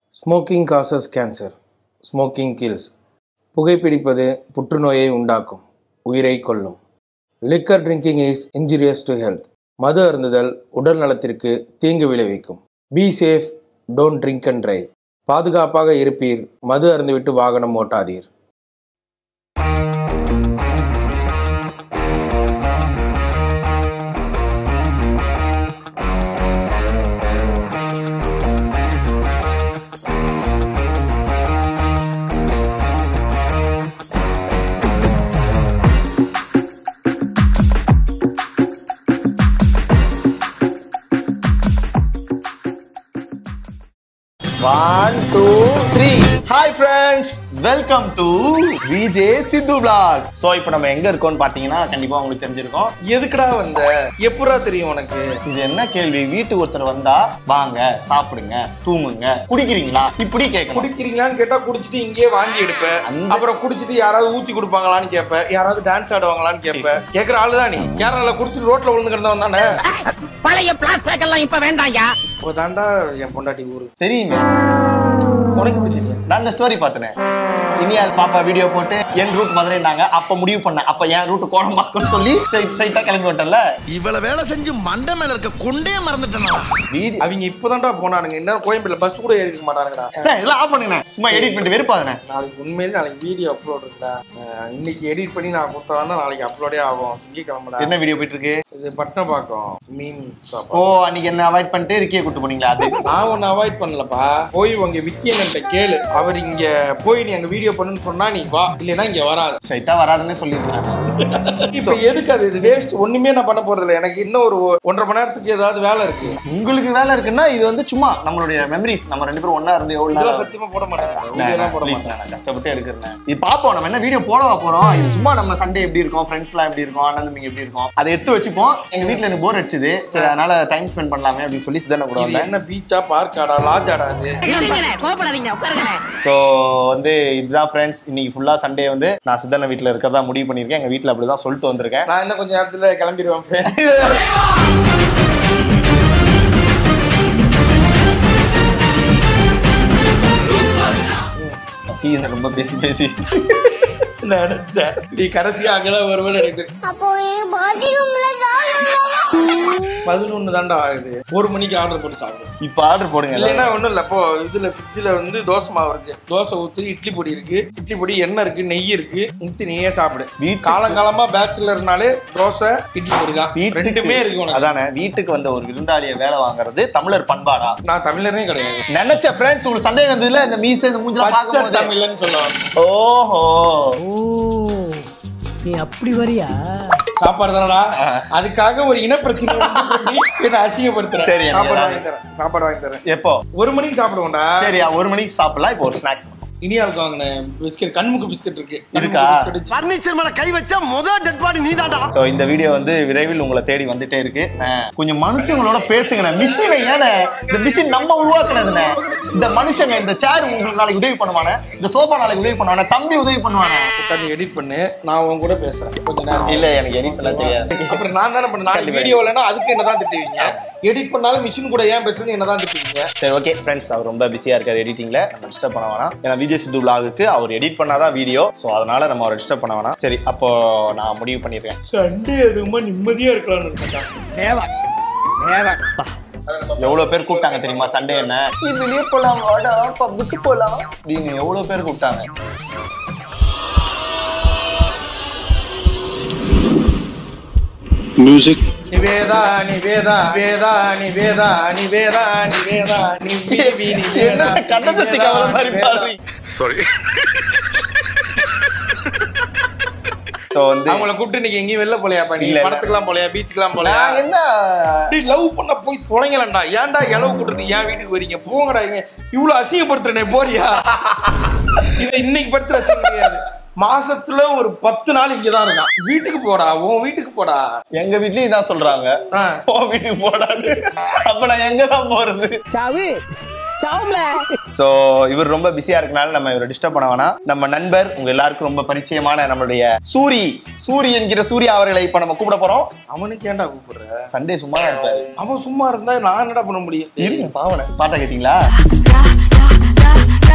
Smoking causes cancer smoking kills புகைப்பிடிப்பது புற்றுநோயை உண்டாக்கும் உயிரை கொல்லும் liquor drinking is injurious to health மது அருந்துதல் உடல் நலத்திற்கு தீங்கு விளைவிக்கும் be safe don't drink and drive பாதுகாப்பாக இருப்பீர் மது அருந்துவிட்டு வாகனம் ஓட்டாதீர் one two three hi friends welcome to VJ Siddhu vlog so இப்போ நம்ம எங்க இருக்கோம்னு பார்த்தீங்கன்னா கண்டிப்பா உங்களுக்கு தெரிஞ்சிருக்கும் எதுக்குடா வந்த எப்படா தெரியும் உனக்கு இது என்ன கேள்வி வீட்டுக்கு ஒருத்தர் வந்தா வாங்க சாப்பிடுங்க தூங்குங்க குடிக்கிறீங்களா இப்படி கேட்கணும் குடிக்கிறீங்களான்னு கேட்டா குடிச்சிட்டு இங்கேயே வாங்கி எடுப்ப அந்த- அப்புறம் குடிச்சிட்டு யாராவது ஊத்தி கொடுப்பாங்களான்னு கேட்ப யாராவது டான்ஸ் ஆடுவாங்களான்னு கேட்ப கேக்குற ஆளுதான் நீ கேரளால குடிச்சிட்டு ரோட்ல விழுந்து கிடந்தவன் தானே பழைய பிளாஸ்பேக் எல்லாம் இப்ப வேண்டாம்யா இப்போ தாண்டா என் பொண்டாட்டி ஊரு தெரியுமே உனக்கு எப்படி தெரியும் நான் அந்த ஸ்டோரி பார்த்தேன் இனியா பாப்பா வீடியோ போட்டு என் ரூட் மதுரைனாங்க அப்ப முடிவு பண்ணேன் அப்ப என் ரூட் கோடம்பாக்கம்னு சொல்லி ஸ்ட்ரைட்டா கிளம்பி விட்டேன்ல இவ்வளவு வேலை செஞ்சு மண்டை மேல இருக்க கொண்டே மறந்துட்டேனா வீடியோ அவங்க இப்பதான்டா போனானுங்க இன்னும் கோயம்பேடுல பஸ் கூட ஏறிக்க மாட்டானுங்கடா இதெல்லாம் ஆஃப் பண்ணுங்க சும்மா எடிட் பண்ணிட்டு வெறுப்பாதுனே நாளைக்கு உண்மையிலே நாளைக்கு வீடியோ அப்லோட் இருக்குடா அஹ் இன்னைக்கு எடிட் பண்ணி நான் கொடுத்தா நாளைக்கு அப்லோடே ஆகும் திங்கக்கிழமைடா என்ன வீடியோ போயிட்டு இருக்கு இது பட்டணப்பாக்கம் மீன் ஓ சாப்பாடு அன்னைக்கு என்ன அவாய்ட் பண்ணிட்டு இருக்கியே கூட்டு போனீங்களா அது நான் ஒன்னு அவாய்ட் பண்ணலப்பா போய் உங்க விக்கியன்ட்ட கேளு அவர் இங்க போய் நீ அங்க வீடியோ பண்ணுன்னு சொன்னா நீ வா இல்லைன்னா இங்க வராது ஸ்ட்ரைட்டா வராதுன்னு சொல்லியிருக்கேன் இப்ப எதுக்கு அது வேஸ்ட் ஒண்ணுமே நான் பண்ண போறது இல்ல எனக்கு இன்னும் ஒரு ஒன்றரை மணி நேரத்துக்கு ஏதாவது வேலை இருக்கு உங்களுக்கு வேலை இருக்குன்னா இது வந்து சும்மா நம்மளுடைய மெமரிஸ் நம்ம ரெண்டு பேரும் ஒண்ணா இருந்து எவ்வளவு இதெல்லாம் நேரம் சத்தியமா போட மாட்டேன் வீடியோ எல்லாம் போட Please, மாட்டேன் நான் கஷ்டப்பட்டு எடுக்கிறேன் இது பாப்போம் நம்ம என்ன வீடியோ போடவா போறோம் இது சும்மா நம்ம சண்டே எப்படி இருக்கோம் ஃப்ரெண்ட்ஸ் எல்லாம் எப்படி இருக்கோம் அண்ணன் தம்பிங்க எப்படி இருக்கோம் அதை எடுத்து வச்சுப்போம் எங்க வீட்ல எனக்கு போர் அடிச்சுது சரி அதனால டைம் ஸ்பெண்ட் பண்ணலாமே அப்படின்னு சொல்லி சிதன கூட இது வந்தேன் என்ன பீச்சா பார்க் ஆடா லாட்ஜ் ஆடா அது கோபப்படாதீங்க உட்காருங்க ஸோ வந்து இதுதான் ஃப்ரெண்ட்ஸ் இன்னைக்கு ஃபுல்லா சண்டே வந்து நான் சித்தன வீட்ல இருக்கிறதா முடிவு பண்ணியிருக்கேன் எங்க வீட்ல அப்படிதான் சொல்லிட்டு வந்திருக்கேன் நான் இன்னும் கொஞ்சம் நேரத்துல கிளம்பிடுவேன் friend. சீசன் ரொம்ப பேசி பேசி நினைச்சேன் நீ கடைசியா அங்கதான் வருவேன்னு எனக்கு தெரியும். அப்போ என் பாத்ரூம்ல தான் பதினொன்னு தாண்டா ஆகுது ஒரு மணிக்கு ஆர்டர் போட்டு சாப்பிடுவேன் இப்போ ஆர்டர் போடுங்க இல்லைன்னா எல்லாரும். ஒண்ணும் இல்ல இப்போ இதுல ஃப்ரிட்ஜ்ல வந்து தோசை மாவு இருக்கு தோசை ஊத்து இட்லி பொடி இருக்கு இட்லி பொடி எண்ணெய் இருக்கு நெய் இருக்கு ஊத்தி நீயே சாப்பிடு வீட்டுக்கு- காலங்காலமா பேச்சுலர்னாலே தோசை இட்லி பொடி தான் வீட்டுக்கு ரெண்டுமே இருக்கு உனக்கு அதானே வீட்டுக்கு வந்த ஒரு விருந்தாளிய வேலை வாங்குறது தமிழர் பண்பாடா நான் தமிழரே கிடையாது நினைச்ச ஃப்ரெண்ட்ஸ் உங்களுக்கு சந்தேகம் இருந்ததுல இந்த மீசை இந்த மூஞ்சலாம் பச்சை பார்க்கும்போது தமிழன்னு சொல்லுவாங்க ஓஹோ நீ அப்படி வரியா சாப்பாடு தானடா அதுக்காக ஒரு இன பிரச்சனை உண்டு பண்ணி என்ன அசிங்கப்படுத்துறேன் சரி, எனக்கு சாப்பாடு ஏதாவது- வாங்கி தரேன் சாப்பாடு வாங்கி தரேன் எப்போ ஒரு மணிக்கு சாப்பிடுவோம்டா சரி ஒரு மணிக்கு சாப்பிடலாம் இப்போ ஒரு ஸ்நாக்ஸ் இனியாவுக்கு வாங்கின பிஸ்கட் கண்முக்கு பிஸ்கட் இருக்கு இருக்கா? கண்முக்கு biscuit. பர்னிச்சர் மேல கை வச்சா முதல் டெட் பாடி நீ தாண்டா ஸோ இந்த வீடியோ வந்து விரைவில் உங்களை தேடி வந்துட்டே இருக்கு அஹ், கொஞ்சம் மனுஷங்களோட பேசுங்கண்ணே மிஷினை ஏனே இந்த மிஷின் நம்ம உருவாக்குனதுண்ணே இந்த மனுஷங்க இந்த சேர் உங்களுக்கு நாளைக்கு உதவி பண்ணுவானே இந்த சோஃபா நாளைக்கு உதவி பண்ணுவானே தம்பி உதவி பண்ணுவானே உட்காந்து எடிட் பண்ணு நான் உன் கூட பேசுறேன் கொஞ்ச நேரம் இல்ல எனக்கு எடிட் பண்ண தெரியாது அப்புறம் நான் தானே பண்ண நாளைக்கு கண்டிப்பா. வீடியோ இல்லைன்னா அதுக்கு என்னதான் திட்டுவீங்க எடிட் பண்ணாலும் மிஷின் கூட ஏன் பேசுறேன்னு என்னதான் திட்டுவீங்க சரி ஓகே ஃப்ரெண்ட்ஸ் அவர் ரொம்ப பிஸியா இருக்காரு எடிட்டிங்ல நம்ம டிஸ்டர்ப் பண்ண வேணாம் ஏன்னா விஜய் சித்து vlogக்கு அவர் எடிட் பண்ணாதான் வீடியோ ஸோ அதனால நம்ம அவரை டிஸ்டர்ப் பண்ண வேணாம் சரி அப்போ நான் முடிவு பண்ணிருக்கேன் சண்டே எதுவுமா நிம்மதியா இருக்கலாம்னு இருக்கேன் தேவை தேவை எவ்வளவு பேர் கூப்பிட்டாங்க தெரியுமா சண்டே என்ன நீ வெளியே போலாம் வாடா பப்புக்கு போலாம் அப்படின்னு எவ்வளவு பேர் கூப்பிட்டாங்க நிவேதா நிவேதா நிவேதா நிவேதா நிவேதா நிவேதா நிவேவி நிவேதா என்ன கண்ண சத்தி கவலை மாதிரி பாரு ஸோ வந்து அவங்கள கூப்பிட்டு நீங்க எங்கேயும் வெளில போலையா பண்ணி இல்ல, இல்ல. படத்துக்குலாம் போலையா பீச்சுக்குலாம் போலையா நான் என்ன லவ் பண்ண போய் தொலைங்கலண்டா ஏன்டா இளவு கூட்டுறது ஏன் வீட்டுக்கு வரீங்க போங்கடா இங்க இவ்வளவு அசிங்கப்படுத்துறனே போறியா இதை இன்னைக்கு படுத்துற அசிங்கம் கிடையாது மாசத்துல ஒரு பத்து நாள் இங்கதான் இருக்கான் வீட்டுக்கு போடா உன் வீட்டுக்கு போடா எங்க வீட்லயும் இதான் சொல்றாங்க ஆ. உன் வீட்டுக்கு போடான்னு அப்ப நான் எங்க தான் போறது சாவு சாவும்ல சோ இவர் ரொம்ப பிஸியா இருக்கனால நம்ம இவரை டிஸ்டர்ப் பண்ண வேணாம் நம்ம நண்பர் உங்க எல்லாருக்கும் ரொம்ப பரிச்சயமான நம்மளுடைய சூரி சூரி என்கிற சூர்யா அவர்களை இப்ப நம்ம கூப்பிட போறோம் அவனுக்கு ஏன்டா கூப்பிடுற சண்டே சும்மா தான் இருப்பாரு அவன் சும்மா இருந்தா நான் என்னடா பண்ண முடியும் இருங்க பாவனை பாட்டா கேட்டீங்களா Da, da, da,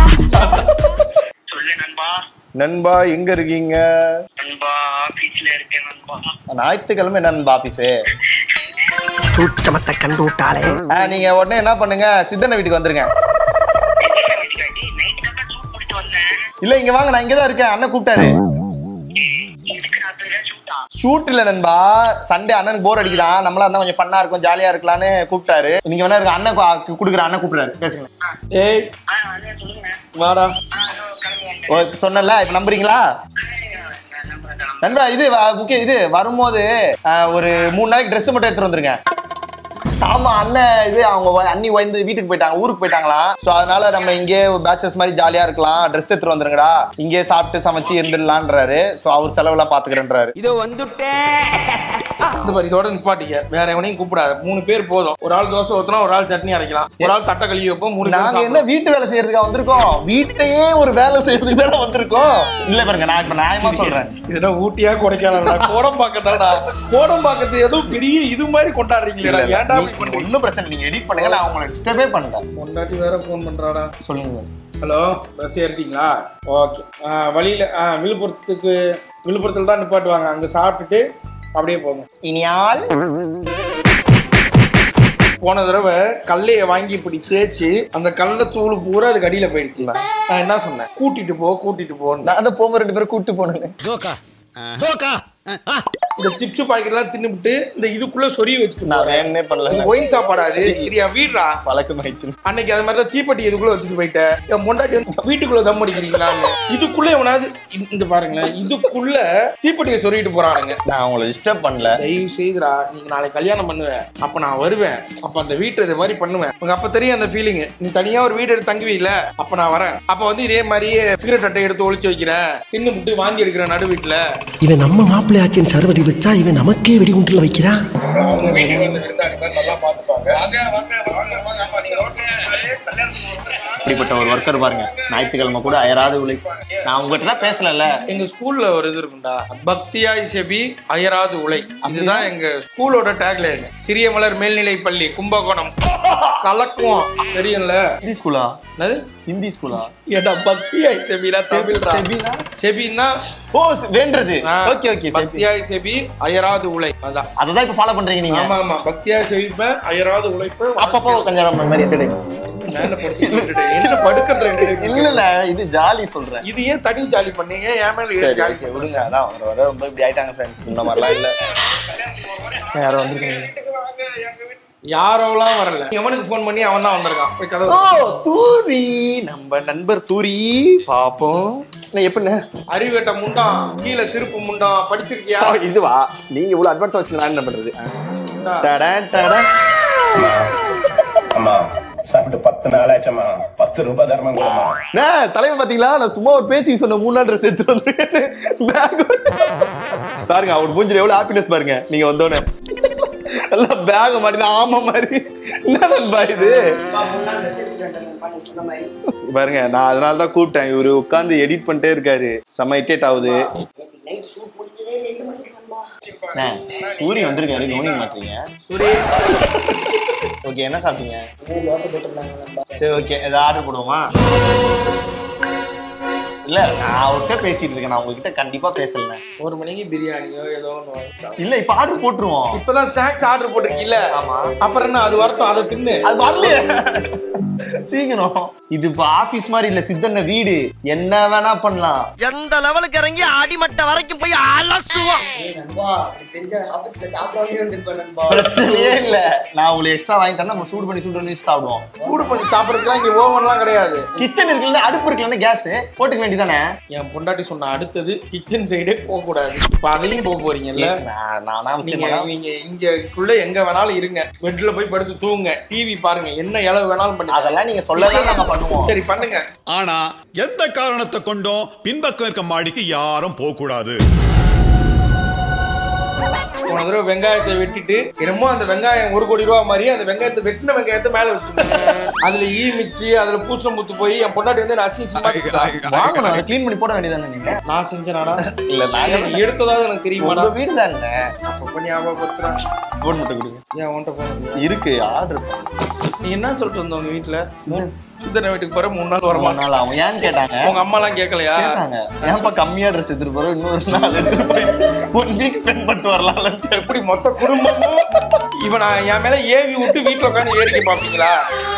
சொல்லு நண்பா நண்பா எங்க இருக்கீங்க நண்பா ஆபீஸ்ல இருக்கேன் நண்பா ஞாயிற்றுக்கிழமை என்ன நண்பா ஆபீஸு சூட்சமத்தை கண்டு விட்டாளே நீங்க உடனே என்ன பண்ணுங்க சித்தனை வீட்டுக்கு வந்துருங்க என்ன வீட்டுக்காண்டி நைட் தான் சூட் போட்டு வந்தேன் இல்ல இங்க வாங்க நான் இங்கதான் இருக்கேன் அண்ணன் கூப்பிட்டாரு இதுக்கு ராத்திரி ஷூட்டா ஷூட் இல்ல நண்பா சண்டே அண்ணனுக்கு போர் அடிக்குதான் நம்மளா இருந்தா கொஞ்சம் ஃபன்னா இருக்கும் ஜாலியா இருக்கலாம்னு கூப்பிட்டாரு நீங்க வேணா இருக்க அண்ணன் கு- குடுக்குற அண்ணன் கூப்பிடுறாரு பேசுங்க ஏய் ஆ அதே சொல்லுங்க வாடா ஆ அதோ கிளம்பி வந்துட்டேன் ஓ, சொன்னேன்ல இப்ப நம்புறீங்களா நான் நம்புறேன் நம்புறேன். நண்பா இது முக்கியம் இது வரும்போது ஆ, ஒரு மூணு நாளைக்கு Dress மட்டும் எடுத்துட்டு வந்துருங்க ஆமா அண்ணன் இது அவங்க வ- அண்ணி வந்து வீட்டுக்கு போயிட்டாங்க ஊருக்கு போயிட்டாங்களாம் சோ அதனால நம்ம இங்கே பேச்சஸ் மாதிரி ஜாலியா இருக்கலாம் Dress எடுத்துட்டு வந்துருங்கடா இங்கே சாப்பிட்டு சமைச்சு இருந்துடலான்றாரு சோ அவர் செலவுலாம் பாத்துக்கிறேன்றாரு இதோ வந்துட்டேன் இந்த மாதிரி இதோட நிப்பாட்டிக்க வேற எவனையும் கூப்பிடாத மூணு பேர் போதும் ஒரு ஆள் தோசை ஊத்தலாம் ஒரு ஆள் சட்னி அரைக்கலாம் ஒரு ஆள் தட்டை கழுவி வைப்போம் மூணு பேர் நாங்க என்ன சாப்பிடுவோம். வீட்டு வேலை செய்யறதுக்கா வந்திருக்கோம் வீட்டையே ஒரு வேலை செய்யறதுக்கு தானே வந்திருக்கோம் இல்ல பாருங்க நான் இப்ப நியாயமா சொல்றேன் இதுனா ஊட்டியா கொடைக்கானடா கோடம்பாக்கத்தாடா கோடம்பாக்கத்து ஏதோ பெரிய இது மாதிரி கொண்டாடுறீங்களேடா ஏன்டா இப்படி பண்றீங்க ஒன்னும் பிரச்சனை இல்ல. நீங்க எடிட் பண்ணுங்க நான் உங்களை டிஸ்டர்பே பண்ணல பொண்டாட்டி வேற ஃபோன் பண்றாடா சொல்லுங்க ஹலோ பஸ் ஏறிட்டீங்களா ஓகே வழியில ஆ, விழுப்புரத்துக்கு விழுப்புரத்துல தான் நிப்பாட்டுவாங்க அங்க சாப்பிட்டுட்டு அப்படியே போங்க இனியால் போன தடவை கல்லைய வாங்கி இப்படி தேய்ச்சி அந்த கல்ல தூள் பூரா அதுக்கு அடியில போயிடுச்சு நான் என்ன சொன்னேன் கூட்டிட்டு போ கூட்டிட்டு போன்னு நான் அந்த போகும்போது ரெண்டு பேரும் கூட்டு போனேன் ஜோக்கா ஜோக்கா இந்த சிப்ஸ் பாக்கெட் எல்லாம் தின்னுபிட்டு இந்த இதுக்குள்ள சொருகி வச்சுட்டு நான் போறேன் வேணே பண்ணல ஒயின் சாப்பாடா அது இது என் வீடுடா பழக்கமாயிடுச்சு அன்னைக்கு அது மாதிரி தான் தீப்பெட்டி இதுக்குள்ள வச்சுட்டு போயிட்டேன் என் பொண்டாட்டி வந்து வீட்டுக்குள்ள தம் அடிக்கிறீங்களான்னு இதுக்குள்ள எவனாவது இந்த- இந்த பாருங்களேன் இதுக்குள்ள தீப்பெட்டியை சொருகிட்டு போறானுங்க நான் உங்களை டிஸ்டர்ப் பண்ணல தயவு செய்துடா நீங்க நாளைக்கு கல்யாணம் பண்ணுவேன் அப்ப நான் வருவேன் அப்ப அந்த வீட்டுல இது மாதிரி பண்ணுவேன் உங்க அப்ப தெரியும் அந்த ஃபீலிங் நீ தனியா ஒரு வீடு எடுத்து தங்குவீல அப்ப நான் வரேன் அப்ப வந்து இதே மாதிரியே சிகரெட் அட்டை எடுத்து ஒளிச்சு வைக்கிறேன் தின்னு முட்டு வாந்தி எடுக்கிறேன் நடு வீட்டுல இவன் நம்ம மாப்பிள்ளையாச்சின் சர்வடி வச்சா இவன் நமக்கே வெடிகுண்டுல வைக்கிறான் அவங்க வீட்டுக்கு வந்து விருந்தாடி மாதிரி நல்லா பாத்துப்பாங்க இப்படிப்பட்ட ஒரு ஒர்க்கர் பாருங்க ஞாயிற்றுக்கிழமை கூட அயராது உழை நான் உங்ககிட்ட தான் பேசலல்ல எங்க ஸ்கூல்ல ஒரு இது இருக்கும்டா பக்தியாய் செபி அயராது உலை இதுதான் எங்க ஸ்கூலோட டேக்லைன் சிறிய மலர் மேல்நிலை பள்ளி கும்பகோணம் கலக்குவோம் தெரியும்ல ஹிந்தி ஸ்கூலா என்னது ஹிந்தி ஸ்கூலா ஏடா பக்தியாய் செபினா தமிழ்டா செபினா? செபின்னா ஓ வேண்டது ஆ, ஓகே ஓகே பக்தியாய் செபி அயராது உலை அதான் அததான் இப்ப ஃபாலோ பண்றீங்க நீங்க ஆமா ஆமா பக்தியாய் செபிப்பேன் அயராது உழைப்பேன் அப்பப்போ கொஞ்சம் நம்ம மாதிரி entertain. என்ன படுத்து என்ன படுக்கிறதுல என்ன இருக்கு? இல்ல இல்ல இது ஜாலி சொல்றேன் இது ஏன் தனி ஜாலி பண்ணீங்க ஏன் மேல ஏன் சரி ஜாலி ஓகே விடுங்க அதான் வர வர ரொம்ப இப்படி ஆயிட்டாங்க ஃப்ரெண்ட்ஸ் இந்த மாதிரிலாம் இல்ல யாரும் வந்திருக்கீங்க யாரோலாம் வரல எவனுக்கு ஃபோன் பண்ணி அவன் தான் வந்திருக்கான் போய் கதவு ஓ சூரி நம்ம நண்பர் சூரி பாப்போம் நான் எப்படிண்ணே அறிவேட்ட முண்டாம் கீழே திருப்பு முண்டாம் படிச்சிருக்கியா ஆ, இதுவா நீங்க இவ்வளவு அட்வான்ஸ் வச்சு நான் என்ன பண்றது டடன், டடன். அம்மா சாப்பிட்டு பத்து நாள் ஆச்சம்மா பத்து ரூபாய் தர்மம் கொடுமா அண்ணே, தலைவன் பாத்தீங்களா நான் சும்மா ஒரு பேச்சுக்கு சொன்ன மூணு நாள் ட்ரெஸ் எடுத்துட்டு வந்திருக்கேன் பேக் பாருங்க அவர் மூஞ்சில எவ்வளவு ஹாப்பினஸ் பாருங்க நீங்க வந்தோடனே நல்லா பேக் மாட்டினா ஆமா மாதிரி என்ன நண்பா இது பாருங்க நான் அதனால தான் கூப்பிட்டேன் இவரு உட்காந்து எடிட் பண்ணிட்டே இருக்காரு செம்ம இட்டேட் ஆகுது அண்ணே, சூரி வந்திருக்காரு கவனிக்க மாட்டீங்க சூரி ஓகே என்ன சாப்பிட்டீங்க சரி ஓகே ஏதாவது ஆர்டர் போடுவோமா இல்ல நான் அவர்கிட்ட பேசிட்டு இருக்கேன் நான் உங்ககிட்ட கண்டிப்பா பேசல ஒரு மணிக்கு பிரியாணியோ ஏதோ ஒன்று வாங்கிட்டான் இல்ல இப்ப ஆர்டர் போட்டுருவோம் இப்பதான் ஸ்நாக்ஸ் ஆர்டர் போட்டிருக்கீல்ல ஆமா. அப்புறம் என்ன அது வரட்டும் அதை தின்னு அது வரலையே சீக்கிரம் இது இப்ப ஆபீஸ் மாதிரி இல்ல சித்தன்ன வீடு என்ன வேணா பண்ணலாம் எந்த லெவலுக்கு இறங்கி அடிமட்ட வரைக்கும் போய் அலசுவோம் பிரச்சனையே இல்ல நான் உங்களுக்கு எக்ஸ்ட்ரா வாங்கி தரேன் நம்ம சூடு பண்ணி சூடு பண்ணி வச்சு சாப்பிடுவோம் சூடு பண்ணி சாப்பிடறதுக்குலாம் இங்க ஓவன்லாம் கிடையாது கிச்சன் இருக்குல்ல அடுப்பு இருக்குல்ல கேஸ் போட்டுக்க வேண்டியதானே என் பொண்டாட்டி சொன்ன அடுத்தது கிச்சன் சைடே போக கூடாது இப்ப அதையும் போக போறீங்கல்ல நான் நானா நீங்க விஷயம் நீங்க இங்கக்குள்ள எங்க வேணாலும் இருங்க பெட்ல போய் படுத்து தூங்குங்க டிவி பாருங்க என்ன இளவு வேணாலும் பண்ணுங்க அதெல்லாம் நீங்க சொல்லலாம் நாங்க பண்ணுவோம் சரி பண்ணுங்க ஆனா எந்த காரணத்தை கொண்டும் பின்பக்கம் இருக்க மாடிக்கு யாரும் போக கூடாது போன தடவை வெங்காயத்தை வெட்டிட்டு என்னமோ அந்த வெங்காயம் ஒரு கோடி ரூபா மாதிரி அந்த வெங்காயத்தை வெட்டின வெங்காயத்தை மேல வச்சுட்டு அதுல ஈ மிச்சு அதுல பூசணம் முத்து போய் என் பொண்டாட்டி வந்து நான் அசிங்கமா வாங்கணும் அதை க்ளீன் பண்ணி போட வேண்டியதானே நீங்க நான் செஞ்சேனாடா இல்ல நாங்க நீ எடுத்ததாவது எனக்கு தெரியுமாடா உங்க வீடு தானே அப்ப ஞாபகப்படுத்துறேன் போன் மட்டும் கொடுங்க ஏன் உன்கிட்ட போன இருக்கு ஆர்டர் நீ என்ன சொல்லிட்டு வந்த உங்க வீட்டுல சித்தனை வீட்டுக்கு போற மூணு நாள் ஒரு வரமா நாள் ஆகும் ஏன்னு கேட்டாங்க உங்க அம்மா எல்லாம் கேட்கலையா கேட்டாங்க ஏன்ப்பா கம்மியா ட்ரெஸ் எடுத்துட்டு போறோம் இன்னொரு நாள் எடுத்துட்டு போயிட்டு ஒன் வீக் ஸ்பெண்ட் பண்ணிட்டு வரலாம்ல எப்படி மொத்த குடும்பமும் இவன் நான் என் மேல ஏவி விட்டு வீட்டுல உட்காந்து வேடிக்கை பாப்பீங்களா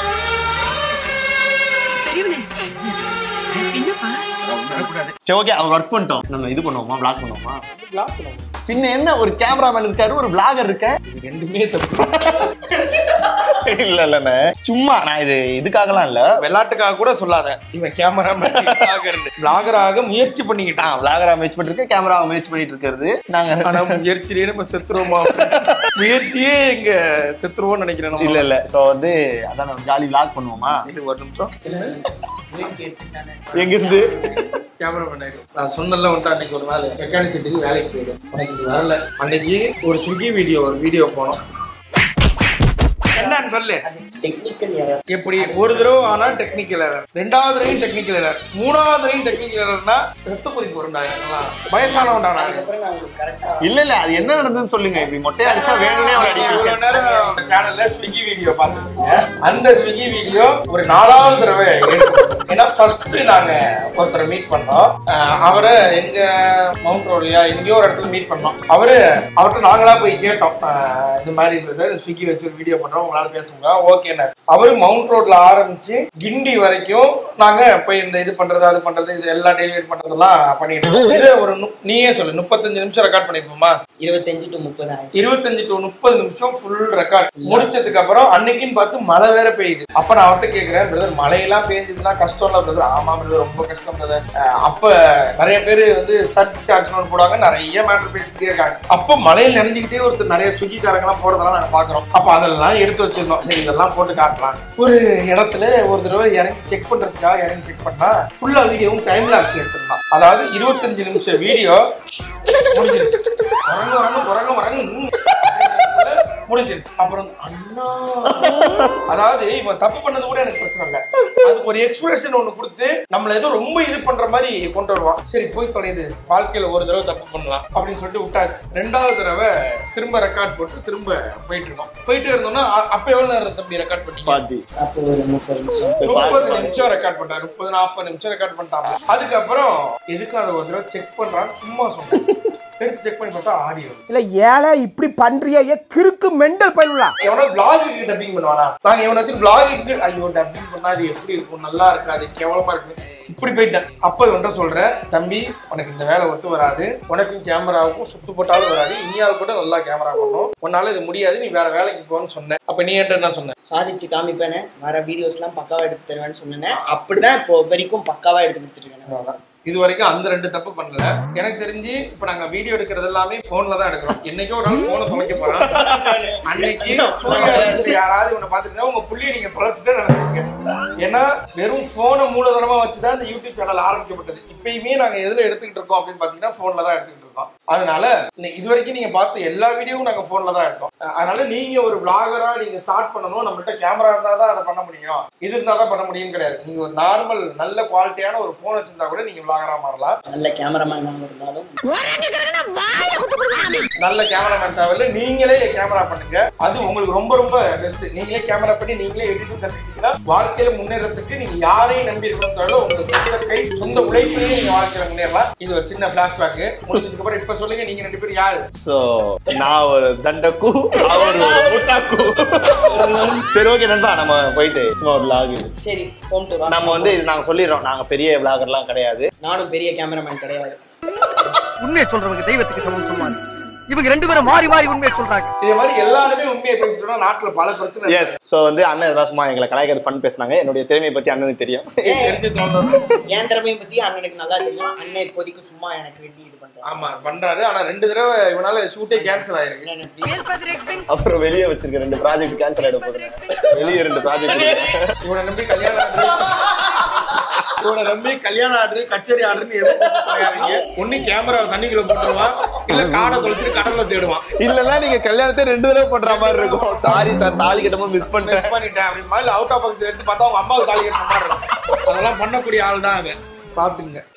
சரி ஓகே அவர் ஒர்க் பண்ணிட்டோம் நம்ம இது பண்ணுவோமா பிளாக் பண்ணுவோமா பின்ன என்ன ஒரு கேமராமேன் இருக்காரு ஒரு பிளாகர் இருக்க ரெண்டுமே தப்பு இல்ல இல்லண்ணே சும்மா நான் இது இதுக்காகலாம் இல்ல விளையாட்டுக்காக கூட சொல்லாத இவன் கேமரா பிளாகராக முயற்சி பண்ணிக்கிட்டான் நான் பிளாகரா முயற்சி பண்ணிட்டு இருக்கேன் கேமரா முயற்சி பண்ணிட்டு இருக்கிறது நாங்க ஆனா முயற்சியிலே நம்ம செத்துருவோமா முயற்சியே இங்க செத்துருவோம்னு நினைக்கிறேன் நம்ம. இல்ல இல்ல சோ வந்து அதான் நம்ம ஜாலி vlog பண்ணுவோமா இது ஒரு நிமிஷம் எங்க இருந்து கேமரா பண்ணாரு நான் சொன்னல வந்து அன்னைக்கு ஒரு நாள் மெக்கானிக் செட்டுக்கு வேலைக்கு போயிடும் அன்னைக்கு இது வரல அன்னைக்கு ஒரு ஸ்விக்கி வீடியோ ஒரு வீடியோ போனோம் என்னன்னு சொல்லு எப்படி ஒரு தடவை ஆனா டெக்னிக்கல் எரர் ரெண்டாவது தடவையும் டெக்னிக்கல் எரர் மூணாவது தடவையும் டெக்னிக்கல் எரர்னா ரத்த கொதிப்பு வரும்டா இதெல்லாம் வயசானவன்டா நான் இல்ல இல்ல அது என்ன நடந்ததுன்னு சொல்லுங்க இப்படி மொட்டையை அடிச்சா வேணும்னே அவர் இவ்வளவு அடிப்பீங்க நேரம் சேனல்ல ஸ்விக்கி வீடியோ பார்த்துருக்கீங்க அந்த ஸ்விக்கி வீடியோ ஒரு நாலாவது தடவை எடுத்தோம். ஏன்னா ஃபர்ஸ்ட் நாங்க ஒருத்தரை மீட் பண்ணோம் அஹ் அவரை எங்க மவுண்ட் ரோட்லயா எங்கேயோ ஒரு இடத்துல மீட் பண்ணோம் அவரு அவர்கிட்ட நாங்களா போய் கேட்டோம் அஹ் இந்த மாதிரி பிரதர் ஸ்விக்கி வச்சு ஒரு வீடியோ பண்றோம் உங்களால பேசுங்க ஓகேண்ணே அவரு மவுண்ட் ரோட்ல ஆரம்பிச்சு கிண்டி வரைக்கும் நாங்க போய் இந்த இது பண்றது அது பண்றது இது எல்லா டெலிவரி பண்றதெல்லாம் பண்ணிட்டு இருக்கோம். இது ஒரு நு- நீயே சொல்லு முப்பத்தஞ்சு நிமிஷம் ரெக்கார்ட் பண்ணிருப்போமா இருபத்தஞ்சு டு முப்பது ஆயிரம் இருபத்தஞ்சு டு முப்பது நிமிஷம் ஃபுல் ரெக்கார்ட் முடிச்சதுக்கு அப்புறம் அன்னைக்குன்னு பார்த்து மழை வேற பெய்யுது அப்ப நான் அவர்கிட்ட கேக்குறேன் பிரதர் மழையெல்லாம் பெய்ஞ்சதுன்னா கஷ்டம் இல்ல பிரதர் ஆமா பிரதர் ரொம்ப கஷ்டம் பிரதர் அப்ப நிறைய பேர் வந்து சர்ச் சார்ஜ் போடுவாங்க நிறைய மேட்டர் பேசிக்கிட்டே இருக்காங்க அப்ப மழையில் நினைஞ்சுக்கிட்டே ஒருத்தர் நிறைய ஸ்விக்கிக்காரங்க எல்லாம் போறதெல்லாம் நாங்க பாக்குறோம் அப்ப அதெல்லாம் எடுத்து வச்சிருந்தோம் சரி இதெல்லாம் போட்டு காட்டலாம் ஒரு இடத்துல ஒரு தடவை இறங்கி செக் பண்றதுக்காக இறங்கி செக் பண்ணா ஃபுல்லா வீடியோவும் டைம் லாப்ஸ் எடுத்திருந்தான் அதாவது இருபத்தஞ்சு நிமிஷம் வீடியோ முடிஞ்சிருச்சு வரங்க வரங்க வரங்க வரங்க முடிஞ்சிருச்சு அப்புறம் அண்ணா அதாவது இவன் தப்பு பண்ணது கூட எனக்கு பிரச்சனை இல்ல அதுக்கு ஒரு எக்ஸ்பிரஷன் ஒண்ணு கொடுத்து நம்மள ஏதோ ரொம்ப இது பண்ற மாதிரி கொண்டு வருவான் சரி போய் தொலையுது வாழ்க்கையில ஒரு தடவை தப்பு பண்ணலாம் அப்படின்னு சொல்லிட்டு விட்டாச்சு ரெண்டாவது தடவை திரும்ப ரெக்கார்ட் போட்டு திரும்ப போயிட்டு இருக்கோம் போயிட்டு இருந்தோம்னா அ- அப்ப எவ்வளவு நேரம் தம்பி ரெக்கார்ட் பண்ணீங்க பாத்தி அப்போ ஒரு முப்பது நிமிஷம் முப்பது நிமிஷம் ரெக்கார்ட் பண்ணாரு முப்பது நாற்பது நிமிஷம் ரெக்கார்ட் பண்ணிட்டாங்க அதுக்கப்புறம் எதுக்கு அதை ஒரு தடவை செக் பண்றான்னு சும்மா சொன்னேன் எடுத்து செக் பண்ணி பார்த்தா ஆடியோ இல்ல ஏழை இப்படி பண்றியா ஏ கிறுக்கு மெண்டல் பயிலா எவனோ பிளாகுக்கு டப்பிங் பண்ணுவானா நாங்க இவனை வச்சு பிளாகுக்கு ஐயோ டப்பிங் பண்ணா அது எப்படி இருக்கும் நல்லா இருக்காது கேவலமா இருக்கு இப்படி போயிட்டேன் அப்ப இவன்ட்ட சொல்றேன் தம்பி உனக்கு இந்த வேலை ஒத்து வராது உனக்கும் கேமராவுக்கும் சுத்து போட்டாலும் வராது இனியாவது கூட நல்லா கேமரா பண்ணும் உன்னால இது முடியாது நீ வேற வேலைக்கு போன்னு சொன்னேன் அப்ப நீ என்கிட்ட என்ன சொன்ன சாதிச்சு காமிப்பேனே வர வீடியோஸ் எல்லாம் பக்காவா எடுத்து தருவேன்னு சொன்னேன் அப்படிதான் இப்போ வரைக்கும் பக்காவா எடுத்து கொடுத்துருக்கேன் அவ்வளவுதான். இது வரைக்கும் அந்த ரெண்டு தப்பு பண்ணல எனக்கு தெரிஞ்சு இப்ப நாங்க வீடியோ எடுக்கிறது எல்லாமே போன்ல தான் எடுக்கிறோம் என்னைக்கோ ஒரு நாள் போனை தொலைக்க போறோம் அன்னைக்கு சூரியகாந்தி யாராவது உன்னை பாத்துட்டு உங்க புள்ளிய நீங்க தொலைச்சிட்டு நினைச்சுக்க ஏன்னா வெறும் போனை மூலதனமா வச்சுதான் இந்த யூடியூப் சேனல் ஆரம்பிக்கப்பட்டது இப்பயுமே நாங்க எதுல எடுத்துக்கிட்டு இருக்கோம் அப்படின்னு பாத்தீங்கன்னா போன்ல தான் எடுத்துக்கிட்டு இருக்கோம் அதனால இந்த- இது வரைக்கும் நீங்க பார்த்த எல்லா வீடியோவும் நாங்க போன்ல தான் எடுத்தோம் அதனால நீங்க ஒரு பிளாகரா நீங்க ஸ்டார்ட் பண்ணணும் நம்மள்ட்ட கேமரா இருந்தா தான் அதை பண்ண முடியும் இது இருந்தா தான் பண்ண முடியும்னு கிடையாது நீங்க ஒரு நார்மல் நல்ல குவாலிட்டியான ஒரு போன் வச்சிருந்தா கூட நீங்க பிளாகரா மாறலாம் நல்ல கேமராமேன் இருந்தாலும் நல்ல கேமராமேன் தேவையில்ல நீங்களே கேமரா பண்ணுங்க அது உங்களுக்கு ரொம்ப ரொம்ப பெஸ்ட் நீங்களே கேமரா பண்ணி நீங்களே எடிட்டும் கத்துக்கிட்டீங்கன்னா வாழ்க்கையில முன்னேறதுக்கு நீங்க யாரையும் நம்பி இருக்கணும் தேவையில்ல உங்க சொந்த கை சொந்த உழைப்பிலேயே நீங்க வாழ்க்கையில முன்னேறலாம் இது ஒரு சின்ன பிளாஷ்பேக் முடிஞ்சதுக்கு அப்புறம் இப்ப சொல்லுங்க நீங்க ரெண்டு பேரும் யாரு சோ நான் ஒரு தண்டக்கு அவர் ஒரு முட்டாக்கு சரி ஓகே நண்பா நம்ம போயிட்டு சும்மா ஒரு vlog இது சரி ஹோம் டூர் நம்ம வந்து இது நாங்க சொல்லிடுறோம் நாங்க பெரிய விளாகர்லாம் கிடையாது நானும் பெரிய கேமராமேன் கிடையாது உண்மையை சொல்றவங்க தெய்வத்துக்கு சமம் சொல்லுவாங்க இவங்க ரெண்டு பேரும் மாறி மாறி உண்மையை சொல்றாங்க இதே மாதிரி எல்லாருமே உண்மையை பேசிட்டோம்னா நாட்டுல பல பிரச்சனை இருக்கு. எஸ் சோ வந்து அண்ணன் இதெல்லாம் சும்மா எங்களை கலாய்க்கிறது ஃபன் பேசுனாங்க என்னுடைய திறமையை பத்தி அண்ணனுக்கு தெரியும் தெரிஞ்சு தோணுது. என் திறமையை பத்தி அண்ணனுக்கு நல்லா தெரியும் அண்ணன் இப்போதைக்கு சும்மா எனக்கு வேண்டி இது பண்றான் ஆமா பண்றாரு ஆனா ரெண்டு தடவை இவனால ஷூட்டே கேன்சல் ஆயிருக்கு அண்ணன் எப்படி அப்புறம் வெளியே வச்சிருக்க ரெண்டு ப்ராஜெக்ட் கேன்சல் ஆயிட போகுது வெளியே ரெண்டு ப்ராஜெக்ட் இவனை நம்பி கல்யாணம் ஆர்டர் இவனை நம்பி கல்யாண ஆர்டர் கச்சேரி ஆர்டர்னு எதுவும் போயாதீங்க ஒண்ணு கேமரா தண்ணிக்குள்ள போட்டுருவான் இல்ல காடை தொலைச்சிட்டு கடல்ல தேடுவான் இல்லன்னா நீங்க கல்யாணத்தை ரெண்டு தடவை பண்ற மாதிரி இருக்கும் சாரி சார் தாலி கட்டமா மிஸ் பண்ணிட்டேன் மிஸ் பண்ணிட்டேன் அப்படிமா இல்ல அவுட் ஆஃப் பாக்ஸ் எடுத்து பார்த்தா அவங்க அம்மாவுக்கு தாலி கட்டுற மாதிரி இருக்கும் அதெல்லாம் பண்ணக்கூடிய ஆள் தான் அவன் பாத்துங்க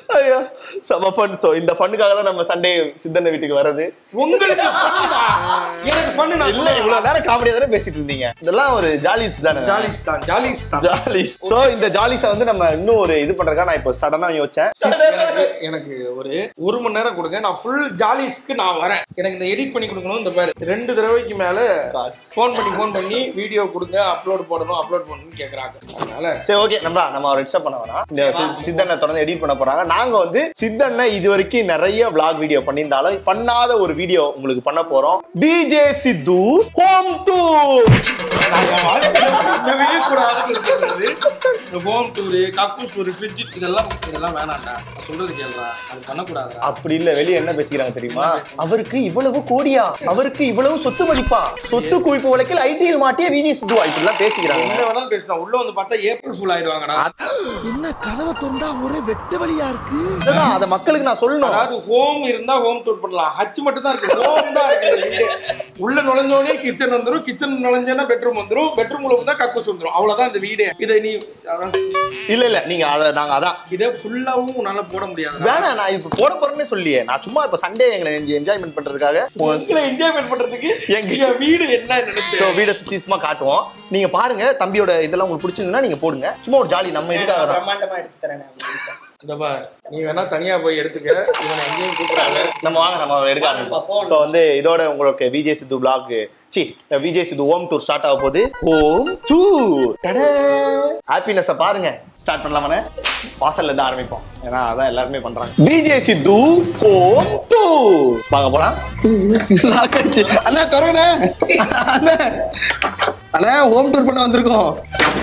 ஐயோ செம ஃபன் சோ இந்த ஃபன்னுக்காக தான் நம்ம சண்டே சித்தண்ண வீட்டுக்கு வர்றது உங்களுக்கு funதா? எனக்கு ஃபன் இல்ல இவ்வளவு நேரம் காமெடியா தானே பேசிட்டு இருந்தீங்க இதெல்லாம் ஒரு ஜாலிஸ் தானே ஜாலிஸ் தான் ஜாலிஸ் தான் ஜாலிஸ் சோ இந்த ஜாலிஸ வந்து நம்ம இன்னும் ஒரு இது பண்றதுக்கா நான் இப்போ சடனா யோசிச்சேன் எனக்கு எனக்கு ஒரு ஒரு மணி நேரம் கொடுங்க நான் ஃபுல் ஜாலிஸ்க்கு நான் வரேன் எனக்கு இந்த எடிட் பண்ணி கொடுக்கணும் இந்த பாரு ரெண்டு தடவைக்கு மேல ஃபோன் பண்ணி ஃபோன் பண்ணி வீடியோ கொடுங்க அப்லோட் போடணும் அப்லோட் பண்ணணும்னு கேக்குறாங்க அதனால சரி ஓகே நம்ம நம்ம அவர் எக்ஸ்ட்ரா பண்ண வேணாம் இந்த சி- சித்தண்ணை தொடர்ந்து எடிட் பண்ண போறாங்க நாங்க வந்து சித்தண்ணை இது வரைக்கும் நிறைய vlog வீடியோ பண்ணியிருந்தாலும் பண்ணாத ஒரு வீடியோ உங்களுக்கு பண்ண போறோம் டிஜே சித்து ஹோம் டூர் என் வாழ்க்கையில பண்ணவே கூடாதுன்னு இருக்கிறது இந்த ஹோம் டூரு கக்கூஸ் டூரு ஃப்ரிட்ஜ் இதெல்லாம் இதெல்லாம் வேணாம்டா நான் சொல்றது கேளுடா அது பண்ணக்கூடாதுடா அப்படி இல்ல வெளிய என்ன பேசிக்கிறாங்க தெரியுமா அவருக்கு இவ்வளவு கோடியா அவருக்கு இவ்வளவு சொத்து மதிப்பா சொத்து குவிப்பு வழக்கில் ஐடியில் மாட்டிய விஜய் சித்துவா இப்படிலாம் பேசிக்கிறாங்க என்ன வேணாலும் பேசலாம் உள்ள வந்து பார்த்தா ஏப்ரல் ஃபுல் ஆயிடுவாங்கடா என்ன கதவை திறந்தா ஒரே வெட்ட வழியா இருக்கு அதுதான் அத மக்களுக்கு நான் சொல்லணும் அதாவது ஹோம் இருந்தா ஹோம் டூர் பண்ணலாம் ஹச் மட்டும் தான் இருக்கு ஹோம் தான் இருக்கு இந்த வீடு. உள்ள நுழைஞ்சோடனே கிச்சன் வந்துரும் கிச்சன் நுழைஞ்சோன்னா பெட்ரூம் வந்துரும் பெட்ரூம் உள்ள வந்தா கக்கூஸ் வந்துரும் அவ்வளவுதான் இந்த வீடு இதை நீ அதான் இல்ல இல்ல நீங்க அத நாங்க அதான் இதை ஃபுல்லாவும் உன்னால போட முடியாது வேணாம் நான் இப்ப போட போறேன்னே சொல்லியே நான் சும்மா இப்ப சண்டே எங்களை என்ஜாய்மெண்ட் பண்றதுக்காக உங்களை என்ஜாய்மெண்ட் பண்றதுக்கு எங்க- எங்க வீடு என்ன சோ நினைச்சேன் வீட சுத்தி சும்மா காட்டுவோம் நீங்க பாருங்க தம்பியோட இதெல்லாம் உங்களுக்கு பிடிச்சிருந்தா நீங்க போடுங்க சும்மா ஒரு ஜாலி நம்ம இதுக்காக தான் பிரம்மாண்டமா எடுத்து தரேன் நான் உங்களுக்கு. இந்த பார் நீ வேணா தனியா போய் எடுத்துக்க இவனை எங்கேயும் கூப்பிடாத நம்ம வாங்க நம்ம எடுக்க ஆரம்பிப்போம் ஸோ வந்து இதோட உங்களுக்கு விஜய் சித்து பிளாக் சி Vijay Siddhu home tour start ஆக போகுது ஹோம் டூர் ஹாப்பினஸ பாருங்க ஸ்டார்ட் பண்ணலாமாண்ணே வாசல்ல இருந்து ஆரம்பிப்போம் ஏன்னா அதான் எல்லாருமே பண்றாங்க விஜய் சித்து ஹோம் டூர் வாங்க போலாம் lock ஆயிடுச்சு. அண்ணா தொடங்க அண்ணா அண்ணா ஹோம் டூர் பண்ண வந்திருக்கோம்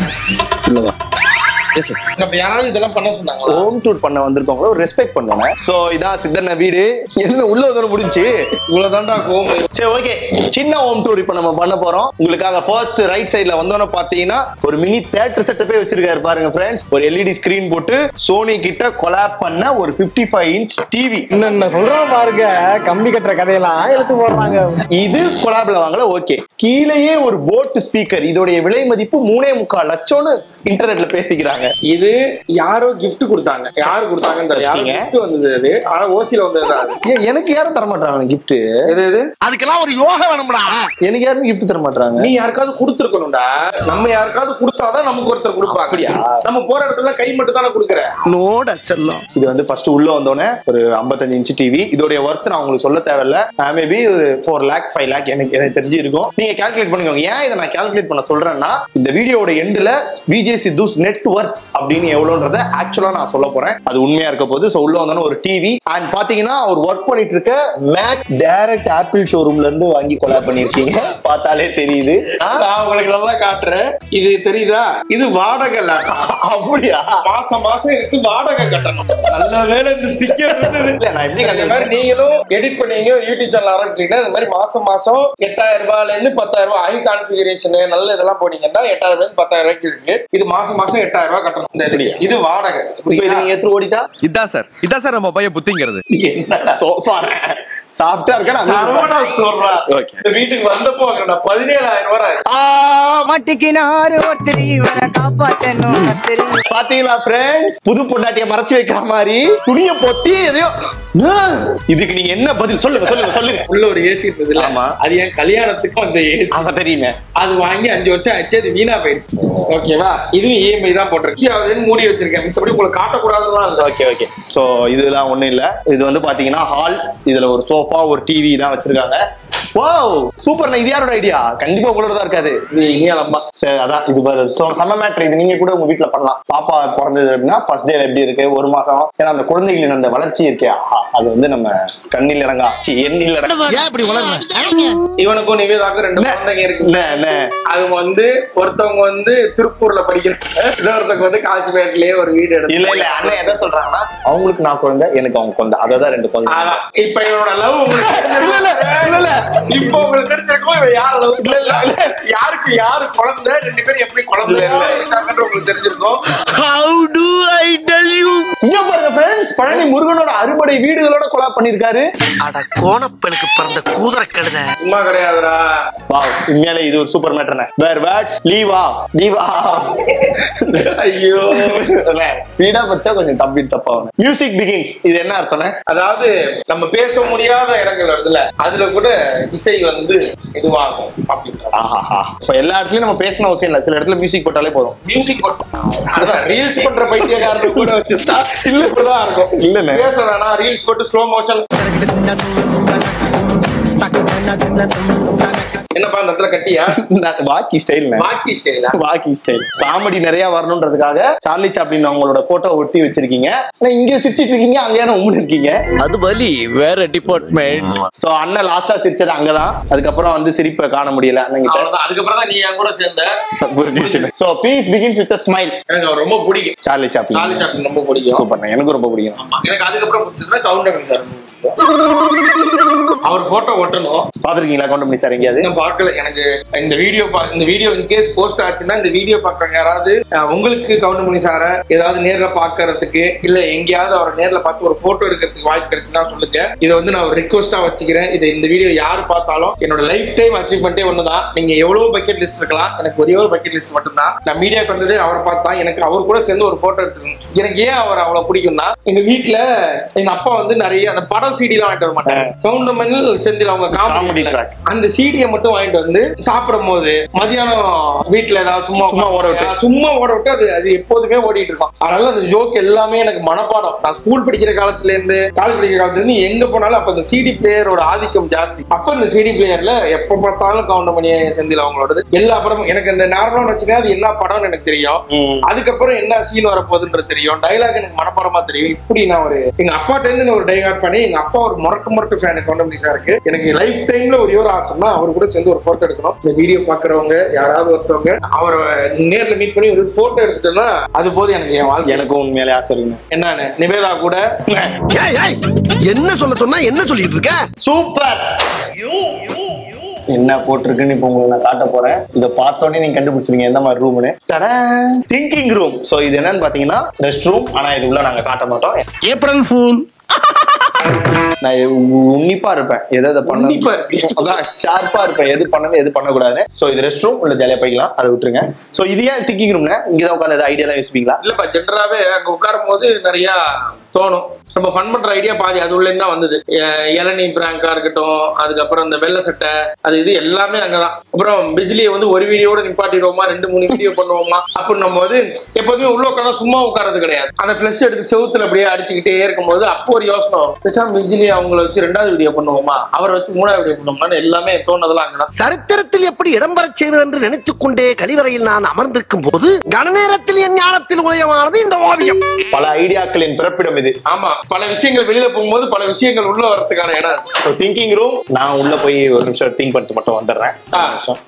நம்ம யாராவது இதெல்லாம் பண்ண சொன்னாங்களா ஹோம் டூர் பண்ண வந்திருக்கவங்கள ஒரு ரெஸ்பெக்ட் பண்ணுவாங்க சோ இதான் சித்தண்ண வீடு என்ன உள்ள வந்து முடிஞ்சு இவ்வளவுதான்டா ஹோம் சரி ஓகே சின்ன ஹோம் டூர் இப்ப நம்ம பண்ண போறோம் உங்களுக்காக ஃபர்ஸ்ட் ரைட் சைடுல வந்தோன்னு பாத்தீங்கன்னா ஒரு மினி தியேட்டர் செட்டப்பே வச்சிருக்காரு பாருங்க ஃப்ரெண்ட்ஸ் ஒரு எல்இடி ஸ்கிரீன் போட்டு சோனி கிட்ட கொலாப் பண்ண ஒரு 55 ஃபைவ் இன்ச் டிவி என்ன சொல்றான் பாருங்க கம்பி கட்டுற கதையெல்லாம் எடுத்து போடுறாங்க இது கொலாப்ல வாங்கல ஓகே கீழேயே ஒரு போட் ஸ்பீக்கர் இதோடைய விலை மதிப்பு மூணே முக்கால் லட்சம்னு இன்டர்நெட்ல பேசிக்கிறாங்க இது யாரோ gift கொடுத்தாங்க யாரு கொடுத்தாங்கன்னு தெரியல. யாரோ வச்சிங்க. gift வந்தது அது ஆனா ஓசில வந்தது அது ஏன் எனக்கு யாரும் தர மாட்டாங்க கிஃப்ட் எது எது அதுக்கெல்லாம் ஒரு யோகம் வேணும்டா எனக்கு யாரும் கிஃப்ட் தர மாட்டாங்க நீ யாருக்காவது கொடுத்துருக்கணும்டா நம்ம யாருக்காவது கொடுத்தாதான் நமக்கு ஒருத்தர் கொடுப்பாங்க அப்படியா? நம்ம போற இடத்துல கை மட்டும் தானே கொடுக்குற நோட செல்லம் இது வந்து ஃபர்ஸ்ட் உள்ள வந்தோடனே ஒரு 55 இன்ச் டிவி இதோடைய ஒர்த் நான் உங்களுக்கு சொல்ல தேவையில்ல maybe four lakh five lakh எனக்கு எனக்கு தெரிஞ்சு இருக்கும் நீங்க கால்குலேட் பண்ணிக்கோங்க ஏன் இதை நான் கால்குலேட் பண்ண சொல்றேன்னா இந்த வீடியோட எண்ட்ல விஜய் சித்துஸ் நெட் ஒர்த் அப்படின்னு எவ்வளோன்றத ஆக்சுவலா நான் சொல்ல போறேன் அது உண்மையா இருக்க போது ஸோ உள்ள வந்தோடனே ஒரு டிவி அண்ட் பாத்தீங்கன்னா அவர் ஒர்க் பண்ணிட்டு இருக்க மேக் டைரக்ட் ஆப்பிள் ஷோரூம்ல இருந்து வாங்கி கொலாப் பண்ணிருக்கீங்க பார்த்தாலே தெரியுது ஆ? நான் உங்களுக்கு நல்லா காட்டுறேன் இது தெரியுதா இது வாடகை லேப்டாப் அப்படியா மாசம் மாசம் இதுக்கு வாடகை கட்டணும் நல்ல வேலை இந்த ஸ்டிக்கர் இல்ல நான் எப்படி இந்த மாதிரி கண்டுபிடிச்சேன்? நீங்களும் எடிட் பண்ணீங்க யூடியூப் சேனல் ஆரம்பிக்கிறீங்கன்னா இந்த மாதிரி மாசம் மாசம் எட்டாயிரம் ரூபாயில இருந்து பத்தாயிரம் ரூபாய் ஐ கான்ஃபிகரேஷன் நல்ல இதெல்லாம் போனீங்கன்னா எட்டாயிரம் ரூபாய் பத்தாயிரம் ரூபாய்க்கு இருக்கு இது மாசம் மாசம் எட்டாயிரம் ரூபாய் கட்டணும் இந்த இதுக்கு. இது வாடகை இப்போ இதை நீங்க எடுத்து ஓடிட்டா இதான் சார் இதான் சார் நம்ம பையன் புத்திங்கிறது என்னடா சோஃபா சாப்பிட்டா இருக்கா சரவணா ஸ்டோர்ரா Okay. இந்த வீட்டுக்கு வந்தப்போ வாங்கினா பதினேழாயிரம் ரூபாய் மாட்டிக்கினாரு ஒருத்தர் இவரை காப்பாத்தணும் கத்திரி பாத்தீங்களா ஃப்ரெண்ட்ஸ் புது பொண்டாட்டிய மறைச்சு வைக்கிற மாதிரி துணிய போட்டி எதையோ ஆ, இதுக்கு நீங்க என்ன பதில் சொல்லுங்க சொல்லுங்க சொல்லுங்க உள்ள ஒரு ஏசி இருந்தது இல்ல ஆமா. அது என் கல்யாணத்துக்கு அந்த ஏசி ஆமா தெரியுமே அது வாங்கி அஞ்சு வருஷம் ஆச்சு அது வீணா போயிடுச்சு ஓகேவா இதுவும் இஎம்ஐ தான் போட்டிருக்கு அதுன்னு மூடி வச்சிருக்கேன் மிச்சபடி உங்களுக்கு காட்டக்கூடாதுலாம் இல்ல ஓகே ஓகே சோ இதெல்லாம் ஒண்ணும் இல்ல இது வந்து பாத்தீங்கன்னா ஹால் இதுல ஒரு சோஃபா ஒரு டிவி தான் வச்சிருக்காங்க வாவ் சூப்பர் இது யாரோட ஐடியா கண்டிப்பா உங்களோட தான் இருக்காது இது இனியால் அம்மா சரி அதான் இது பாரு so, செம்ம மேட்ரு இது நீங்க கூட உங்க வீட்ல பண்ணலாம் பாப்பா பிறந்தது அப்படின்னா ஃபர்ஸ்ட் டே எப்படி இருக்கு ஒரு மாசம் ஏன்னா அந்த குழந்தைகளின் அந்த வளர்ச்சி இருக்கே ஆஹா, அது வந்து நம்ம கண்ணில் இடங்கா சி எண்ணில் இடங்கா ஏன் இப்படி வளர்ற இவனுக்கும் நிவேதாக்கும் ரெண்டு குழந்தைங்க இருக்கு என்ன, என்ன? அது வந்து ஒருத்தவங்க வந்து திருப்பூர்ல படிக்கிறாங்க இன்னொருத்தவங்க வந்து காசிமேட்லயே ஒரு வீடு எடுத்து இல்ல இல்ல அண்ணன் எதை சொல்றாங்கன்னா அவங்களுக்கு நான் குழந்தை எனக்கு அவங்க குழந்தை அததான் ரெண்டு குழந்தை அதான். இப்ப இவனோட லவ் உங்களுக்கு இல்ல இல்ல இல்ல இல்ல இப்ப உங்களுக்கு தெரிஞ்சிருக்கும் இவன் யார் லவ் இல்ல இல்ல யாருக்கு யாரு குழந்தை ரெண்டு பேரும் எப்படி குழந்தை இல்ல, இல்ல. இருக்காங்கன்னு உங்களுக்கு தெரிஞ்சிருக்கும் how do I tell you இங்க பாருங்க ஃப்ரெண்ட்ஸ் பழனி முருகனோட அறுபடை வீடுகளோட கொலா பண்ணிருக்காரு அட கோணப்பலுக்கு பிறந்த கூதர கழுத சும்மா கிடையாதுடா வா உண்மையாலே இது ஒரு சூப்பர் மேட்டர்னே where words leave off leave off ஐயோ ஸ்பீடா படிச்சா கொஞ்சம் தப்பி தப்பாகும் மியூசிக் பிகின்ஸ் இது என்ன அர்த்தம்னா அதாவது நம்ம பேச முடியாத இடங்கள் வருதுல்ல அதுல கூட இசை வந்து இதுவாகும் அப்படின்ற ஆஹாஹா இப்ப எல்லா இடத்துலயும் நம்ம பேசணும் அவசியம் இல்ல சில இடத்துல மியூசிக் போட்டாலே போதும் மியூசிக் அதான் ரீல்ஸ் பண்ற பைத்தியக்காரன் கூட வச்சிருந்தா இல்ல இப்படிதான் இருக்கும் இல்லண்ணே. பேச வேணாம் ரீல்ஸ் போட்டு ஸ்லோ மோஷன் என்னப்பா அந்த இடத்துல கட்டியா வாக்கி ஸ்டைல் பாக்கி ஸ்டைலா வாக்கி ஸ்டைல் காமெடி நிறைய வரணுன்றதுக்காக சார்லி சாப்ளின் அவங்களோட போட்டோ ஒட்டி வச்சிருக்கீங்க ஆனா இங்க சிரிச்சிட்டு இருக்கீங்க அங்க ஏன்னா உம்முன்னு இருக்கீங்க அது வலி வேற டிபார்ட்மெண்ட் சோ அண்ணன் லாஸ்டா சிரிச்சது அங்கதான் அதுக்கப்புறம் வந்து சிரிப்பை காண முடியல அண்ணன் கிட்ட அவ்வளவுதான் அதுக்கப்புறம் தான் நீ என் கூட சேர்ந்த புரிஞ்சிச்சு so peace begins with smile எனக்கு அவர் ரொம்ப பிடிக்கும் சார்லி சாப்ளின் சார்லி சாப்ளின் ரொம்ப பிடிக்கும் சூப்பர் எனக்கு ரொம்ப பிடிக்கும் ஆமா. எனக்கு அதுக்கப்புறம் பிடிச்சதுன்னா கவுண்டர் சார் அவர் போட்டோ ஒட்டணும் பாத்திருக்கீங்களா கவுண்ட் சார் எங்கேயாவது இன்னும் பார்க்கல எனக்கு இந்த வீடியோ இந்த வீடியோ இன்கேஸ் போஸ்ட் ஆச்சுன்னா இந்த வீடியோ பார்க்கறவங்க யாராவது அஹ், உங்களுக்கு கவுண்டமணி சாரை ஏதாவது நேர்ல பார்க்கறதுக்கு இல்ல எங்கேயாவது அவரை நேர்ல பார்த்து ஒரு போட்டோ எடுக்கிறதுக்கு வாய்ப்பு கிடைச்சுன்னா சொல்லுங்க இதை வந்து நான் ஒரு ரிக்வஸ்டா வச்சுக்கிறேன் இது இந்த வீடியோ யார் பார்த்தாலும் என்னோட லைஃப் டைம் அச்சீவ்மெண்ட்டே ஒண்ணுதான் நீங்க எவ்வளவு பக்கெட் லிஸ்ட் இருக்கலாம் எனக்கு ஒரே ஒரு பக்கெட் லிஸ்ட் மட்டும்தான் நான் மீடியாக்கு வந்ததே அவரை பார்த்தா எனக்கு அவர் கூட சேர்ந்து ஒரு போட்டோ எடுத்துக்கணும் எனக்கு ஏன் அவர் அவ்வளவு பிடிக்கும்னா எங்க வீட்ல எங்க அப்பா வந்து நிறைய அந்த படம் சிடி எல்லாம் வாங்கிட்டு வர மாட்டாங்க கவுண்டமணி செந்தில் அவங்க Comedy காமெடி track. அந்த சீடியை மட்டும் வாங்கிட்டு வந்து சாப்பிடும் போது மதியானம் வீட்டுல ஏதாவது சும்மா சும்மா ஓட விட்டு. சும்மா ஓட விட்டு அது அது எப்போதுமே ஓடிட்டு இருக்கும் அதனால அந்த ஜோக் எல்லாமே எனக்கு மனப்பாடம் நான் ஸ்கூல் படிக்கிற காலத்துல இருந்து காலேஜ் படிக்கிற காலத்துல இருந்து எங்க போனாலும் அப்ப அந்த சிடி பிளேயரோட ஆதிக்கம் ஜாஸ்தி அப்ப இந்த சிடி பிளேயர்ல எப்ப பார்த்தாலும் கவுண்டமணி செந்தில் அவங்களோடது எல்லா படமும் எனக்கு இந்த நார்மலா வச்சுன்னா அது என்ன படம்னு எனக்கு தெரியும் ம். அதுக்கப்புறம் என்ன சீன் வரப்போகுதுன்றது தெரியும் டைலாக் எனக்கு மனப்பாடமா தெரியும் இப்படி நான் ஒரு எங்க அப்பாட்ட இருந்து நான் ஒரு டைலாக் பண்ணி எங்க அப்பா ஒரு முறக்க முறக்க ஃபேன் கவுண்டமணி சாருக்கு எனக்கு லைஃப் டைம்ல ஒரு ஒரு ஆசைன்னா அவர் கூட சேர்ந்து ஒரு போட்டோ எடுக்கணும் இந்த வீடியோ பாக்குறவங்க யாராவது ஒருத்தவங்க அவரை நேர்ல மீட் பண்ணி ஒரு போட்டோ எடுத்துட்டோம்னா அது போதும் எனக்கு என் வாழ்க்கை எனக்கும் உண்மையிலே ஆசை இருக்குங்க என்னன்னு நிவேதா கூட ஏய், ஏய், என்ன சொல்ல சொன்னா என்ன சொல்லிட்டு இருக்க சூப்பர் என்ன போட்டிருக்குன்னு இப்போ உங்களுக்கு நான் காட்ட போறேன் இதை பார்த்தோன்னே நீங்க கண்டுபிடிச்சிருங்க எந்த மாதிரி ரூம்னு திங்கிங் ரூம் சோ இது என்னன்னு பாத்தீங்கன்னா ரெஸ்ட் ரூம் ஆனா இது உள்ள நாங்க காட்ட மாட்டோம் ஏப்ரல் ஃபூல் நான் உ- உன்னிப்பா இருப்பேன் எதை எதை பண்ண உன்னிப்பா இருப்பியா? அதான் ஷார்ப்பா இருப்பேன் எது பண்ணணும் எது பண்ணக்கூடாது சோ இது ரெஸ்ட் ரூம் உள்ள ஜாலியா போய்க்கலாம் அதை விட்டுருங்க சோ இது ஏன் திங்கிங் ரூம்ல இங்கதான் உட்காந்து ஐடியா எல்லாம் யோசிப்பீங்களா இல்லப்பா ஜென்ரலாவே அங்க உட்காரும் போது நிறைய தோணும் நம்ம ஃபன் பண்ற ஐடியா பாதி அது உள்ள தான் வந்தது எ- இளநீ பிராங்கா இருக்கட்டும் அதுக்கப்புறம் இந்த வெள்ளை சட்டை அது இது எல்லாமே அங்கதான் அப்புறம் பிஜிலியை வந்து ஒரு வீடியோட நிப்பாட்டிடுவோமா ரெண்டு மூணு வீடியோ பண்ணுவோமா அப்படின்னும் போது எப்போதுமே உள்ள உட்காந்தா சும்மா உட்கார்றது கிடையாது அந்த ஃபிளஷ் எடுத்து செவுத்துல அப்படியே அடிச்சுக்கிட்டே இருக்கும்போது அப்போ ஒரு யோசனை வரும் பேசாம பிஜிலி அவங்கள வச்சு ரெண்டாவது வீடியோ பண்ணுவோமா அவரை வச்சு மூணாவது வீடியோ பண்ணுவோமான்னு எல்லாமே தோணுதெல்லாம் அங்கதான் சரித்திரத்தில் எப்படி இடம்பெறச் செய்வது என்று நினைத்துக் கொண்டே கழிவறையில் நான் அமர்ந்திருக்கும் போது கனநேரத்தில் என் ஞானத்தில் உதயமானது இந்த ஓவியம் பல ஐடியாக்களின் பிறப்பிடம் இது ஆமா பல விஷயங்கள் வெளியில போகும்போது பல விஷயங்கள் உள்ள வரதுக்கான இடம் அது. ஸோ திங்கிங் ரூம் நான் உள்ள போய் ஒரு நிமிஷம் திங்க் பண்ணிட்டு மட்டும் வந்துடுறேன் ஆ. ஒரு நிமிஷம்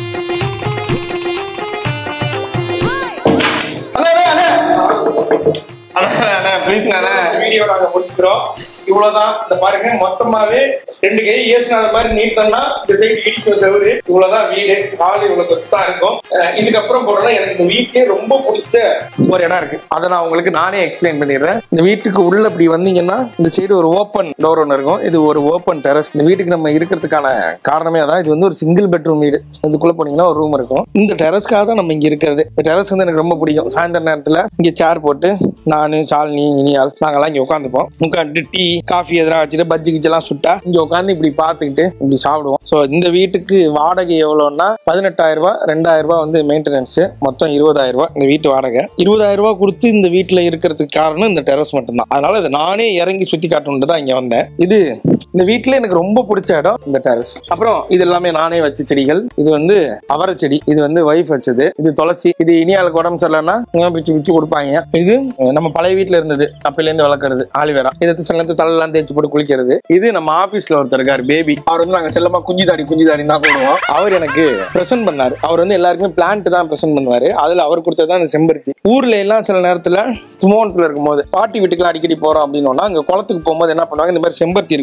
அண்ணா, அண்ணா, அண்ணா. அண்ணா, அண்ணா, please அண்ணா. இந்த வீடியோ நாங்க முடிச்சுக்கிறோம் இவ்வளவுதான் இந்த பாருங்க மொத்தமாவே ரெண்டு கை ஏசுனாத மாதிரி நீட்டம்னா இந்த சைடு இடிக்கும் செவரு இவ்வளவுதான் வீடு ஹால் இவ்வளவு பெருசு தான் இருக்கும் அஹ் இதுக்கப்புறம் போறோம்னா எனக்கு இந்த வீட்லயே ரொம்ப பிடிச்ச ஒரு இடம் இருக்கு அதை நான் உங்களுக்கு நானே எக்ஸ்பிளைன் பண்ணிடுறேன் இந்த வீட்டுக்கு உள்ள இப்படி வந்தீங்கன்னா இந்த சைடு ஒரு ஓப்பன் டோர் ஒன்று இருக்கும் இது ஒரு ஓப்பன் டெரஸ் இந்த வீட்டுக்கு நம்ம இருக்கிறதுக்கான காரணமே அதான் இது வந்து ஒரு சிங்கிள் பெட்ரூம் வீடு இதுக்குள்ள போனீங்கன்னா ஒரு ரூம் இருக்கும் இந்த டெரஸ்க்காக தான் நம்ம இங்க இருக்கிறது இந்த டெரஸ் வந்து எனக்கு ரொம்ப பிடிக்கும் சாயந்தர நேரத்துல இங்க சேர் போட்டு நானு சாலினி இனியால் நாங்கெல்லாம் இங்க உட்காந்துப்போம் உட்காந்துட்டு டீ காஃபி எதனா வச்சுட்டு பஜ்ஜி கிச்செல்லாம் சுட்டா இங்க உட்காந்து இப்படி பார்த்துக்கிட்டு இப்படி சாப்பிடுவோம் ஸோ இந்த வீட்டுக்கு வாடகை எவ்வளோன்னா பதினெட்டாயிரம் ரூபாய் ரெண்டாயிரம் ரூபாய் வந்து மெயின்டெனன்ஸ் மொத்தம் இருபதாயிரம் ரூபாய் இந்த வீட்டு வாடகை இருபதாயிரம் ரூபாய் கொடுத்து இந்த வீட்டில் இருக்கிறதுக்கு காரணம் இந்த டெரஸ் மட்டும்தான் அதனால இதை நானே இறங்கி சுத்தி காட்டணுன்ட்டு தான் இங்க வந்தேன் இது இந்த வீட்டில் எனக்கு ரொம்ப பிடிச்ச இடம் இந்த டெரஸ் அப்புறம் இது எல்லாமே நானே வச்ச செடிகள் இது வந்து அவரை செடி இது வந்து ஒய்ஃப் வச்சது இது துளசி இது இனியாளுக்கு உடம்பு சரியில்லைன்னா இவங்க பிச்சு பிச்சு கொடுப்பாங்க இது நம்ம பழைய வீட்டில் இருந்தது அப்பையிலேருந்து வளர்க்குறது ஆலிவேரா இதை சில தலையெல்லாம் தேய்ச்சி போட்டு குளிக்கிறது இது நம்ம ஆபீஸ்ல ஒருத்தர் இருக்கார் பேபி அவர் வந்து நாங்க செல்லமா குஞ்சு தாடி குஞ்சு தாடி தான் கூடுவோம் அவர் எனக்கு பிரசன்ட் பண்ணாரு அவர் வந்து எல்லாருக்குமே பிளான்ட் தான் பிரசன்ட் பண்ணுவாரு அதுல அவர் கொடுத்தது தான் இந்த செம்பருத்தி ஊர்ல எல்லாம் சில நேரத்துல குமோனத்துல இருக்கும்போது பாட்டி வீட்டுக்குலாம் அடிக்கடி போறோம் அப்படின்னோம்னா அங்க குளத்துக்கு போகும்போது என்ன பண்ணுவாங்க இந்த மாதிரி செம்பருத்தி இருக்கும் அந்த செம்பருத்தி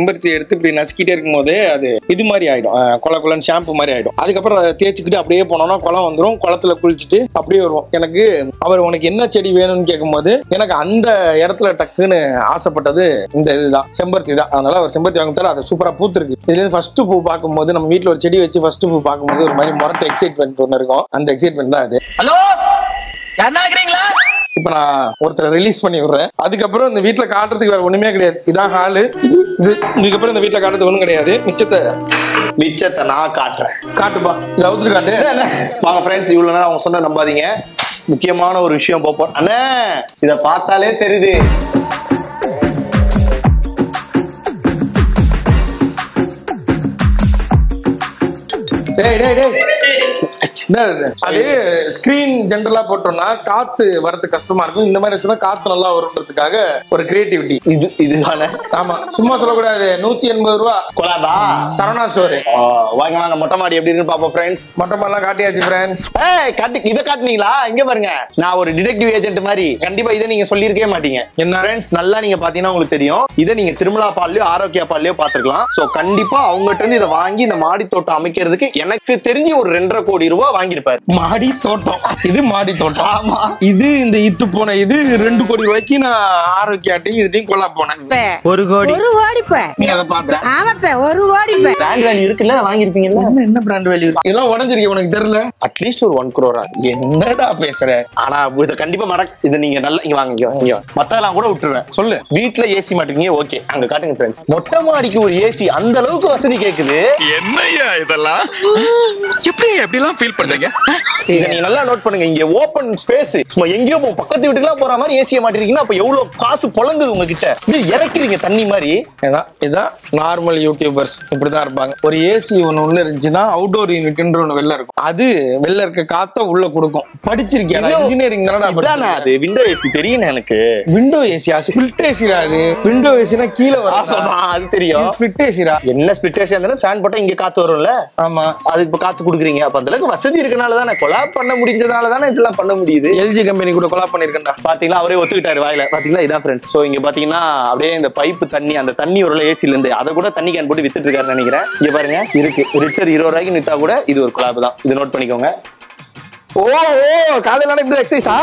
செம்பருத்தி எடுத்து இப்படி நசுக்கிட்டே இருக்கும்போது அது இது மாதிரி ஆயிடும் அஹ், கொல கொலன்னு ஷாம்பு மாதிரி ஆயிடும் அதுக்கப்புறம் அதை தேய்ச்சிக்கிட்டு அப்படியே போனோம்னா குளம் வந்துடும் குளத்துல குளிச்சுட்டு அப்படியே வருவோம் எனக்கு அவர் உனக்கு என்ன செடி வேணும்னு கேட்கும்போது எனக்கு அந்த இடத்துல டக்குன்னு ஆசைப்பட்டது இந்த இதுதான் செம்பருத்தி தான் அதனால அவர் செம்பருத்தி வாங்க தர அது சூப்பரா பூத்துருக்கு இதுல இருந்து ஃபர்ஸ்ட் பூ பார்க்கும்போது நம்ம வீட்ல ஒரு செடி வச்சு ஃபர்ஸ்ட் பூ பார்க்கும்போது ஒரு மாதிரி முரட்டு எக்ஸைட்மெண்ட் ஒன்று இருக்கும் அந்த எக்ஸைட்மெண்ட் தான் அது ஹலோ யாருன்னா இருக்கிறீங்களா இப்ப நான் ஒருத்தரை ரிலீஸ் பண்ணி விடுறேன் அதுக்கப்புறம் இந்த வீட்ல காட்டுறதுக்கு வேற ஒண்ணுமே கிடையாது இதான் ஹாலு இது இது இதுக்கப்புறம் இந்த வீட்ல காட்டுறதுக்கு ஒண்ணும் கிடையாது மிச்சத்தை மிச்சத்தை நான் காட்டுறேன் காட்டுப்பா இதை அவுத்துட்டு காட்டு அண்ணே, வாங்க ஃப்ரெண்ட்ஸ் இவ்வளவு நேரம் அவங்க சொன்ன நம்பாதீங்க முக்கியமான ஒரு விஷயம் போப்போம் அண்ணே இத பார்த்தாலே தெரியுது டேய் டேய் டேய் என்ன இது? அது ஸ்கிரீன் ஜென்ரலா போட்டோம்னா காத்து வரது கஷ்டமா இருக்கும் இந்த மாதிரி வச்சுனா காத்து நல்லா வரும்ன்றதுக்காக ஒரு கிரியேட்டிவிட்டி இது இதுதானே ஆமா சும்மா சொல்லக்கூடாது நூத்தி எண்பது ரூபா கொலாபா சரவணா ஸ்டோரு வாங்க வாங்க மொட்டை மாடி எப்படி இருக்குன்னு பாப்போம் ஃப்ரெண்ட்ஸ் மொட்டை மாடலாம் காட்டியாச்சு ஃப்ரெண்ட்ஸ் ஏய் காட்டி இத காட்டுனீங்களா இங்க பாருங்க நான் ஒரு டிடெக்டிவ் ஏஜென்ட் மாதிரி கண்டிப்பா இதை நீங்க சொல்லியிருக்கவே மாட்டீங்க என்ன? ஃப்ரெண்ட்ஸ் நல்லா நீங்க பாத்தீங்கன்னா உங்களுக்கு தெரியும் இதை நீங்க திருமலா பால்லயோ ஆரோக்கியா பால்லயோ பாத்துக்கலாம் சோ கண்டிப்பா அவங்ககிட்ட இருந்து இதை வாங்கி இந்த மாடி தோட்டம் அமைக்கிறதுக்கு எனக்கு தெரிஞ்சு ஒரு ரெண்டரை கோடி ரூபாய் வாங்கியிருப்பாரு மாடி தோட்டம் இது மாடி தோட்டம் ஆமா இது இந்த இத்து போன இது ரெண்டு கோடி ரூபாய்க்கு நான் ஆரோக்கியாட்டையும் இதுட்டையும் கொல்லா போனேன் ஒரு கோடி ஒரு கோடி பே நீ அதை பாத்த ஆமாப்ப ஒரு கோடி பே பிராண்ட் வேல்யூ இருக்குல்ல வாங்கியிருப்பீங்கல்ல என்ன என்ன பிராண்ட் வேல்யூ இதெல்லாம் உடஞ்சிருக்கே உனக்கு தெரியல அட்லீஸ்ட் ஒரு ஒன் குரோரா என்னடா பேசுற ஆனா இதை கண்டிப்பா மடக் இதை நீங்க நல்லா இங்க வாங்க இங்க வாங்க, இங்க வாங்க. மத்ததெல்லாம் கூட விட்டுருவேன் சொல்லு வீட்ல ஏசி மாட்டீங்க ஓகே அங்க காட்டுங்க ஃப்ரெண்ட்ஸ் மொட்டை மாடிக்கு ஒரு ஏசி அந்த அளவுக்கு வசதி கேக்குது என்னய்யா இதெல்லாம் எப்படி எப்படிலாம் ஃபீல் பண்றீங்க இத நீங்க நல்லா நோட் பண்ணுங்க இங்க ஓபன் ஸ்பேஸ் சும்மா எங்கேயோ போ பக்கத்து வீட்டுக்குலாம் போற மாதிரி ஏசியை மாட்டிருக்கீங்கன்னா அப்ப எவ்வளவு காசு புழங்குது உங்ககிட்ட இது இறக்குறீங்க தண்ணி மாதிரி இதான் இதான் நார்மல் யூடியூபர்ஸ் இப்படிதான் இருப்பாங்க ஒரு ஏசி ஒண்ணு உள்ள இருந்துச்சுன்னா அவுட்டோர் யூனிட்ன்ற ஒண்ணு வெளில இருக்கும் அது வெளில இருக்க காத்த உள்ள கொடுக்கும் படிச்சிருக்கியா இது- இன்ஜினியரிங் இதானே அது விண்டோ ஏசி தெரியும் எனக்கு விண்டோ ஏசியா ஸ்பிளிட் ஏசிடா அது விண்டோ ஏசினா கீழே ஆமா, வரும் அது தெரியும் ஸ்பிளிட் ஏசிடா என்ன ஸ்பிட் ஏசியா இருந்தாலும் ஃபேன் போட்டா இங்க காத்து வரும்ல ஆமா அது இப்ப காத்து குடுக்குறீங்க அப்ப அந்த அளவுக்கு வசதி இருக்கனால தானே கொலாப் பண்ண முடிஞ்சதால தானே இதெல்லாம் பண்ண முடியுது எல்ஜி கம்பெனி கூட கொலா பண்ணிருக்கேன்டா பாத்தீங்களா அவரே ஒத்துக்கிட்டாரு வாயில பாத்தீங்களா இதான் ஃப்ரெண்ட்ஸ் சோ இங்க பாத்தீங்கன்னா அப்படியே இந்த பைப்பு தண்ணி அந்த தண்ணி ஒரு ஏசில இருந்து அதை கூட தண்ணி கேன் போட்டு வித்துட்டு இருக்காருன்னு நினைக்கிறேன் இங்க பாருங்க இருக்கு லிட்டர் இருபது ரூபாய்க்கு வித்தா கூட இது ஒரு குழாப் தான் இது நோட் பண்ணிக்கோங்க ஓ ஓ காலையில இப்படி எக்ஸசைஸா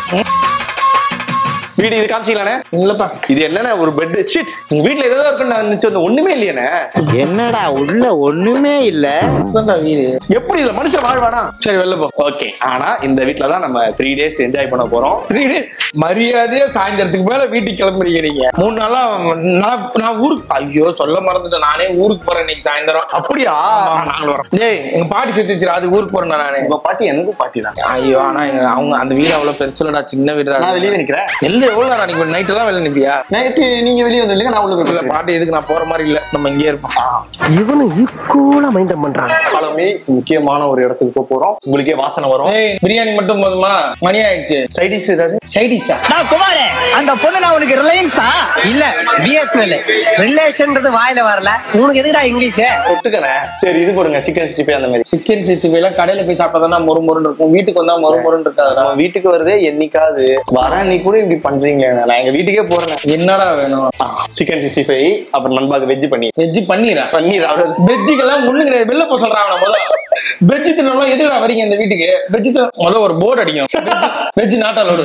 வீடு இது காமிச்சிக்கலானே இல்லப்பா இது என்னண்ணே ஒரு பெட் ஷீட் உங்க வீட்ல ஏதாவது இருக்குன்னு நான் நினைச்சு வந்தேன். ஒண்ணுமே இல்லையானே என்னடா உள்ள ஒண்ணுமே இல்ல வீடு எப்படி இதுல மனுஷன் வாழ்வானா சரி வெளில போ ஓகே ஆனா இந்த வீட்ல தான் நம்ம த்ரீ டேஸ் என்ஜாய் பண்ண போறோம் த்ரீ டேஸ் மரியாதையா சாயந்தரத்துக்கு மேல வீட்டுக்கு கிளம்புறீங்க நீங்க மூணு நாளா நான் நான் ஊருக்கு ஐயோ சொல்ல மறந்துட்டேன் நானே ஊருக்கு போறேன் இன்னைக்கு சாயந்தரம் அப்படியா நாங்களும் வரோம் டேய் எங்க பாட்டி செத்துச்சு அது ஊருக்கு போறேன் நானே உங்க பாட்டி எனக்கும் பாட்டி தான் ஐயோ ஆனா எங்க- அவங்க அந்த வீடு அவ்வளவு பெருசுலடா சின்ன வீடு நான் வெளியே நிக்கிறேன் எல்லாம் எவ்வளவு நேரம் நீங்க நைட்டு தான் வெளில நிப்பியா நைட்டு நீங்க வெளியே வந்துருங்க நான் உள்ள இல்ல போய் பாட்டி எதுக்கு நான் போற மாதிரி இல்ல நம்ம இங்கேயே இருப்போம் இவனும் ஈக்குவலா மைண்டம் பண்றான் காலமே முக்கியமான ஒரு இடத்துக்கு போக போறோம் உங்களுக்கே வாசனை வரும் ஏய் பிரியாணி மட்டும் போதுமா மணி ஆயிடுச்சு சைடிஸ் ஏதாவது சைடிஸா நான் குமாரே அந்த பொண்ணு நான் உனக்கு ரிலையன்ஸா இல்ல பிஎஸ்என்எல் ரிலேஷன்ன்றது வாயில வரல உனக்கு எதுக்குடா இங்கிலீஷ் ஒட்டுக்கணே சரி இது போடுங்க சிக்கன் சிக்ஸ்டி அந்த மாதிரி சிக்கன் சிக்ஸ்டி எல்லாம் கடையில போய் சாப்பிட்டா தான் மொறு மொறுன்னு இருக்கும் வீட்டுக்கு வந்தா மொறு மொறுன்னு இருக்காதுடா நம்ம வீட்டுக்கு வருதே என்னைக்காவது வர அன்னைக்கு கூட இப்படி பண்றீங்க நான் எங்க வீட்டுக்கே போறேன் என்னடா வேணும் சிக்கன் சிக்ஸ்டி ஃபைவ் அப்புறம் நண்பாக்கு வெஜ் பண்ணி வெஜ் பண்ணிடுறேன் பன்னீர் அவ்வளவு வெஜ்ஜுக்கெல்லாம் ஒண்ணு கிடையாது வெளில போக சொல்றாங்க முதல்ல வெஜ் தினம் எதுடா வரீங்க இந்த வீட்டுக்கு வெஜ் முதல்ல ஒரு போர்டு அடிக்கும் வெஜ் நாட் அலோடு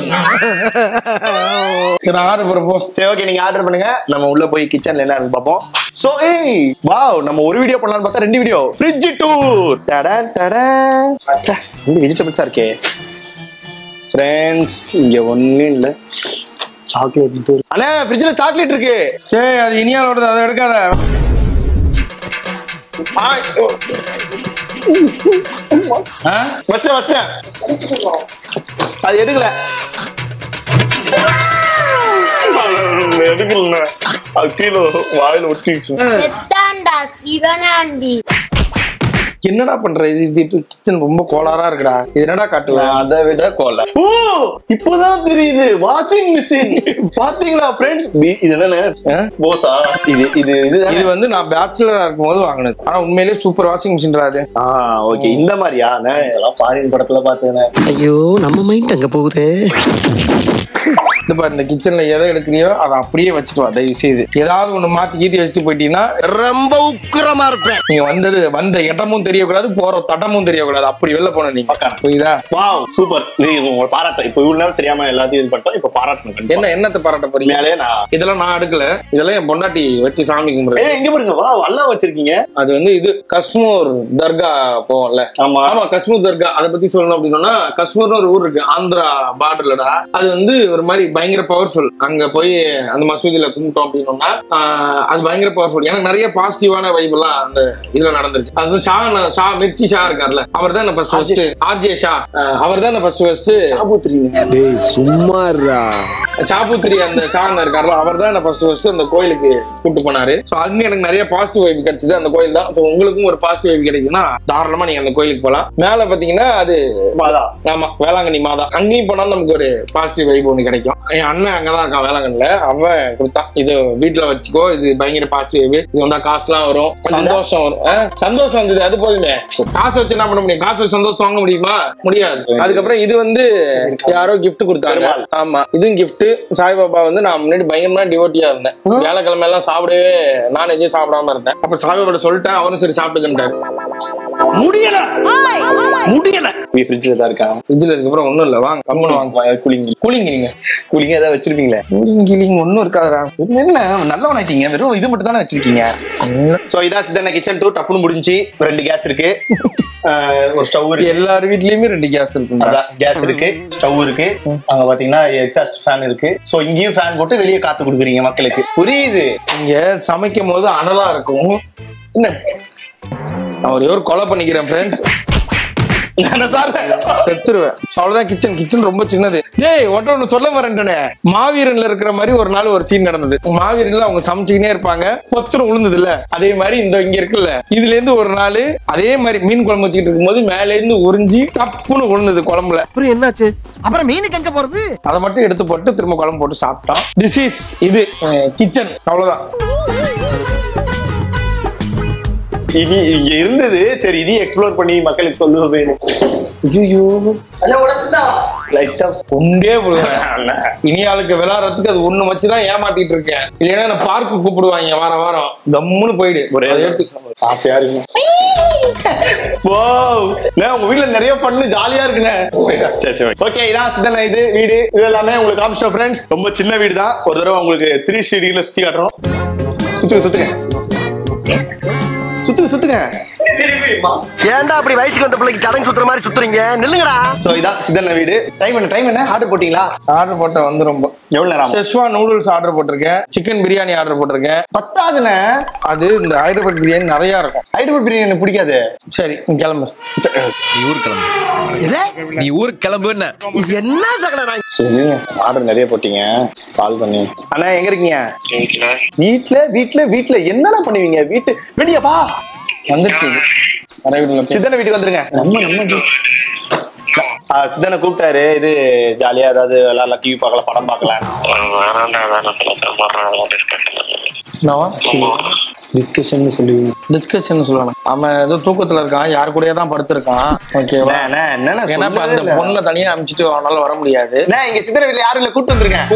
சரி ஆர்டர் போற போ சரி ஓகே நீங்க ஆர்டர் பண்ணுங்க நம்ம உள்ள போய் கிச்சன்ல என்ன இருக்கு பார்ப்போம் சோ ஏய் வாவ் நம்ம ஒரு வீடியோ பண்ணலாம்னு பார்த்தா ரெண்டு வீடியோ ஃப்ரிட்ஜ் டூர் டடன் டடன் அச்சா இந்த வெஜிடபிள்ஸா இருக்கே ஃப்ரெண்ட்ஸ் இங்க ஒண்ணும் இல்ல சாக்லேட் அண்ணே ஃப்ரிட்ஜ்ல சாக்லேட் இருக்கு சரி அது இனியாலோட அதை எடுக்காத ஆ, ஓ. ஆ? வச்சேன் வச்சேன் அது எடுக்கல எடுக்கல அது கீழே வாயில ஒட்டிடுச்சு செத்தாண்டா சிவனாண்டி என்னடா பண்ற இது இது கிச்சன் ரொம்ப கோளாரா இருக்குடா இது என்னடா காட்டுவேன் அதை விட கோல ஓ இப்போதான் தெரியுது வாஷிங் மிஷின் பாத்தீங்களா ஃப்ரெண்ட்ஸ் இது என்னன்னு போசா இது இது இது இது வந்து நான் பேச்சுலரா இருக்கும்போது வாங்கினது ஆனா உண்மையிலேயே சூப்பர் வாஷிங் மிஷின்டா அது ஆ ஓகே இந்த மாதிரியா நான் இதெல்லாம் ஃபாரின் படத்துல பார்த்தேன் ஐயோ நம்ம மைண்ட் அங்க போகுதே இந்த பாரு இந்த கிச்சன்ல எதை எடுக்கிறியோ அதை அப்படியே வச்சுட்டு வா தயவு செய்து ஏதாவது ஒண்ணு மாத்தி கீத்தி வச்சுட்டு போயிட்டீங்கன்னா ரொம்ப உக்கிரமா இருப்பேன் நீங்க வந்தது வந்த இடமும் தெரியக்கூடாது போற தடமும் தெரியக்கூடாது அப்படி வெளில போன நீங்க புரியுதா வாவ் சூப்பர் நீ உங்க பாராட்ட இப்போ இவ்வளவு நேரம் தெரியாம எல்லாத்தையும் இது பண்ணிட்டோம் இப்போ பாராட்டணும் கண்டிப்பா. என்ன என்னத்தை பாராட்ட போறீங்க மேலே நான் இதெல்லாம் நான் எடுக்கல இதெல்லாம் என் பொண்டாட்டி வச்சு சாமி ஏ கும்பிடுறேன் இங்க பாருங்க வா எல்லாம் வச்சிருக்கீங்க அது வந்து இது கஸ்மூர் தர்கா போவோம்ல ஆமா ஆமா கஸ்மூர் தர்கா அதை பத்தி சொல்லணும் அப்படின்னா கஸ்மூர்னு ஒரு ஊர் இருக்கு ஆந்திரா பார்டர்லடா அது வந்து ஒரு மாதிரி பயங்கர பவர்ஃபுல் அங்க போய் அந்த மசூதியில கும்பிட்டோம் அப்படின்னோம்னா ஆஹ், அது பயங்கர பவர்ஃபுல் எனக்கு நிறைய பாசிட்டிவான வைப் எல்லாம் அந்த இதுல நடந்திருக்கு அது வந்து ஷா ஷா மிர்ச்சி ஷா இருக்கார்ல அவர் தான் ஃபர்ஸ்ட் ஃபர்ஸ்ட் ஆர்ஜே ஷா அவர் தான் ஃபர்ஸ்ட் ஃபர்ஸ்ட் டேய் சும்மாறா சாபுத்திரி அந்த சாணம் இருக்காருல்ல அவர் தான் ஃபர்ஸ்ட் ஃபர்ஸ்ட் அந்த கோயிலுக்கு கூட்டு போனாரு ஸோ அங்க எனக்கு நிறைய பாசிட்டிவ் வைப் கிடைச்சது அந்த கோயில் தான் ஸோ உங்களுக்கும் ஒரு பாசிட்டிவ் வைப் கிடைக்கும்னா தாராளமா நீங்க அந்த கோயிலுக்கு போலாம் மேல பாத்தீங்கன்னா அது மாதா ஆமா வேளாங்கண்ணி மாதா அங்கேயும் போனா நமக்கு ஒரு பாசிட்டிவ் வைப் ஒன்று கிடைக்கும் என் அண்ணன் அங்கதான் இருக்கான் வேளாங்கண்ணில அவன் கொடுத்தான் இது வீட்டுல வச்சுக்கோ இது பயங்கர பாசிட்டிவ் வைப் இது வந்தா காசுலாம் வரும் சந்தோஷம் வரும் ஆ, சந்தோஷம் வந்தது அது போதுமே காசு வச்சு என்ன பண்ண முடியும் காசு வச்சு சந்தோஷம் வாங்க முடியுமா முடியாது அதுக்கப்புறம் இது வந்து யாரோ gift கொடுத்தாங்க ஆமா இதுவும் gift சாய்பாபா வந்து நான் முன்னாடி பயங்கரமா டிவோட்டியா இருந்தேன் வியாழக்கிழமை எல்லாம் சாப்பிடவே நான்வெஜ்ஜே சாப்பிடாம இருந்தேன் அப்ப சாய்பாபா சொல்லிட்டேன் அவரும் சரி சாப்பிட்டுக்கிட்டாரு முடியல முடியல நீ ஃப்ரிட்ஜில் தான் இருக்கா ஃப்ரிட்ஜில் அதுக்கப்புறம் ஒண்ணும் இல்ல வாங்க கம்மனு வாங்க கூலிங் கூலிங் நீங்க கூலிங் ஏதாவது வச்சிருப்பீங்களே கூலிங் கீலிங் ஒன்றும் இருக்காதுடா என்ன நல்லவன் ஆயிட்டீங்க வெறும் இது மட்டும் தானே வச்சிருக்கீங்க சோ இதான் சித்தன கிச்சன் டூர் டப்புன்னு முடிஞ்சு ரெண்டு கேஸ் இருக்கு ஆஹ் ஒரு ஸ்டவ் இருக்கு எல்லார் வீட்லயுமே ரெண்டு கேஸ் இருக்கு அதான் கேஸ் இருக்கு ஸ்டவ் இருக்கு அங்க பாத்தீங்கன்னா எக்ஸாஸ்ட் ஃபேன் இருக்கு சோ இங்கேயும் ஃபேன் போட்டு வெளியே காத்து கொடுக்குறீங்க மக்களுக்கு புரியுது இங்க சமைக்கும் போது அனலா இருக்கும் என்ன நான் ஒரே ஒரு கொலை பண்ணிக்கிறேன் ஃப்ரெண்ட்ஸ் சார் செத்துருவேன் அவ்வளவுதான் கிச்சன் கிச்சன் ரொம்ப சின்னது ஏய் ஒன்று ஒன்று சொல்ல வரேன்டனே மாவீரன்ல இருக்கிற மாதிரி ஒரு நாள் ஒரு சீன் நடந்தது மாவீரன்ல அவங்க சமைச்சுக்கினே இருப்பாங்க பொத்துரும் விழுந்தது இல்ல அதே மாதிரி இந்த இங்க இருக்குல்ல இதுல இருந்து ஒரு நாள் அதே மாதிரி மீன் குழம்பு வச்சுக்கிட்டு இருக்கும்போது மேல இருந்து உறிஞ்சி டப்புன்னு விழுந்தது குழம்புல அப்புறம் என்னாச்சு அப்புறம் மீனுக்கு எங்க போறது அதை மட்டும் எடுத்து போட்டு திரும்ப குழம்பு போட்டு சாப்பிட்டோம் திஸ் இஸ் இது கிச்சன் அவ்வளவுதான் இனி இங்க இருந்தது சரி இதையும் எக்ஸ்ப்ளோர் பண்ணி மக்களுக்கு சொல்லுவோம் வேணும் ஐயோ லைட்டா கொண்டே விழுவேன் இனி ஆளுக்கு விளையாடுறதுக்கு அது ஒண்ணு வச்சுதான் ஏமாத்திட்டு இருக்கேன் இல்லைன்னா என்ன பார்க்கு கூப்பிடுவாங்க வாரம் வாரம் கம்முன்னு போயிடு ஒரே அதை எடுத்து ஆசையா இருக்குங்க ஓ உங்க வீட்ல நிறைய பண்ணு ஜாலியா இருக்குண்ணே சரி சரி ஓகே இதான் சித்தன இது வீடு இது எல்லாமே உங்களுக்கு காமிச்சிட்டோம் ஃப்ரெண்ட்ஸ் ரொம்ப சின்ன வீடு தான் ஒரு தடவை உங்களுக்கு த்ரீ ஸ்டீடியில சுத்தி காட்டுறோம் சுத்துங்க சுத்துங்க சுத்துங்க சுத்துங்க ஏன்டா அப்படி வயசுக்கு வந்த பிள்ளைக்கு சடங்கு சுத்துற மாதிரி சுத்துறீங்க நில்லுங்கடா சோ இதான் சித்தன வீடு டைம் என்ன டைம் என்ன ஆர்டர் போட்டீங்களா ஆர்டர் போட்ட வந்து ரொம்ப எவ்வளவு நேரம் ஆகும்? செஷ்வா நூடுல்ஸ் ஆர்டர் போட்டிருக்கேன் சிக்கன் பிரியாணி ஆர்டர் போட்டிருக்கேன் பத்தாதுண்ணே அது இந்த ஹைதராபாத் பிரியாணி நிறைய இருக்கும் ஹைதராபாத் பிரியாணி எனக்கு பிடிக்காது சரி நீ கிளம்பு நீ ஊருக்கு கிளம்பு நீ ஊருக்கு கிளம்புன்னு என்ன சகல சரி ஆர்டர் நிறைய போட்டீங்க கால் பண்ணி அண்ணா எங்க இருக்கீங்க வீட்ல வீட்ல வீட்ல என்னடா பண்ணுவீங்க வீட்டு வெளிய வா வந்துருச்சு இது. நிறைய வீட்டுல பேச- சித்தனை வீட்டுக்கு வந்துருங்க நம்ம நம்ம ஆ, சித்தனை கூப்பிட்டாரு இது ஜாலியா ஏதாவது விளையாடலாம் டிவி பார்க்கலாம் படம் பார்க்கலாம் என்னவா டிஸ்கஷன் சொல்லுவீங்க டிஸ்கஷன் சொல்லணும் அவன் ஏதோ தூக்கத்துல இருக்கான் யாரு கூடயே தான் படுத்திருக்கான் ஓகேவா அண்ணா, அண்ணா, என்னண்ணா ஏன்னா இப்ப சொல்லவே அந்த இல்ல. பொண்ணை தனியா அமிச்சிட்டு அவனால வர முடியாது அண்ணா, இங்க சித்தனை வீட்டுல யாரும் இல்ல கூட்டு வந்திருக்கேன்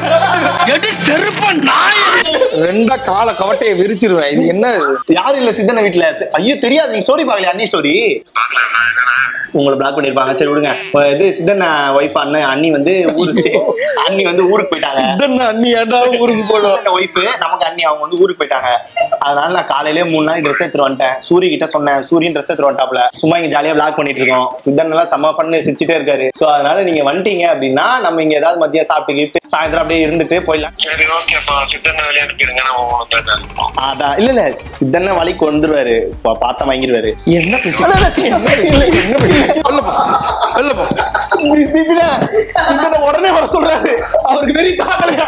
ரெண்டா கால கவட்டையை விரிச்சிருவேன் இது என்ன இது? யாரும் இல்ல சித்தனை வீட்டுல ஐயோ தெரியாது நீங்க ஸ்டோரி பார்க்கலையா அண்ணி ஸ்டோரி உங்களை பிளாக் பண்ணிருப்பாங்க சரி விடுங்க அஹ் இது சித்தன் ஒய்ஃப் அண்ணன் அண்ணி வந்து ஊருக்கு அண்ணி வந்து ஊருக்கு போயிட்டாங்க சித்தன் அண்ணி ஏன்டா ஊருக்கு போடும் ஒய்ஃப் நமக்கு அண்ணி அவங்க வந்து ஊருக்கு போயிட்டாங்க அதனால நான் காலையிலேயே மூணு நாள் ட்ரெஸ் எடுத்துட்டு வந்துட்டேன் சூரிய கிட்ட சொன்னேன் சூரியன் ட்ரெஸ் எடுத்துட்டு வந்துட்டாப்ல சும்மா இங்க ஜாலியா பிளாக் பண்ணிட்டு இருக்கோம் சித்தன் எல்லாம் செம்ம பண்ணு சிரிச்சுட்டே இருக்காரு சோ அதனால நீங்க வந்துட்டீங்க அப்படின்னா நம்ம இங்க ஏதாவது மதியம் சாப்பிட்டுக்கிட்டு சாயந்தரம் அப்படியே இருந்துட்டு போயிடலாம் சரி ஓகேப்பா சித்தனை வெளியே அனுப்பிடுங்க நான் உங்களுக்கு அதான் இல்ல இல்ல சித்தன்ன வழிக்கு வந்துருவாரு பா- பார்த்தா வாங்கிடுவாரு என்ன பேசி என்ன பேசி என்ன பேசி வெளில போ. வெளில போ. சிபினா, சித்தனை உடனே வர சொல்றாரு அவருக்கு வெறி தாக்கலையா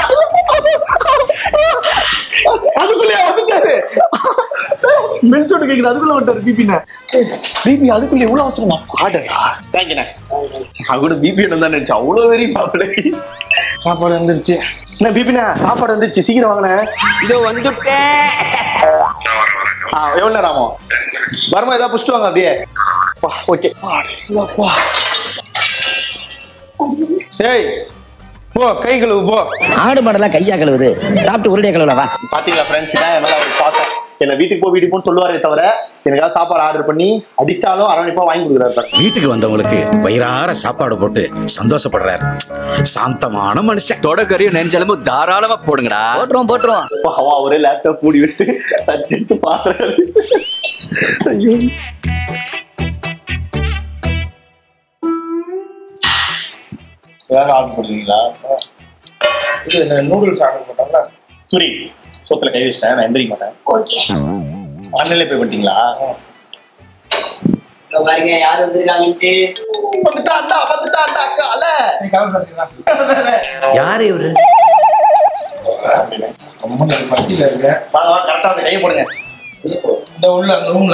அதுக்குள்ளே வந்துட்டாரு மெல்சோட்டு கேக்குது அதுக்குள்ள வந்துட்டாரு பிபின பிபி அதுக்குள்ள எவ்வளவு அவசரமா பாடா தேங்க்யூண்ணே நான் கூட பிபி என்ன தான் நினைச்சேன் அவ்வளவு வெறி மாப்பிள்ளைக்கு சாப்பாடு வந்துருச்சு என்ன பிபினா சாப்பாடு வந்துச்சு சீக்கிரம் வாங்கினேன் இதோ வந்துட்டேன் ஆ எவ்வளவு நேரம் ஆகும் வருமா ஏதாவது புடிச்சிட்டு வாங்க அப்படியே ஓகே டேய் போ கை கழுவு போ ஆடு மாடெல்லாம் கையா கழுவுது சாப்பிட்டு உருடைய கழுவலவா பாத்தீங்களா ஃப்ரெண்ட்ஸ் தான் என் மேல ஒரு பாசம் என்ன வீட்டுக்கு போ வீட்டுக்கு போன்னு சொல்லுவாரே தவிர எனக்காக சாப்பாடு ஆர்டர் பண்ணி அடிச்சாலும் அரவணைப்பா வாங்கி கொடுக்குறாரு பாருங்க. வீட்டுக்கு வந்தவங்களுக்கு வயிறார சாப்பாடு போட்டு சந்தோஷப்படுறாரு சாந்தமான மனுஷன் தொடக்கறியும் நெஞ்சளமும் தாராளமா போடுங்கடா போட்டுருவோம் போட்டுருவோம் பாவம் அவரே லேப்டாப் மூடி வச்சுட்டு தட்டிட்டு பாத்துறாரு ஐயோ ஏதாவது ஆர்டர் பண்ணுறீங்களா இது என்ன நூடுல்ஸ் ஆர்டர் பண்ணாங்களா சூரி சோத்துல கை வச்சிட்டேன் நான் எந்திரிக்க மாட்டேன் ஓகே ஆன்லைன்ல பே பண்ணிட்டீங்களா இங்க பாருங்க யார் வந்திருக்காங்கன்ட்டு வந்துட்டாண்டா வந்துட்டாண்டா கால யாரு இவரு பசியில இருக்கேன் வாங்க வாங்க கரெக்டா அந்த கையை போடுங்க இந்த உள்ள அந்த ரூம்ல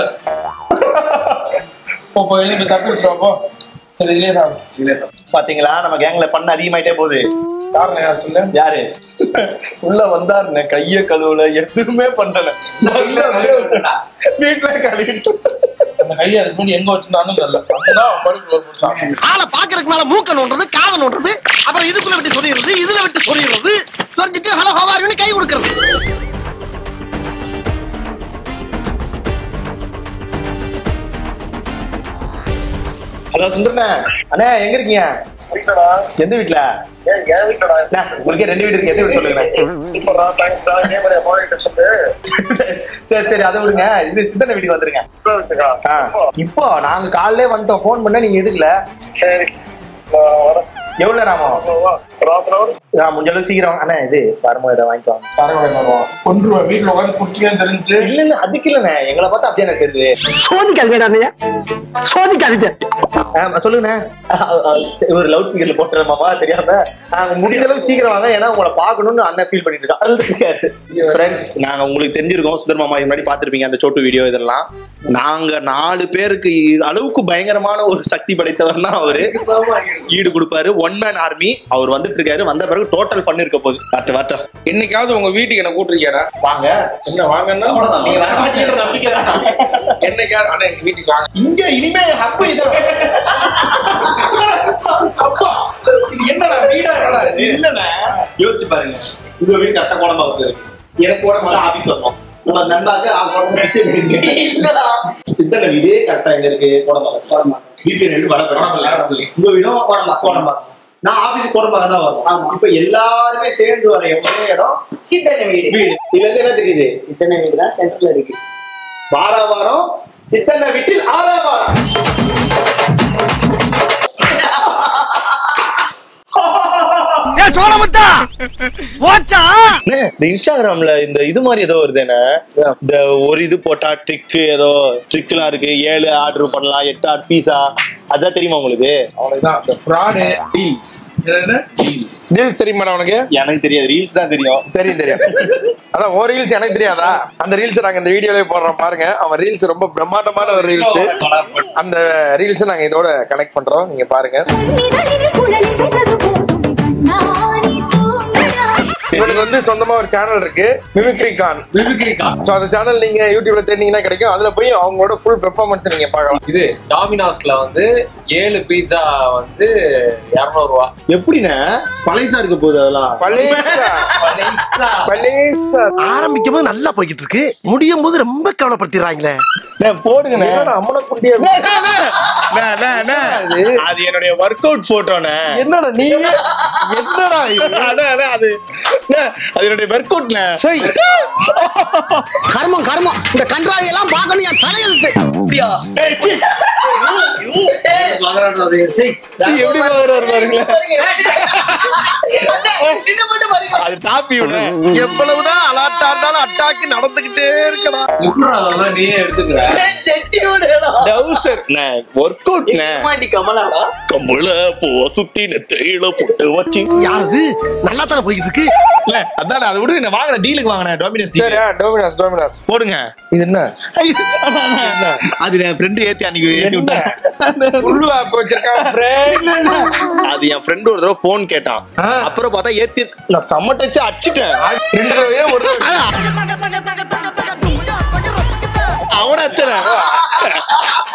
போ போ எழுதி தப்பி விட்டுருவா போ சரி இதுலயே சாப்பிடு இதுலயே சாப்பிடு பாத்தீங்களா நம்ம கேங்ல பண்ண அதிகமாயிட்டே போகுது காரணம் யார் சொல்லு யாரு உள்ள வந்தாருன்னு கைய கழுவுல எதுவுமே பண்ணல நல்லா அப்படியே விட்டுட்டா. வீட்டுல கழுவிட்டு அந்த கையை அதுக்கு முன்னாடி எங்க வச்சிருந்தாலும் தெரியல வந்தா அவன் பாட்டுக்கு ஒரு போட்டு சாப்பிடு ஆளை பாக்குறதுக்கு மேல மூக்க நோண்டுறது காதை நோண்டுறது அப்புறம் இதுக்குள்ள விட்டு சொல்லிடுறது இதுல விட்டு சொல்லிடுறது சொல்லிட்டு ஹலோ ஹவாருன்னு கை கொடுக்கறது ஹலோ சுந்தரண்ணே அண்ணே எங்க இருக்கீங்க எந்த வீட்டுல அண்ணா, உங்களுக்கே ரெண்டு வீடு இருக்கு எந்த வீடு சொல்லுங்க சரி சரி அதை விடுங்க இது சித்தனை வீட்டுக்கு வந்துருங்க ஆ, இப்போ நாங்க காலையிலே வந்துட்டோம் ஃபோன் பண்ண நீங்க எடுக்கல எவ்வளவு நேரம் ஆகும் ஆ, முடிஞ்ச அளவுக்கு சீக்கிரம் வாங்க. அண்ணா இது வரும்போது இதை வாங்கிக்குவாங்க பரவாயில்ல கொன்றுவா வீட்டுல உட்காந்து குடிச்சிக்கன்னு தெரிஞ்சு இல்ல இல்ல அதுக்கு இல்லண்ணே எங்களை பார்த்தா அப்படியே எனக்கு தெரியுது சோதிக்காதீங்க சோதிக்காதீங்க ஆ, சொல்லுங்கண்ணே ஆ, ஆ, சரி, ஒரு லவுட் ஸ்பீக்கர்ல போட்டுறமாமா தெரியாம நாங்க முடிஞ்ச அளவுக்கு சீக்கிரம் வாங்க ஏன்னா உங்களை பார்க்கணும்னு அண்ணன் ஃபீல் பண்ணிட்டு இருக்கா இருக்காரு ஃப்ரெண்ட்ஸ் நாங்க உங்களுக்கு தெரிஞ்சிருக்கோம் சுந்தர் மாமா இது முன்னாடி பார்த்திருப்பீங்க அந்த சோட்டு வீடியோ இதெல்லாம் நாங்க நாலு பேருக்கு இது அளவுக்கு பயங்கரமான ஒரு சக்தி படைத்தவர்னா அவரு ஈடு கொடுப்பாரு ஒன் மேன் ஆர்மி அவர் வந்துட்டு இருக்காரு வந்த பிறகு டோட்டல் ஃபன் இருக்க போகுது வாட்ட வாட்ட என்னைக்காவது உங்க வீட்டுக்கு என்ன கூட்டிருக்கியாடா வாங்க என்ன வாங்கன்னா நீங்க வர மாட்டீங்கன்ற நம்பிக்கை தான் என்னைக்காவது அண்ணா எங்க வீட்டுக்கு வாங்க இங்க இனிமே ஹப்பு இது என்னடா வீடா என்னடா இது இல்லண்ணே யோசிச்சு பாருங்க உங்க வீடு கரெக்டா கோடமா இருக்கு எனக்கு கோடமா தான் ஆபீஸ் வரணும் நம்ம நண்பாக்கு ஆ கோடமா வச்சு இல்லடா சித்தன வீடு கரெக்டா எங்க இருக்கு கோடமா கோடமா வீட்டு ரெண்டு வட வடபள்ளி. உங்க வீடும் கோடமா கோடமா நான் ஆபீஸ் கோடமாக தான் வரும் இப்ப எல்லாருமே சேர்ந்து வர ஒரே இடம் சித்தனை வீடு வீடு இதுல இருந்து என்ன தெரியுது சித்தனை வீடு தான் சென்டர்ல இருக்கு வார வாரம் சித்தன்ன வீட்டில் ஆறா வாரம் சோழமுத்தா போச்சா அண்ணே, இந்த இன்ஸ்டாகிராம்ல இந்த இது மாதிரி ஏதோ வருதுண்ணே இந்த ஒரு இது போட்டா ட்ரிக் ஏதோ ட்ரிக்லாம் இருக்கு ஏழு ஆர்டர் பண்ணலாம் எட்டு ஆர்டர் பீஸா அதான் தெரியுமா உங்களுக்கு அவ்வளவுதான் இந்த ஃப்ராடு டீல்ஸ் டீல்ஸ் டீல்ஸ் தெரியுமாடா உனக்கு எனக்கு தெரியாது ரீல்ஸ் தான் தெரியும் தெரியும் தெரியும் அதான் ஒரு ரீல்ஸ் எனக்கு தெரியாதா அந்த ரீல்ஸ் நாங்க இந்த வீடியோல போடுறோம் பாருங்க அவன் ரீல்ஸ் ரொம்ப பிரம்மாண்டமான ஒரு ரீல்ஸ் அந்த ரீல்ஸ் நாங்க இதோட கனெக்ட் பண்றோம் நீங்க பாருங்க இவனுக்கு வந்து சொந்தமா ஒரு சேனல் இருக்கு mimicry Khan mimicry Khan so அந்த சேனல் நீங்க யூடியூப்ல தேடினீங்கன்னா கிடைக்கும் அதுல போய் அவங்களோட ஃபுல் பெர்ஃபார்மன்ஸ் நீங்க பார்க்கலாம் இது டாமினோஸ்ல வந்து ஏழு பீட்சா வந்து இருநூறு ரூபா எப்படிண்ணே பழைசா இருக்க போகுது அதெல்லாம் பலேசா பைசா. பலேசா ஆரம்பிக்கும் போது நல்லா போய்கிட்டு இருக்கு முடியும் போது ரொம்ப கவலைப்படுத்திடுறாங்களே அண்ணே, போடுங்கண்ணே என்னடா அம்மன குண்டியா அண்ணே, அண்ணே, அண்ணே, அண்ணே. அது என்னுடைய ஒர்க் அவுட் போட்டோண்ணே என்னடா நீ என்னடா இது? அண்ணே, அண்ணே, அது அண்ணே, அது என்னுடைய ஒர்க் அவுட்ண்ணே சரி கர்மம் கர்மம் இந்த கன்றாவி எல்லாம் பார்க்கணும் என் தலையெழுத்து ஏய், சீ. பதினெட்டாவது சீ. சீ, எப்படி பாக்குறாரு பாருங்களேன் அது டாப்பி விட எவ்வளவுதான் அலாட்டா இருந்தாலும் அட்டாக்கு நடந்துகிட்டே இருக்கணும் எப்படிடா அதெல்லாம் நீயே எடுத்துக்கிற டவுசர் ஒர்க் அவுட்ண்ணே மாட்டி கமலாடா கம்பள பூ சுத்தி நெத்தியில போட்டு வச்சு யாரது நல்லா தானே போய்கிட்டு இருக்கு இல்ல அதான் அதை விடுங்க நான் வாங்கின டீலுக்கு வாங்கினேன் டொமினோஸ் சரி டீல் ஆ, டோமினாஸ் டோமினாஸ் போடுங்க இது என்ன அது என் ஃப்ரெண்டு ஏத்தி அன்னைக்கு ஏத்தி விட்டேன் உள்ளு ஆப் வச்சிருக்கான் friend. அது என் ஃப்ரெண்டு ஒரு தடவை போன் கேட்டான் ஆ. அப்புறம் பார்த்தா ஏத்தி நான் செம்ம டச்சு அடிச்சிட்டேன் ரெண்டு தடவையே ஒரு தடவை. அவன அச்சன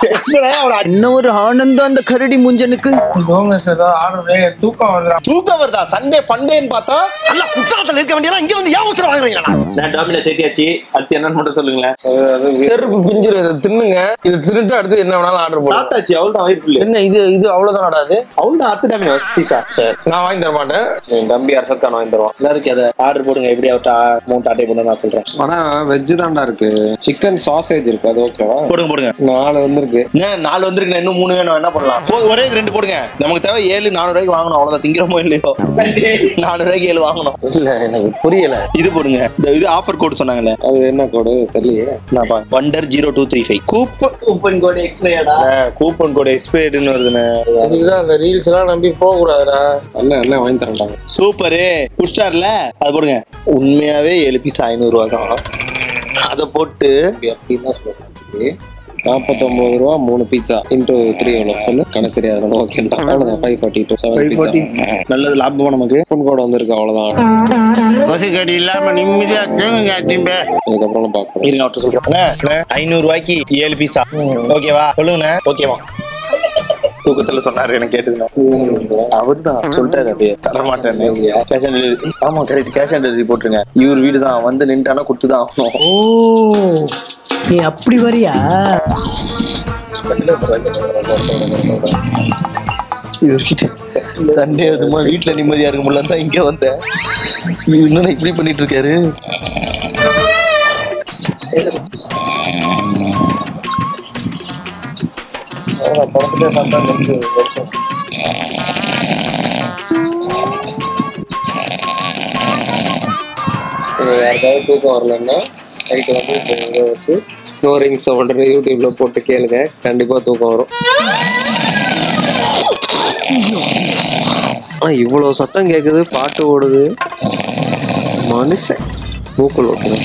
என்ன ஒரு ஆனந்தம் அந்த கரடி முஞ்சனுக்கு தூக்கம் வருதா தூக்கம் வருதா சண்டே ஃபண்டேன்னு பார்த்தா அல்ல குற்றாலத்துல இருக்க வேண்டியதா இங்க வந்து ஏன் அவசரம் வாங்குறீங்களா நான் டாமினோ சேர்த்தியாச்சு அடுத்து என்னன்னு மட்டும் சொல்லுங்களேன் செருப்பு பிஞ்சிரு இதை தின்னுங்க இது தின்னுட்டு அடுத்து என்ன வேணாலும் ஆர்டர் போடுங்க சாப்பிட்டாச்சு அவள் தான் வயிறு என்ன இது இது அவ்வளவுதான் அது அவள் தான் அடுத்து டாமினோ பீஸா சரி நான் வாங்கி தர மாட்டேன் என் தம்பி அரசத்தான் வாங்கி தருவான் எல்லாருக்கும் அதை ஆர்டர் போடுங்க எப்படி அவட்ட அமௌண்ட் ஆட்டை பண்ண நான் சொல்றேன் ஆனா வெஜ் தான்டா இருக்கு சிக்கன் சாசேஜ் இருக்கு அது ஓகேவா போடுங்க போடுங்க நாலு வந்திருக்கு என்ன நாலு வந்திருக்கு இன்னும் மூணு வேணும் என்ன பண்ணலாம் போதும், ஒரே இது ரெண்டு போடுங்க நமக்கு தேவை ஏழு நானூறு ரூபாய்க்கு வாங்கணும் அவ்வளவுதான் திங்கிறமோ இல்லையோ நானூறு ரூபாய்க்கு ஏழு வாங்கணும் இல்ல எனக்கு புரியல இது போடுங்க இந்த இது ஆஃபர் கோட் சொன்னாங்கல்ல அது என்ன கோடு தெரியலையே நான் wonder zero two three five கூப் கூப்பன் கோட் எக்ஸ்பயர்டா கூப்பன் கோட் எக்ஸ்பைர்டுன்னு வருதுண்ணே இதுதான் அந்த ரீல்ஸ் எல்லாம் நம்பி போக கூடாதுடா அண்ணன் அண்ணன் வாங்கி தரேன்டாங்க சூப்பரு புஷ்டார்ல அது போடுங்க உண்மையாவே ஏழு பீஸ் ஐநூறு ரூபா தான் அதை போட்டு அப்படின்னு சொல்றேன் நாற்பத்தொன்பது ரூபா மூணு பீட்சா இன்டூ த்ரீ எவ்வளோ சொல்லு கணக்கு தெரியாது ஓகேண்டா அவ்வளோதான் five forty two seven pizza நல்லது லாபம் நமக்கு ஃபோன் கோட் வந்திருக்கு அவ்வளோதான் கொசுக்கடி இல்லாம நிம்மதியா தூங்குங்க திம்ப அதுக்கப்புறம் பார்க்குறோம் இருங்க அவர்கிட்ட சொல்றேன் ஐநூறு ரூபாய்க்கு ஏழு பீஸா ஓகேவா சொல்லுங்கண்ணே ஓகேவா தூக்கத்துல சொன்னாரு எனக்கு கேட்டுக்கணும் அவர் தான் சொல்லிட்டாரு அப்படியே தரமாட்டேன்னு கேஷ் ஆன் டெலிவரி ஆமா கரெக்ட் கேஷ் ஆன் டெலிவரி போட்டுருங்க இவர் வீடு தான் வந்து நின்ட்டானா கொடுத்து தான் ஆகணும் ஓ நீ அப்படி வரியா இவர்கிட்ட சண்டே அதுமா வீட்டுல நிம்மதியா இருக்க முடியல தான் இங்க வந்தேன் இவர் என்ன இப்படி பண்ணிட்டு இருக்காரு யாருக்காவது தூக்கம் வரலன்னா நைட்டு வந்து இந்த இதை வச்சு ஸ்னோரிங் சவுண்ட் யூடியூப்ல போட்டு கேளுங்க கண்டிப்பா தூக்கம் வரும் ஆ இவ்வளவு சத்தம் கேக்குது பாட்டு ஓடுது மனுஷன் மூக்குள் ஓட்டுறேன்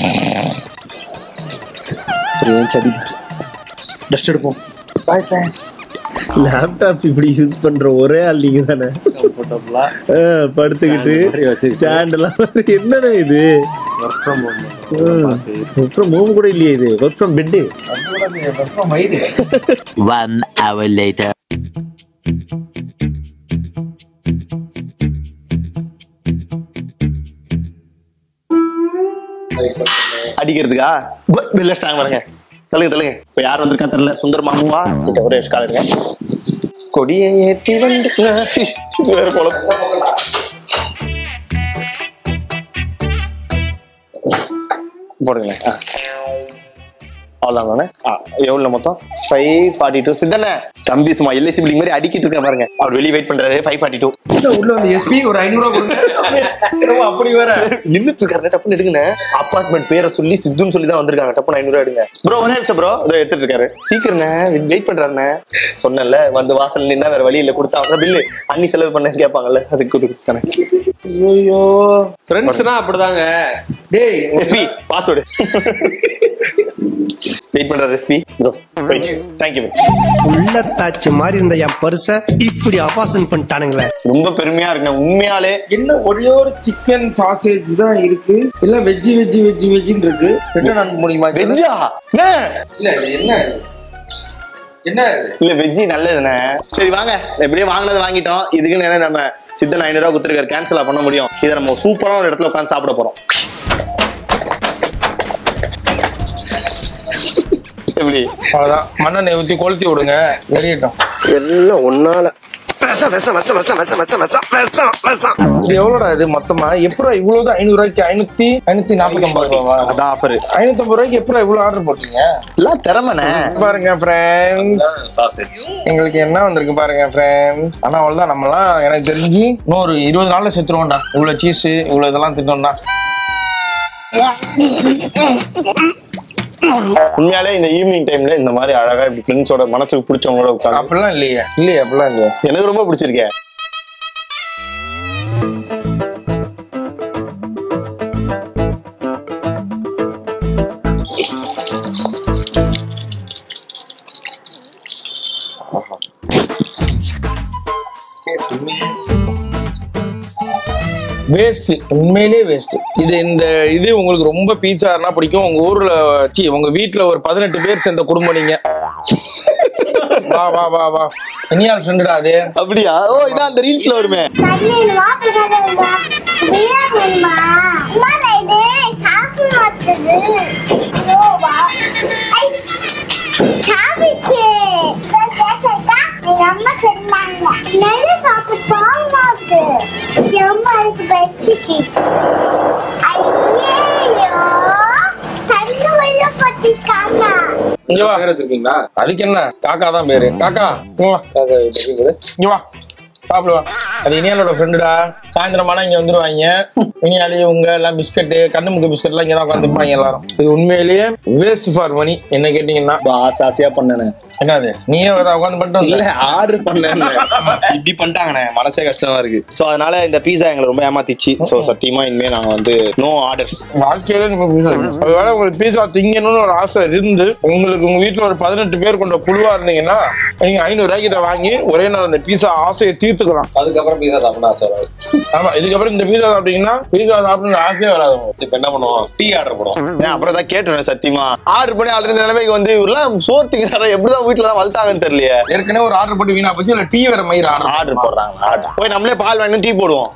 சடி டஸ்ட் எடுப்போம் பாய் ஃப்ரெண்ட்ஸ் லேப்டாப் இப்படி யூஸ் பண்ற ஒரே ஆள் நீங்க தானே கம்ஃபர்டபுளா படுத்துக்கிட்டு ஸ்டாண்ட் எல்லாம் என்னடா இது work from work from home கூட இல்லையே இது work from bed One hour later. அடிக்கிறதுக்கா கு- வெளில ஸ்டாங் பாருங்க தள்ளுங்க தள்ளுங்க இப்ப யார் வந்திருக்கா தெரியல சுந்தர் மாமுவா கிட்ட ஒரே கால் இருங்க கொடியை ஏத்தி வந்து வேற போல போடுங்களேன் ஆ. அவ்வளவுதானே ஆ எவ்வளவு மொத்தம் ஃபைவ் ஃபார்ட்டி டூ சித்தனே தம்பி சும்மா எல்ஐசி பில்டிங் மாதிரி அடிக்கிட்டு இருக்கேன் பாருங்க அவர் வெளியே வெயிட் பண்றாரு ஃபைவ் ஃபார்ட்டி டூ உள்ள வந்து எஸ்பி ஒரு ஐநூறு ரூபா கொடுங்க அப்படி வேற நின்னுட்டு இருக்காரு டப்புன்னு எடுங்க அப்பார்ட்மெண்ட் பேரை சொல்லி சித்துன்னு சொல்லி தான் வந்திருக்காங்க டப்புன்னு ஐநூறு எடுங்க ப்ரோ ஒரே நிமிஷம் ப்ரோ இதோ எடுத்துட்டு இருக்காரு சீக்கிரண்ணே வெயிட் பண்றாருண்ணே சொன்னேன்ல வந்து வாசல் நின்னா வேற வழி இல்ல கொடுத்தா அவங்க பில்லு அன்னி செலவு பண்ணேன்னு கேட்பாங்கல்ல அதுக்கு கொடுத்தானே ஐயோ ஃப்ரெண்ட்ஸ்னா அப்படிதாங்க டேய் எஸ்பி பாஸ்வேர்டு வெயிட் பண்றாரு எஸ்பி இதோ வெயிட் தேங்க்யூ உள்ளத்தாச்சு மாதிரி இருந்த என் பரிச இப்படி அபாசன் பண்ணிட்டானுங்களே ரொம்ப பெருமையா இருக்குண்ணே உண்மையாலே என்ன ஒரே ஒரு சிக்கன் சாசேஜ் தான் இருக்கு எல்லாம் வெஜ்ஜி வெஜ்ஜி வெஜ்ஜி வெஜ்ஜின்னு இருக்கு ரிட்டர்ன் அனுப்ப முடியுமா வெஜ்ஜா இல்ல இது என்ன இது? என்ன இது இல்ல வெஜ்ஜி நல்லதுண்ணே சரி வாங்க எப்படியே வாங்கினது வாங்கிட்டோம் இதுக்கு என்ன நம்ம சித்தன் ஐநூறு ரூபா கொடுத்துருக்காரு கேன்சலா பண்ண முடியும் இதை நம்ம சூப்பரான ஒரு இடத்துல உட்காந்து சாப்பிட போறோம் எப்படி அவ்வளவுதான் மண்ணெண்ணெய் ஊத்தி கொளுத்தி விடுங்க எரியட்டும் எல்லாம் ஒன்னால விஷம், விஷம், விஷம், விஷம், விஷம், விஷம், விஷம், விஷம், விஷம். இது எவ்வளோடா இது மொத்தமா எப்படா இவ்வளவுதான் ஐநூறு ரூபாய்க்கு ஐநூத்தி ஐநூத்தி நாற்பத்தி ஒன்பது ரூபாவா அதான் ஆஃபர் ஐநூத்தி ஐம்பது ரூபாய்க்கு எப்படா இவ்வளவு ஆர்டர் போட்டீங்க எல்லாம் திறமண்ணே பாருங்க ஃப்ரெண்ட்ஸ் சாசேஜ் எங்களுக்கு என்ன வந்திருக்கு பாருங்க ஃப்ரெண்ட்ஸ் ஆனா அவ்வளவுதான் நம்மலாம் எனக்கு தெரிஞ்சு இன்னொரு இருபது நாள்ல செத்துருவோம்டா இவ்வளவு சீஸ் இவ்வளவு இதெல்லாம் திட்டோம்டா உண்மையாலே இந்த ஈவினிங் டைம்ல இந்த மாதிரி அழகா இப்படி ஃப்ரெண்ட்ஸோட மனசுக்கு பிடிச்சவங்களோட உட்காந்து அப்படிலாம் இல்லையே இல்லையே அப்படிலாம் இல்லையே எனக்கு ரொம்ப பிடிச்சிருக்கேன் வேஸ்ட் உண்மையிலே வேஸ்ட் இது இந்த இது உங்களுக்கு ரொம்ப பீச்சாருன்னா பிடிக்கும் உங்க ஊர்ல சி உங்க வீட்ல ஒரு பதினெட்டு பேர் சேர்ந்த குடும்பம் நீங்க வா வா வா வா இனியா ஃப்ரெண்டுடா அது அப்படியா ஓ இதான் அந்த ரீல்ஸ்ல வருமே கண்ணுமா பிறகுமா பிரியா வேணுமா சும்மா இது சாப்பிட மாட்டது ஓவா சாப்பிடுச்சு எங்க அம்மா சொன்னாங்க நிறைய சாப்பிட்டு பாவமாட்டு அம்மா அதுக்கு பசிக்கு ஐயோ தண்ணி உள்ள பத்திருக்காங்க இங்க வா பேர் வச்சிருக்கீங்களா அதுக்கு என்ன காக்கா தான் பேரு காக்கா இங்க வா காக்கா வச்சிருக்கீங்களா? இங்க வா சாப்பிடுவா அது இனியாலோட ஃப்ரெண்டுடா சாயந்தரமான இங்க வந்துருவாங்க இனியாலி உங்க எல்லாம் பிஸ்கட்டு கண்ணு முக்கு பிஸ்கட் எல்லாம் இங்க தான் உட்காந்துருப்பாங்க எல்லாரும் இது உண்மையிலேயே வேஸ்ட் ஃபார் மணி என்ன கேட்டீங்கன்னா ஆசை ஆசையா பண்ணேன் என்னது நீயே உட்காந்து பண்ணிட்டு இல்ல வந்த ஆர்டர் பண்ணேன் இப்படி பண்ணிட்டாங்கண்ணே மனசே கஷ்டமா இருக்கு சோ அதனால இந்த பீஸா எங்களை ரொம்ப ஏமாத்திச்சு சோ சத்தியமா இனிமே நாங்க வந்து நோ ஆர்டர்ஸ் வாழ்க்கையில நீங்க pizza சாப்பிடணும். ஒருவேளை உங்களுக்கு பீஸா திங்கணும்னு ஒரு ஆசை இருந்து உங்களுக்கு உங்க வீட்டுல ஒரு பதினெட்டு பேர் கொண்ட குழுவா இருந்தீங்கன்னா நீங்க ஐநூறு ரூபாய்க்கு இதை வாங்கி ஒரே நாள் அந்த பீஸா ஆசையை தீர்த்துக்கலாம் அதுக்கப்புறம் பீஸா சாப்பிட ஆசை வராது ஆமா இதுக்கப்புறம் இந்த பீஸா சாப்பிட்டீங்கன்னா பீஸா சாப்பிடணும்னு ஆசையே வராது உங்களுக்கு. இப்ப என்ன பண்ணுவோம் டீ ஆர்டர் போடுவோம் ஏன் அப்புறம் தான் கேட்டுருவேன் சத்தியமா ஆர்டர் பண்ணி ஆல்ரெடி நிலைமைக்கு வந்து இவரெல்லாம் சோர்த்திங்கிறாரா எப்படிதான் வீட்டுல எல்லாம் வளர்த்தாங்கன்னு தெரியலையே ஏற்கனவே ஒரு ஆர்டர் போட்டு வீணா போச்சு இல்ல டீ வேற மயிர் ஆர்டர் ஆர்டர் போடுறாங்க ஆர்டர் போய் நம்மளே பால் வாங்கி டீ போடுவோம்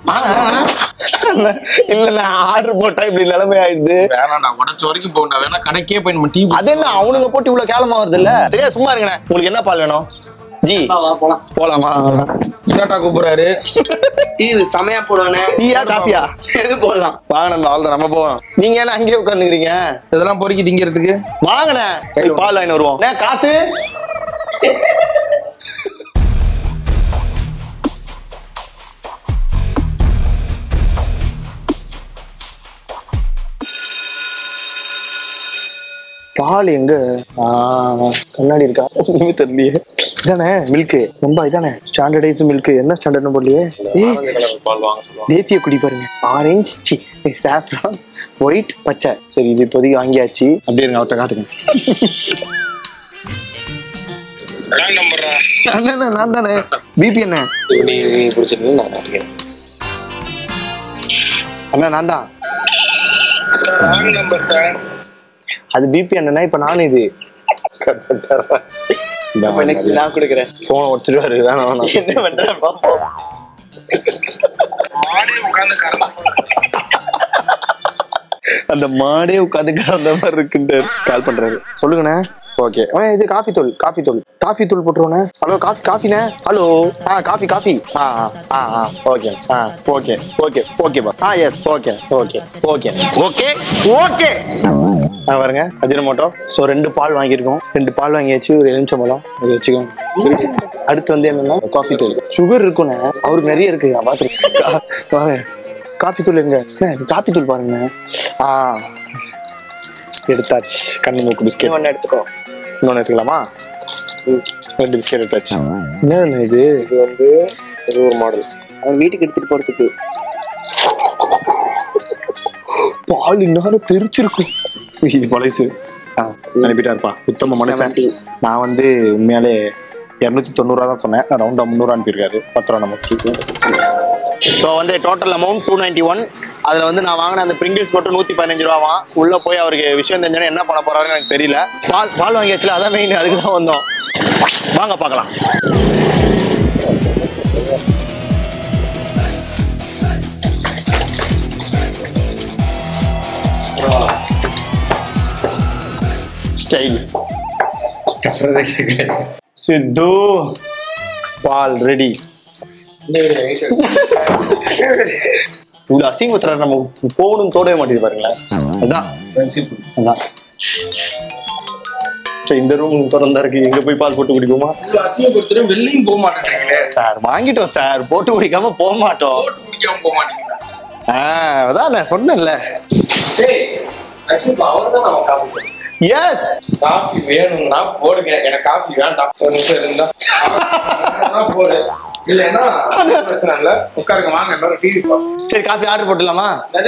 இல்ல நான் ஆர்டர் போட்டா இப்படி நிலைமை ஆயிடுது வேணாம்டா உடச்ச வரைக்கும் போகண்டா வேணா கடைக்கே போய் நம்ம டீ அது என்ன அவனுங்க போட்டு இவ்வளவு கேவலமா வருது இல்ல தெரியாது சும்மா இருங்கண்ணே உங்களுக்கு என்ன பால் வேணும் ஜி போலாம் போலாமா டாட்டா கூப்பிடுறாரு டீ செமையா போடுவானே டீயா காஃபியா எது போடலாம் வாங்க நம்ம அவ்வளவுதான் நம்ம போவோம் நீங்க என்ன அங்கேயே உட்காந்துக்கிறீங்க இதெல்லாம் பொறுக்கி திங்கிறதுக்கு வாங்கண்ணே போய் பால் வாங்கி வருவோம் அண்ணே, காசு பால் எங்க ஆ, கண்ணாடி இருக்கா ஒண்ணுமே தெரியலையே இதானே மில்க் ரொம்ப இதானே ஸ்டாண்டர்டைஸ் மில்க் என்ன ஸ்டாண்டர்ட்னு போடலையே ஏய், பால் வாங்க சொல்லுவாங்க தேசிய குடி பாருங்க ஆரஞ்சு சி சாஃப்ரான் ஒயிட் பச்சை சரி இது இப்போதைக்கு வாங்கியாச்சு அப்படியே இருங்க அவர்கிட்ட காட்டுங்க அண்ணா நான் தானே பிபி என்ன நீ பிடிச்சிருக்கு நான் நினைக்கிறேன் அண்ணா நான் தான் அது பிபி அண்ணனா இப்ப நானும் இது நெக்ஸ்ட் நான் கொடுக்குறேன் போன உடச்சிருவாரு வேணாம் வேணாம் என்ன பண்ற பாப்போம் அந்த மாடே உட்காந்து கறந்த மாதிரி இருக்குன்ட்டு கால் பண்றாரு சொல்லுங்கண்ணே ஓகே இது காஃபி தூள் காஃபி தூள் காஃபி தூள் போட்டுருவோண்ணே ஹலோ காஃபி காஃபிண்ணே ஹலோ ஆ காஃபி காஃபி ஆ ஆ ஆ ஆ ஓகே ஆ ஓகே ஓகே ஓகேப்பா ஆ yes okay okay okay okay okay ஆ பாருங்க அஜினமோட்டோ ஸோ ரெண்டு பால் வாங்கியிருக்கோம் ரெண்டு பால் வாங்கியாச்சு ஒரு எலுமிச்சம்பழம் அது வச்சுக்கோங்க அடுத்து வந்து என்னன்னா காஃபி தூள் சுகர் இருக்குண்ணே அவருக்கு நிறைய இருக்கு நான் பார்த்துருக்கேன் வாங்க காப்பி தூள் எங்க அண்ணே, காப்பி தூள் பாருங்க ஆ எடுத்தாச்சு கண்ணு மூக்கு பிஸ்கெட் ஒன்று எடுத்துக்கோ இன்னொன்று எடுத்துக்கலாமா ம், ரெண்டு பிஸ்கெட் எடுத்தாச்சு என்ன இது இது வந்து இது ஒரு மாடல் அவன் வீட்டுக்கு எடுத்துட்டு போறதுக்கு பால் இன்னும் தெரிச்சிருக்கும் இது பழசு ஆ அனுப்பிட்டா இருப்பா உத்தம மனுஷன் நான் வந்து உண்மையாலே இரநூத்தி தொண்ணூறுவா தான் சொன்னேன் ரவுண்டா முந்நூறு அனுப்பியிருக்காரு பத்து ரூபா நம்ம ஸோ வந்து total amount two ninety one அதில் வந்து நான் வாங்கின அந்த பிரிங்கிள்ஸ் மட்டும் நூற்றி பதினஞ்சு ரூபாவா உள்ளே போய் அவருக்கு விஷயம் தெரிஞ்சோன்னே என்ன பண்ண போறாருன்னு எனக்கு தெரியல பால் பால் வாங்கியாச்சுல அதான் மெயின் அதுக்கு தான் வந்தோம் வாங்க பார்க்கலாம் ஸ்டைல் சித்து பால் ரெடி இவ்வளவு அசிங்கத்துற நம்ம போகணும் தோடவே மாட்டேங்குது பாருங்களேன் அதான் அதான் சரி இந்த ரூம் திறந்தா இருக்கு எங்க போய் பால் போட்டு குடிப்போமா அசிங்கப்படுத்துறேன் வெளியும் போக மாட்டேங்கிறீங்களே சார் வாங்கிட்டோம் சார் போட்டு குடிக்காம போக மாட்டோம் குடிக்காம போக மாட்டேங்கிறீங்க ஆஹ் அதான் நான் சொன்னேன்ல எஸ் காஃபி வேணும்னா போடுங்க எனக்கு காஃபி வேண்டாம் ஒரு நிமிஷம் இருந்தா வேணும்னா போடு இல்லைன்னா பிரச்சனை இல்ல உட்காருங்க வாங்க எல்லாரும் டிவி சரி காஃபி ஆர்டர் போட்டுலாமா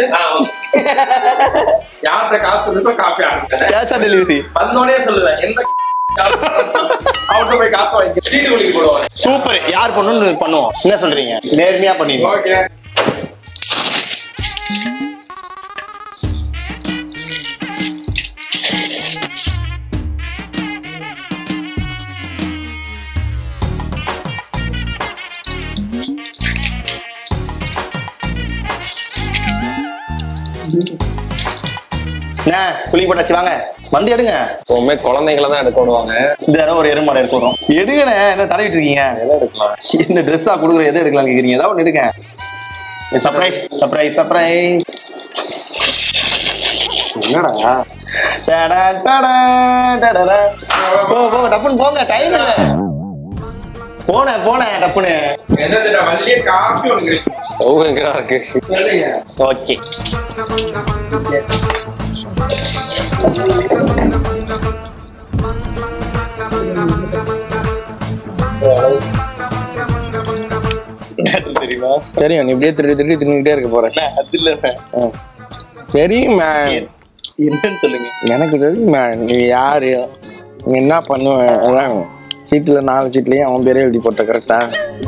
யார்கிட்ட காசு இருக்கோ coffee order cash on delivery வந்தோடனே சொல்லுவேன் எந்த அவர்கிட்ட போய் காசு வாங்கி சீட்டு குடிக்க போடுவாங்க சூப்பர் யார் பண்ணணும்னு பண்ணுவோம் என்ன சொல்றீங்க நேர்மையா பண்ணிடுவோம் ஓகே என்ன குழி போட்டாச்சு வாங்க வண்டி எடுங்க எப்பவுமே குழந்தைங்கள தான் எடுக்க விடுவாங்க இந்த தடவை ஒரு எருமாடை எடுக்க வரும் எடுங்கண்ணே என்ன தடவிட்டு இருக்கீங்க எதை எடுக்கலாம் என்ன ட்ரெஸ்ஸா கொடுக்குற எதை எடுக்கலாம் கேக்குறீங்க ஏதாவது ஒன்று எடுங்க சர்ப்ரைஸ் சர்ப்ரைஸ் சர்ப்ரைஸ் என்னடா டடா, டடா, டடடா. போ போ டப்புன்னு போங்க டைம் இல்ல போனேன் போனேன் டப்புன்னு ஸ்டவ் எங்க இருக்கு ஓகே தெரியுமா தெரியும் நீ இப்படியே திருடி திருடி தின்னுட்டே இருக்க போற அது இல்ல தெரியும் என்னன்னு சொல்லுங்க எனக்கு தெரியும் நீ யாரு நீ என்ன பண்ணுவேன் அதான் சீட்ல நாலு சீட்லயும் அவன் பேரே எழுதி போட்ட கரெக்டா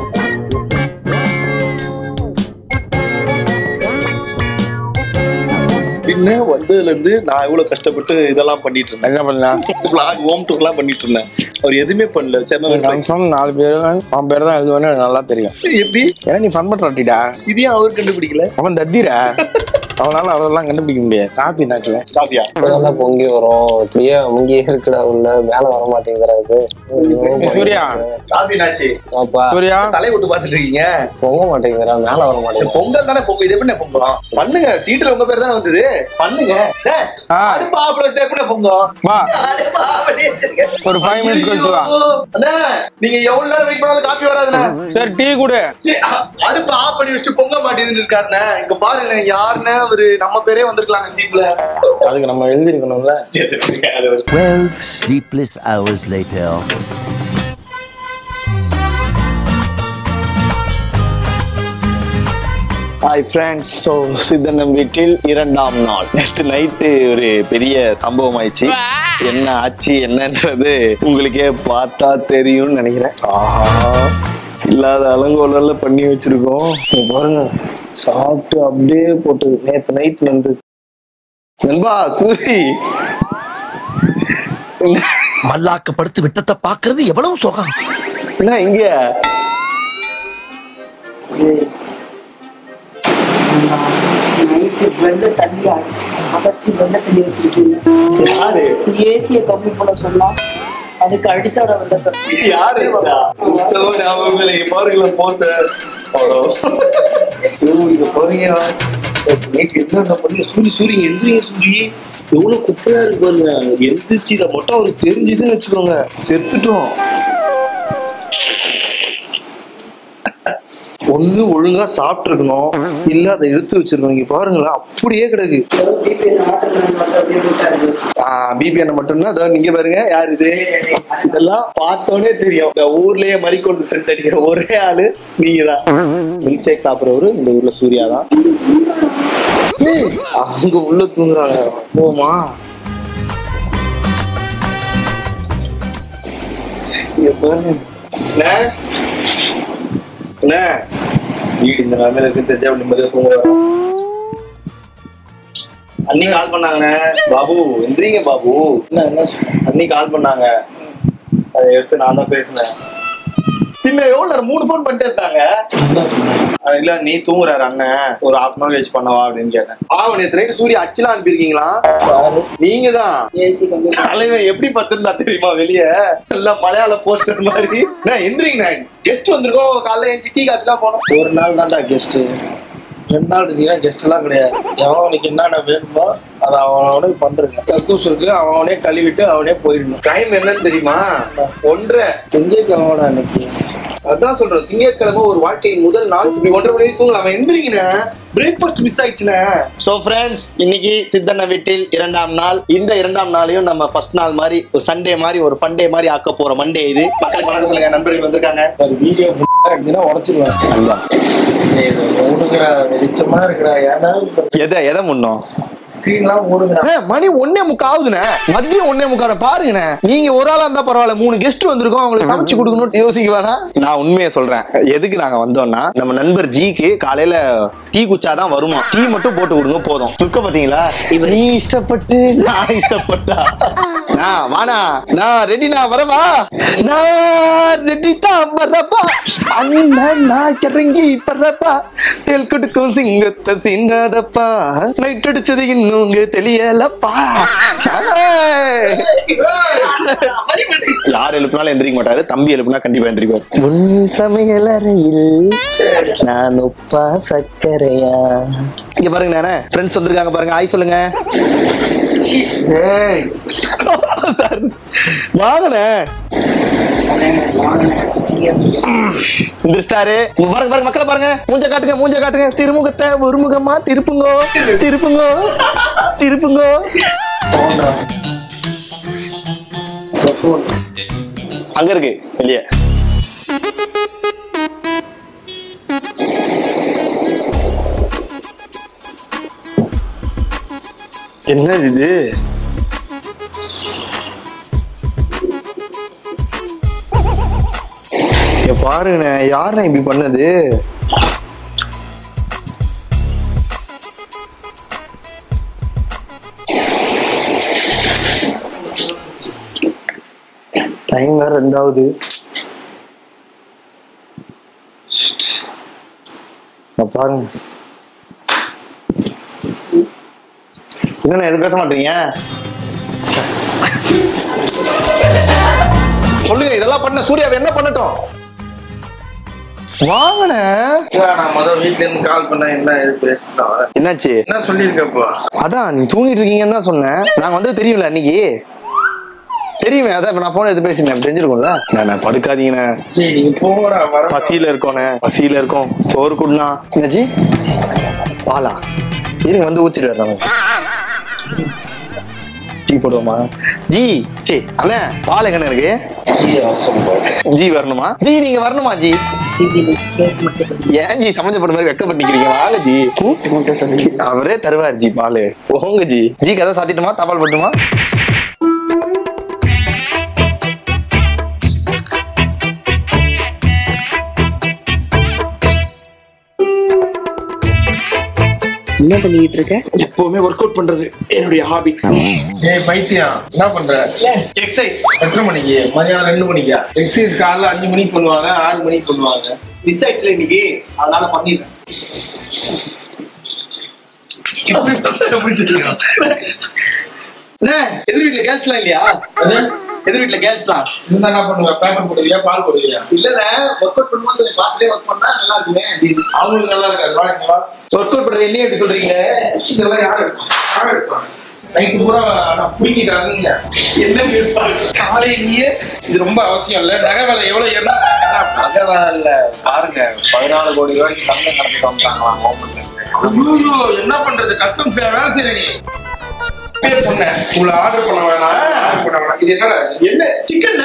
பின்ன வந்ததுல இருந்து நான் எவ்வளவு கஷ்டப்பட்டு இதெல்லாம் பண்ணிட்டு இருந்தேன் என்ன பண்ணலாம் vlog, home tour எல்லாம் பண்ணிட்டு இருந்தேன் அவர் எதுவுமே பண்ணல சென்னை கன்ஃபார்ம் நாலு பேர் அவன் பேர் தான் எழுதுவானு எனக்கு நல்லா தெரியும் எப்படி ஏன்னா நீ ஃபன் பண்றாட்டிடா இது ஏன் அவர் கண்டுபிடிக்கல அவன் தத்திரா அவனால அதெல்லாம் கண்டுபிடிக்க முடியாது காப்பி நாச்சுல காப்பியா இப்பதான் பொங்கி வரும் இப்படியே அமுங்கியே இருக்குடா உள்ள மேல வர மாட்டேங்கிறாரு சூர்யா காபி நாச்சு அப்பா சூர்யா தலை விட்டு பாத்துட்டு இருக்கீங்க பொங்க மாட்டேங்கிறா மேல வர மாட்டேங்கிறா பொங்கல் தானே பொங்கல் இது எப்படி பொங்கலாம் பண்ணுங்க சீட்டுல உங்க பேர் தானே வந்தது பண்ணுங்க டேய், அடுப்பு ஆஃப் வச்சு எப்படி பொங்கும் வா அடுப்பு off பண்ணி வச்சிருக்க. ஒரு five minutes கழிச்சு வா. ஐயோ. அண்ணா நீங்க எவ்வளவு நேரம் வெயிட் பண்ணாலும் காப்பி வராதுண்ணா சரி டீ கொடு சரி, அ- அடுப்பு ஆஃப் பண்ணி வச்சுட்டு பொங்க மாட்டேங்குதுன்னு இருக்காருண்ணே இங்க பாருங்க யாருன்னு அவரு நம்ம பேரே வந்திருக்கலாம் சீட்ல அதுக்கு நம்ம எழுதிருக்கணும்ல சரி சரி அது ஒரு 12 sleepless hours later. Hi friends so சித்தன்னம் வீட்டில் இரண்டாம் நாள் நேற்று நைட்டு ஒரு பெரிய சம்பவம் ஆயிடுச்சு என்ன ஆச்சு என்னன்றது உங்களுக்கே பார்த்தா தெரியும்னு நினைக்கிறேன் ஆஹா இல்லாத அலங்கோலல்ல பண்ணி வச்சிருக்கோம் இங்க பாருங்க சாப்பிட்டு அப்படியே போட்டு நேத்து நைட் வந்து நண்பா சூரி மல்லாக்க படுத்து விட்டத்தை பாக்குறது எவ்வளவு சுகம் என்ன இங்க நைட்டு வெள்ள தண்ணி அடிச்சு அடைச்சு வெள்ள தண்ணி வச்சிருக்கீங்க யாரு ஏசிய கம்மி பண்ண சொன்னா அதுக்கு அடிச்சாட வெள்ள தண்ணி யாரு வச்சா? சுத்தமா ஞாபகம் இல்லை. இங்க பாருங்களேன் போ சார் அவ்வளோ. ஐயோ, இங்க பாருங்க நைட் என்ன பண்ணி சூரி சூரி இங்க எந்திரிங்க சூரி எவ்வளவு குப்பையா இருக்கு பாருங்க எந்திரிச்சு இதை மட்டும் அவருக்கு தெரிஞ்சுதுன்னு வச்சுக்கோங்க செத்துட்டோம் ஒண்ணு ஒழுங்கா சாப்பிட்டு இருக்கணும் இல்ல அதை எடுத்து வச்சிருக்கணும் இங்க பாருங்களேன் அப்படியே கிடக்கு பிபிஎன் மட்டும்னா அதோ நீங்க பாருங்க யார் இது இதெல்லாம் பார்த்தோன்னே தெரியும் இந்த ஊர்லயே மறிக்கொண்டு சென்ட் அடிக்கிற ஒரே ஆளு நீங்க தான் மில்க் ஷேக் சாப்பிடுறவரு இந்த ஊர்ல சூர்யா தான் ஏய், அவங்க உள்ள தூங்குறாங்க போமா இங்க பாருங்க அண்ணே. அண்ணே, வீடு இந்த நிலைமையில இருக்கு தெரிஞ்சா நிம்மதியா தூங்குவாங்க அண்ணி கால் பண்ணாங்கண்ணே பாபு எந்திரிங்க பாபு என்ன என்ன அண்ணி கால் பண்ணாங்க அதை எடுத்து நான் தான் பேசினேன் சின்ன எவ்வளவு நேரம் மூணு ஃபோன் பண்ணிட்டே இருக்காங்க அஹ் இல்ல நீ தூங்குறாரு அண்ணன் ஒரு ஹாஃப் அன் கழிச்சு பண்ணவா அப்படின்னு கேட்டேன் ஆ நேற்று நைட்டு சூரிய அச்சுலாம் அனுப்பியிருக்கீங்களா நீங்க தான் ஏசி கம்மி தலைவன் எப்படி பத்திருந்தா தெரியுமா வெளிய எல்லாம் மலையாள போஸ்டர் மாதிரி நான் எந்திரிங்க கெஸ்ட் வந்திருக்கோம் காலைல என் டீ காப்பிலாம் போனோம் ஒரு நாள் தான்டா கெஸ்ட் ரெண்டு நாள் இருந்தீங்கன்னா கெஸ்ட் எல்லாம் கிடையாது எவனுக்கு என்னென்ன வேணுமோ அதை அவனோட பண்றதுங்க கக்கூஸ் இருக்கு அவனே கழுவிட்டு அவனே போயிடணும் டைம் என்னன்னு தெரியுமா ஒன்றரை திங்கக்கிழமை அன்னைக்கு அதான் சொல்றேன் திங்கட்கிழமை ஒரு வாழ்க்கையின் முதல் நாள் இப்படி ஒன்றரை மணி தூங்கலாம் எந்திரிங்கண்ணே பிரேக்ஃபாஸ்ட் மிஸ் ஆயிடுச்சுண்ணே சோ ஃப்ரெண்ட்ஸ் இன்னைக்கு சித்தண்ண வீட்டில் இரண்டாம் நாள் இந்த இரண்டாம் நாளையும் நம்ம ஃபர்ஸ்ட் நாள் மாதிரி ஒரு சண்டே மாதிரி ஒரு ஃபண்டே மாதிரி ஆக்க போற மண்டே இது மக்களுக்கு வணக்கம் சொல்லுங்க நண்பர்கள் வந்திருக்காங்க ஒரு வீடியோ இருந்துச்சுன்னா உடச்சிருவேன் இது ஊடுங்கடா வெளிச்சமா இருக்குடா ஏன்னா எதை எதை முன்னோம் ஸ்கிரீன்லாம் ஊடுங்கடா அண்ணே, மணி ஒன்னே முக்கா ஆகுதுண்ணே மதியம் ஒன்னே முக்கான பாருங்கண்ணே நீங்க ஒரு ஆளா இருந்தா பரவாயில்ல மூணு கெஸ்ட் வந்திருக்கோம் அவங்களுக்கு சமைச்சு கொடுக்கணும்னு யோசிக்க வேணாம் நான் உண்மையை சொல்றேன் எதுக்கு நாங்க வந்தோம்னா நம்ம நண்பர் ஜிக்கு காலையில டீ குச்சாதான் வருமா டீ மட்டும் போட்டு கொடுங்க போதும் லுக்க பாத்தீங்களா நீ இஷ்டப்பட்டு நான் இஷ்டப்பட்டா நான் வானா நான் ரெடினா வரவா நான் ரெடி தான் வரப்பா அண்ணன் நான் இறங்கி பரப்பா தேல் கொடுக்கும் சிங்கத்தை சிங்காதப்பா நைட் அடிச்சது இன்னுங்க தெரியலப்பா யார் எழுப்பினாலும் எந்திரிக்க மாட்டாரு தம்பி எழுப்பினா கண்டிப்பா எந்திரிப்பார் உன் சமையல் அறையில் நான் உப்பா சக்கரையா இங்க பாருங்க நானே ஃப்ரெண்ட்ஸ் வந்திருக்காங்க பாருங்க ஆய் சொல்லுங்க சார் வாங்கண்ணே இந்த ஸ்டாரு பாருங்க பாருங்க மக்களை பாருங்க மூஞ்ச காட்டுங்க மூஞ்ச காட்டுங்க திருமுகத்தை ஒருமுகமா திருப்புங்கோ திருப்புங்கோ திருப்புங்கோ அங்க இருக்கு வெளியே என்ன இது இங்க பாருங்கண்ணே யாருண்ணே இப்படி பண்ணது டைம் வேற ரெண்டாவது இங்க பாருங்க என்னண்ணே எதுவும் பேச மாட்டீங்க ச்சே. சொல்லுங்க இதெல்லாம் பண்ண சூர்யாவை என்ன பண்ணட்டும் வாங்கண்ணே நான் முதல் வீட்ல இருந்து கால் பண்ண என்ன இது பேசினா என்னாச்சு என்ன சொல்லியிருக்கப்போ அதான் நீ தூங்கிட்டு இருக்கீங்கன்னு தான் சொன்னேன் நாங்க வந்து தெரியும்ல அன்னைக்கு தெரியுமே அதான் இப்ப நான் போன் எடுத்து பேசினேன் தெரிஞ்சிருக்கும்ல நான் நான் படுக்காதீங்கண்ணே சரி நீங்க போங்கடா வர பசியில இருக்கோண்ணே பசியில இருக்கோம் சோறு குடுனா என்னாச்சு பாலா இருங்க வந்து ஊத்திட்டு வர்றாங்க டீ போடுவோமா ஜி சே அண்ணே பால் எங்கண்ணே இருக்கு ஜி வரணுமா ஜி நீங்க வரணுமா ஜி ஏன் ஜி சமைச்சப்பட்ட மாதிரி வெக்கப்பட்டு நிக்கிறீங்க வாங்க ஜி அவரே தருவார் ஜி பால் போங்க ஜி ஜி கதை சாத்திட்டுமா தபால் போட்டுமா என்ன பண்ணிட்டு இருக்க எப்பவுமே ஒர்க் அவுட் பண்றது என்னுடைய ஹாபி ஏய் பைத்தியம் என்ன பண்ற எக்ஸசைஸ் எத்தனை மணிக்கு மதியானம் ரெண்டு மணிக்கா எக்ஸசைஸ் காலைல அஞ்சு மணிக்கு பண்ணுவாங்க ஆறு மணிக்கு பண்ணுவாங்க மிஸ் ஆயிடுச்சுல இன்னைக்கு அதனால பண்ணிருக்கேன் எப்படி தெரியும் அண்ணே, எதிர் வீட்டுல கேர்ள்ஸ்லாம் இல்லையா எதிர் வீட்டுல கேர்ள்ஸ்லாம் இருந்தா என்ன பண்ணுவ பேப்பர் போடுவியா பால் போடுவியா இல்ல ஒர்க் அவுட் பண்ணும்போது கொஞ்சம் பார்த்துட்டே ஒர்க் பண்ணா நல்லா இருக்குமே அப்படின்னு அவங்களுக்கு நல்லா இருக்காது வாங்க வா ஒர்க் அவுட் பண்றது என்னையே எப்படி சொல்றீங்க இதெல்லாம் யாரு எடுப்பாங்க? யாரு எடுப்பாங்க நைட்டு பூரா நான் பிடிக்கிட்டாருங்க என்ன நியூஸ் பாருங்க காலையிலேயே இது ரொம்ப அவசியம் இல்ல நகை விலை எவ்வளவு ஏறினா நகை வேலை இல்ல பாருங்க பதினாலு கோடி ரூபாய்க்கு தங்கம் கடத்திட்டு வந்துட்டாங்களாம் கவர்மெண்ட் ஐயோ என்ன பண்றது கஸ்டம்ஸ் வேலை செய்யற நீ பேர் சொன்னேன் உங்களை ஆர்டர் பண்ண வேணாம் ஆர்டர் பண்ண வேணாம் இது என்னடா இது? என்ன சிக்கன்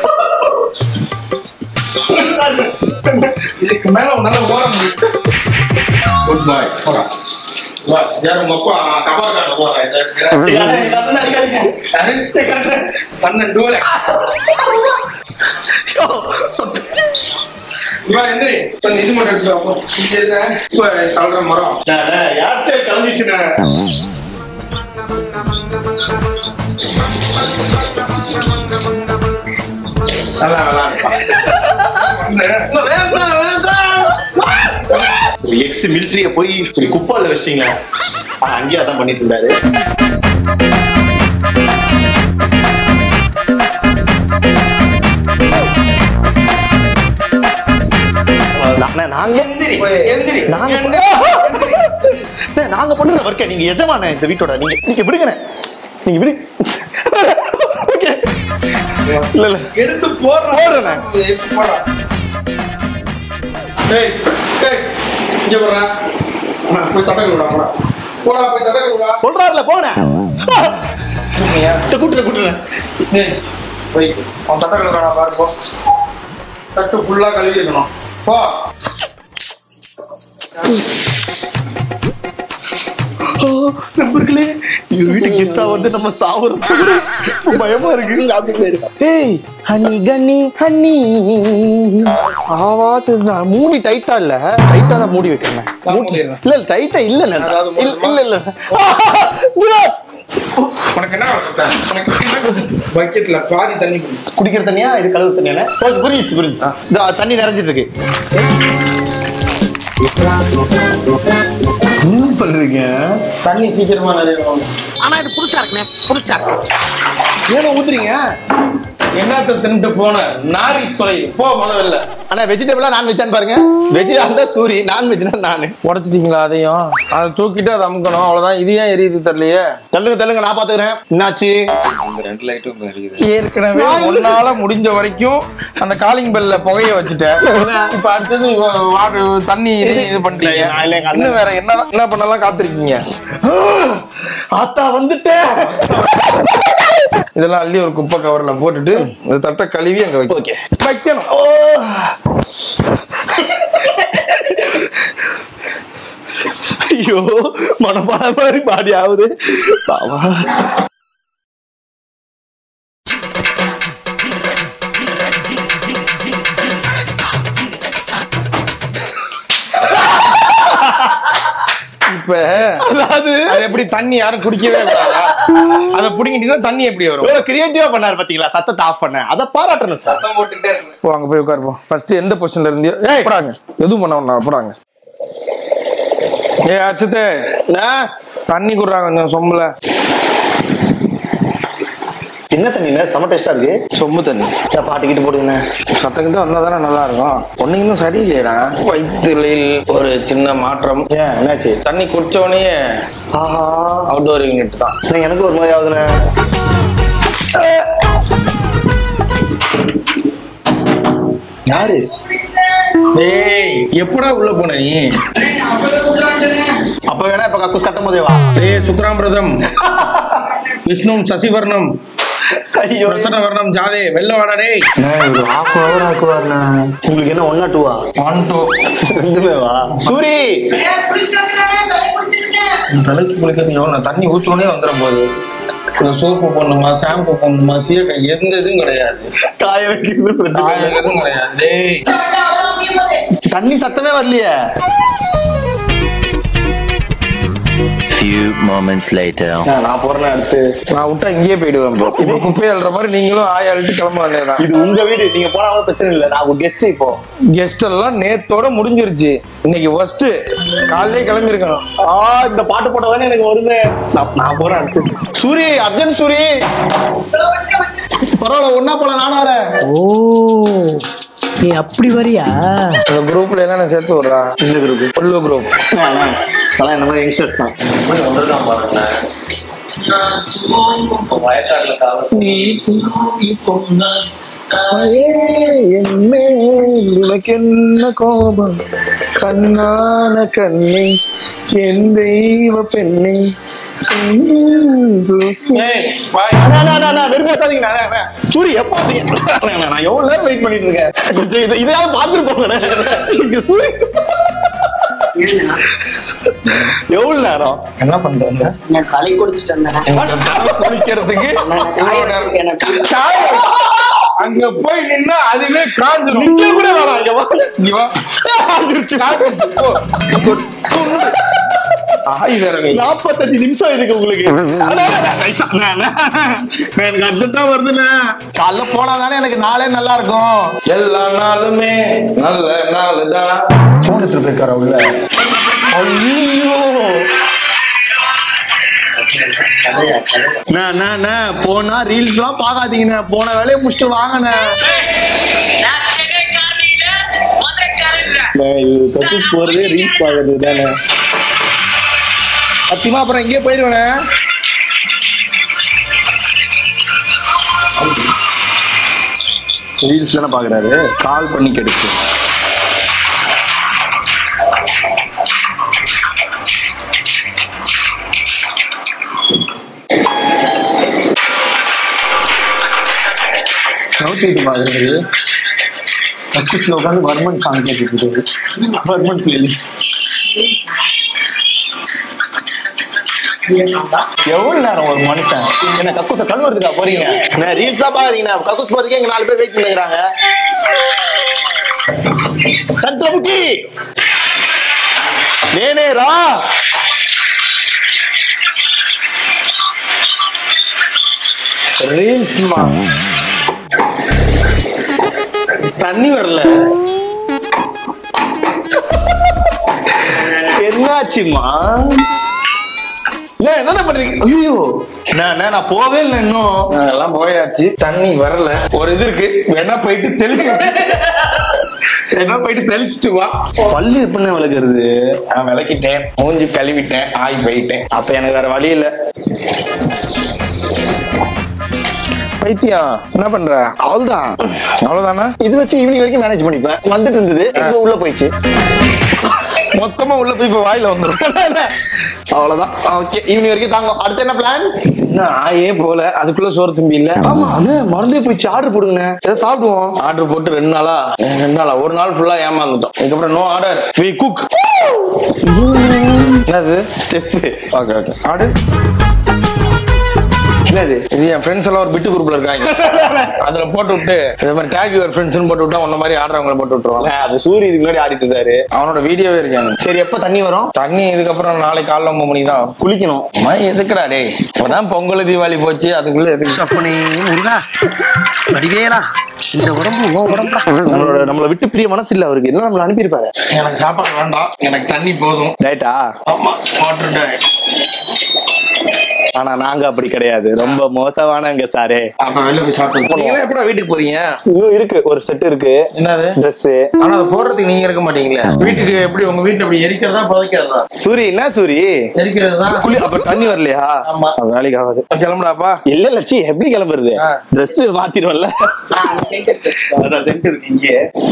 இதுக்கு மேல உன்னால ஓட முடியும் குட் பாய் போடா வா யார் உங்க அப்பா கபார் காட்ட போறேன் சன்னன் டோல இவா எந்திரி இப்ப இந்த இது மட்டும் எடுத்து வா, போ. இங்க இருங்க. இப்ப தள்ளுற மரம் யார் ஸ்டைல் கலந்துச்சுண்ணே நல்லா ஒரு எக்ஸ் மிலிட்டரிய போய் இப்படி குப்பால வச்சிட்டீங்க ஆனா அங்கேயே அதான் பண்ணிட்டு இருந்தாரு அண்ணா, நாங்க எந்திரி நாங்க அண்ணா, நாங்க பண்ற ஒர்க்க நீங்க எஜமான இந்த வீட்டோட நீங்க நீங்க விடுங்கண்ணே நீங்க விடு ஓகே இல்ல இல்ல எடுத்து போடுறேன் போடுறேண்ணே. எடுத்து போடுறேன் டேய் டேய் இங்க போடுறா அண்ணா, போய் தட்டை விடா போடா போடா போய் தட்டை விடா சொல்றாருல போன கூட்டுற கூட்டுற டேய் போய் அவன் தட்டை விடா பாரு போ தட்டு ஃபுல்லா கழுவி இருக்கணும் போ நண்பர்களே இவர் வீட்டுக்கு கெஸ்டா வந்து நம்ம சாவரம் பயமா இருக்கு ஏய் ஹனி கனி ஹனி ஆவாது நான் மூடி டைட்டா இல்ல டைட்டா தான் மூடி வைக்கிறேன் மூடி- இல்ல இல்ல டைட்டா இல்ல இல்ல இல்ல இல்ல இல்ல உனக்கு என்ன கொடுத்தேன்? உனக்கு என்ன பக்கெட்ல பாதி தண்ணி குடி குடிக்கிற தண்ணியா இது கழுவு தண்ணியானே ஓகே புரியுது புரியுது இதோ தண்ணி நிறைஞ்சிட்டு இருக்கு என்ன பண்றீங்க தண்ணி சீக்கிரமா நிறைய ஆனா இது புதுசா இருக்குண்ணே புதுசா இருக்கு ஏன் ஊத்துறீங்க என்னத்த தின்ட்டு போன நாரி தொலைது போ முதல்ல ஆனா வெஜிடபிளா நான் வெஜ்ஜான்னு பாருங்க வெஜ்ஜா இருந்தா சூரி நான் வெஜ்னா நானு உடச்சிட்டீங்களா அதையும் அதை தூக்கிட்டு அதை அமுக்கணும் அவ்வளவுதான் இது ஏன் எரியுது தெரியலையே தள்ளுங்க தள்ளுங்க நான் பாத்துக்கிறேன் என்னாச்சு ரெண்டு லைட்டும் எரியுது ஏற்கனவே ஒன்னால முடிஞ்ச வரைக்கும் அந்த காலிங் பெல்ல புகைய வச்சுட்டேன் இப்ப அடுத்தது இவ- வாடு- தண்ணி இது இது பண்ணிட்டீங்க நான் இல்லை, எங்க அண்ணன். இன்னும் வேற என்ன என்ன பண்ணலாம் காத்திருக்கீங்க ஆத்தா வந்துட்டேன் இதெல்லாம் அள்ளி ஒரு குப்பை கவர்ல போட்டுட்டு இந்த தட்டை கழுவி அங்க வைக்க வைக்கணும் ஓ ஐயோ மனப்பாட மாதிரி பாடி ஆகுது பாவா இப்ப அதாவது அது எப்படி தண்ணி யாரும் குடிக்கவே கூடாதா அதை புடிங்கிட்டீங்கன்னா தண்ணி எப்படி வரும் எவ்வளவு கிரியேட்டிவா பண்ணாரு பாத்தீங்களா சத்தத்தை ஆஃப் பண்ண அத பாராட்டணும் சார் போ அங்க போய் உட்காருப்போம் ஃபர்ஸ்ட் எந்த பொசிஷன்ல இருந்தியோ ஏய் போடாங்க எதுவும் பண்ண வேண்டாம் போடாங்க ஏய் அச்சத்தே தண்ணி குடுறாங்க கொஞ்சம் சொம்புல என்ன தண்ணிங்க செம டேஸ்டா இருக்கு சொம்பு தண்ணி பாட்டுக்கிட்டு போடுங்கண்ணே சத்தங்கிட்ட வந்தா தானே நல்லா இருக்கும் ஒன்னுங்களும் சரியில்லையடா வயிற்றுலில் ஒரு சின்ன மாற்றம் ஏன் என்னாச்சு தண்ணி குடிச்சோடனே ஆஹா அவுட்டோர் யூனிட் தான் அண்ணே, எனக்கு ஒரு மாதிரி ஆகுதுண்ணே யாரு ஏய் எப்படா உள்ள போன நீ அப்ப வேணா இப்ப கக்கூஸ் கட்டும் போதே வா ஏய் சுக்ராம்பிரதம் விஷ்ணு சசிவர்ணம் ஐயோ பிரசன்ன வர்ணம் ஜாதே வெள்ள வாடா டேய் ஒரு ஹாஃப் ஹவர் ஆக்குவாருண்ணே உங்களுக்கு என்ன ஒன்னா டூவா ஒன் டூ ரெண்டுமே வா சூரி தலைக்கு குளிக்கிறது எவ்வளோ தண்ணி ஊற்றோடனே வந்துட போகுது இந்த சோப்பு போடணுமா ஷாம்பு போடணுமா சீரக எந்த இதுவும் கிடையாது காய வைக்கிறது பிரச்சனை காய இல்லை. வைக்கிறதும் கிடையாது டேய் தண்ணி சத்தமே வரலையே Few moments later. நான் போறேன் அடுத்து நான் விட்டா இங்கேயே போயிடுவேன் bro. இப்ப குப்பை அள்ளுற மாதிரி நீங்களும் ஆய அள்ளிட்டு கிளம்ப வேண்டியதான் இது உங்க வீடு நீங்க போனா கூட பிரச்சனை இல்லை நான் ஒரு கெஸ்ட் இப்போ கெஸ்ட் எல்லாம் நேத்தோட முடிஞ்சிருச்சு இன்னைக்கு ஃபர்ஸ்ட் காலையிலே கிளம்பிருக்கணும் ஆ இந்த பாட்டு போட்டதானே எனக்கு வருமே நான் நான் போறேன் அடுத்து சூரி அர்ஜுன் சூரி பரவாயில்ல ஒன்னா போல நானும் வரேன் ஓ நீ அப்படி வரியா அந்த குரூப்ல என்னென்ன சேர்த்து விடுறா இந்த குரூப் உள்ளு குரூப் அதான் இந்த மாதிரி யங்ஸ்டர்ஸ் தான் உனக்கு என்ன கோபம் கண்ணான கண்ணே என் தெய்வ பெண்ணே வெறுப்பாத்தாதீங்க சூரி எப்போ வந்தீங்க? நான் எவ்வளவு நேரம் வெயிட் பண்ணிட்டு இருக்கேன் கொஞ்சம் இது இதையாவது பார்த்துட்டு போங்க இங்க சூரி எவ்வளவு நேரம் என்ன பண்றாங்க நான் களி குடிச்சிட்டு வந்தேன் குளிக்கிறதுக்கு நான் காய வச்சிருக்கேன், எனக்கு காய வச்சு. அங்க போய் நின்னா அதுவே காஞ்சிரும் நிக்க கூட வேணாம் இங்க வா இங்க வா காஞ்சிருச்சு. காஞ்சிருச்சு, போ. ஆய் வேற வை. நாற்பத்தஞ்சு நிமிஷம் இதுக்கு உங்களுக்கு அண்ணா, அண்ணா, நைஸா, அண்ணா, அண்ணா. எனக்கு அர்ஜென்ட்டா வருதுண்ணே காலைல போனா தானே எனக்கு நாளே நல்லா இருக்கும் எல்லா நாளுமே நல்ல நாள் தான் போன் எடுத்துட்டு போயிருக்காரு உள்ள ஐயோ அண்ணா, அண்ணா, அண்ணா, போனா ரீல்ஸ் எல்லாம் பாக்காதீங்கண்ணே போன வேலையை முடிச்சுட்டு வாங்கண்ணே அண்ணா, இது கட்டி போறதே ரீல்ஸ் பாக்குறது தானே சத்தியமா அப்புறம் எங்கேயே போயிருவேண்ணே ரீல்ஸ் தானே பாக்குறாரு கால் பண்ணி கெடுக்கு நவுத்திட்டு பாக்குறது கக்கூஸ்ல உட்காந்து வர்மன் சாங் கேட்டுட்டு வர்மன் பிளேலிஸ்ட் எவ்வளவு நேரம் ஒரு மனுஷன் என்ன கக்கூச கழுவுறதுக்கா போறீங்க நான் ரீல்ஸா பாக்குறீங்க கக்கூஸ் போறதுக்கு எங்க நாலு பேர் வெயிட் பண்ணுறாங்க சந்திரமுகி நேனே ரா ரீல்ஸ்மா தண்ணி வரல என்னாச்சுமா ஏன் என்னடா பண்றீங்க ஐயோ நான் நான் நான் போவே இல்லை இன்னும் நாங்கெல்லாம் போயாச்சு தண்ணி வரல ஒரு இது இருக்கு வேணா போயிட்டு தெளிக்க வேணா போயிட்டு தெளிச்சுட்டு வா பல்லு எப்படின்னு விளக்குறது நான் விளக்கிட்டேன் மூஞ்சி கழுவிட்டேன் ஆய் போயிட்டேன் அப்ப எனக்கு வேற வழி இல்ல பைத்தியம் என்ன பண்ற அவ்வளவுதான் அவ்வளவுதானா இது வச்சு ஈவினிங் வரைக்கும் மேனேஜ் பண்ணிப்பேன் வந்துட்டு இருந்தது இப்ப உள்ள போயிடுச்சு மொத்தமா உள்ள போய் இப்ப வாயில வந்துரும் அவ்வளவுதான் ஓகே ஈவினிங் வரைக்கும் தாங்க அடுத்து என்ன பிளான் இன்னும் ஆயே போல அதுக்குள்ள சோறு தும்பி இல்ல ஆமா அண்ணே மறந்தே போயிடுச்சு ஆர்டர் போடுங்கண்ணே ஏதாவது சாப்பிடுவோம் ஆர்டர் போட்டு ரெண்டு நாளா ரெண்டு நாளா ஒரு நாள் ஃபுல்லா ஏமாந்துட்டோம் அதுக்கப்புறம் நோ ஆர்டர் வி குக் என்னது ஸ்டெப் ஓகே ஓகே ஆர்டர் என்னது இது என் ஃப்ரெண்ட்ஸ் எல்லாம் ஒரு பிட்டு குரூப்ல இருக்காங்க அதுல போட்டு விட்டு இதே மாதிரி டேக் யுவர் ஃப்ரெண்ட்ஸ்னு போட்டு விட்டா உன்ன மாதிரி ஆடுறவங்கள போட்டு விட்டுருவாங்க அது சூரிய இதுக்கு முன்னாடி ஆடிட்டு இருந்தாரு அவனோட வீடியோவே இருக்காங்க சரி எப்ப தண்ணி வரும் தண்ணி இதுக்கப்புறம் நாளைக்கு காலைல ஒன்பது மணிக்கு தான் வரும். குளிக்கணும் அம்மா எதுக்குடா டேய் இப்பதான் பொங்கல் தீபாவளி போச்சு அதுக்குள்ள எதுக்கு அப்பனே முருகா வடிவேலா இந்த உடம்பு ஓ உடம்புடா நம்மளோட நம்மளை விட்டு பிரிய மனசு இல்ல அவருக்கு என்ன நம்மள அனுப்பியிருப்பாரு எனக்கு சாப்பாடு வேண்டாம் எனக்கு தண்ணி போதும் ரைட்டா ஆமா வாட்டர் டயட் ஆனா நாங்க அப்படி கிடையாது ரொம்ப மோசமானவங்க சாரே அப்ப வெளில போய் சாப்பிட்டு நீங்க எப்படா வீட்டுக்கு போறீங்க இன்னும் இருக்கு ஒரு செட் இருக்கு என்னது ட்ரெஸ் ஆனா அதை போடுறதுக்கு நீங்க இருக்க மாட்டீங்களே வீட்டுக்கு எப்படி உங்க வீட்டுல எப்படி எரிக்கிறதா புதைக்கிறதா சூரி என்ன சூரி எரிக்கிறது தான் குளி அப்ப தண்ணி வரலையா ஆமா. அப்ப வேலைக்கு ஆகாது கிளம்புடாப்பா இல்ல இல்ல சீ எப்படி கிளம்புறது ஆ. ட்ரெஸ் மாத்திடுவல்ல அதான் சென்ட் இருக்கு இங்கே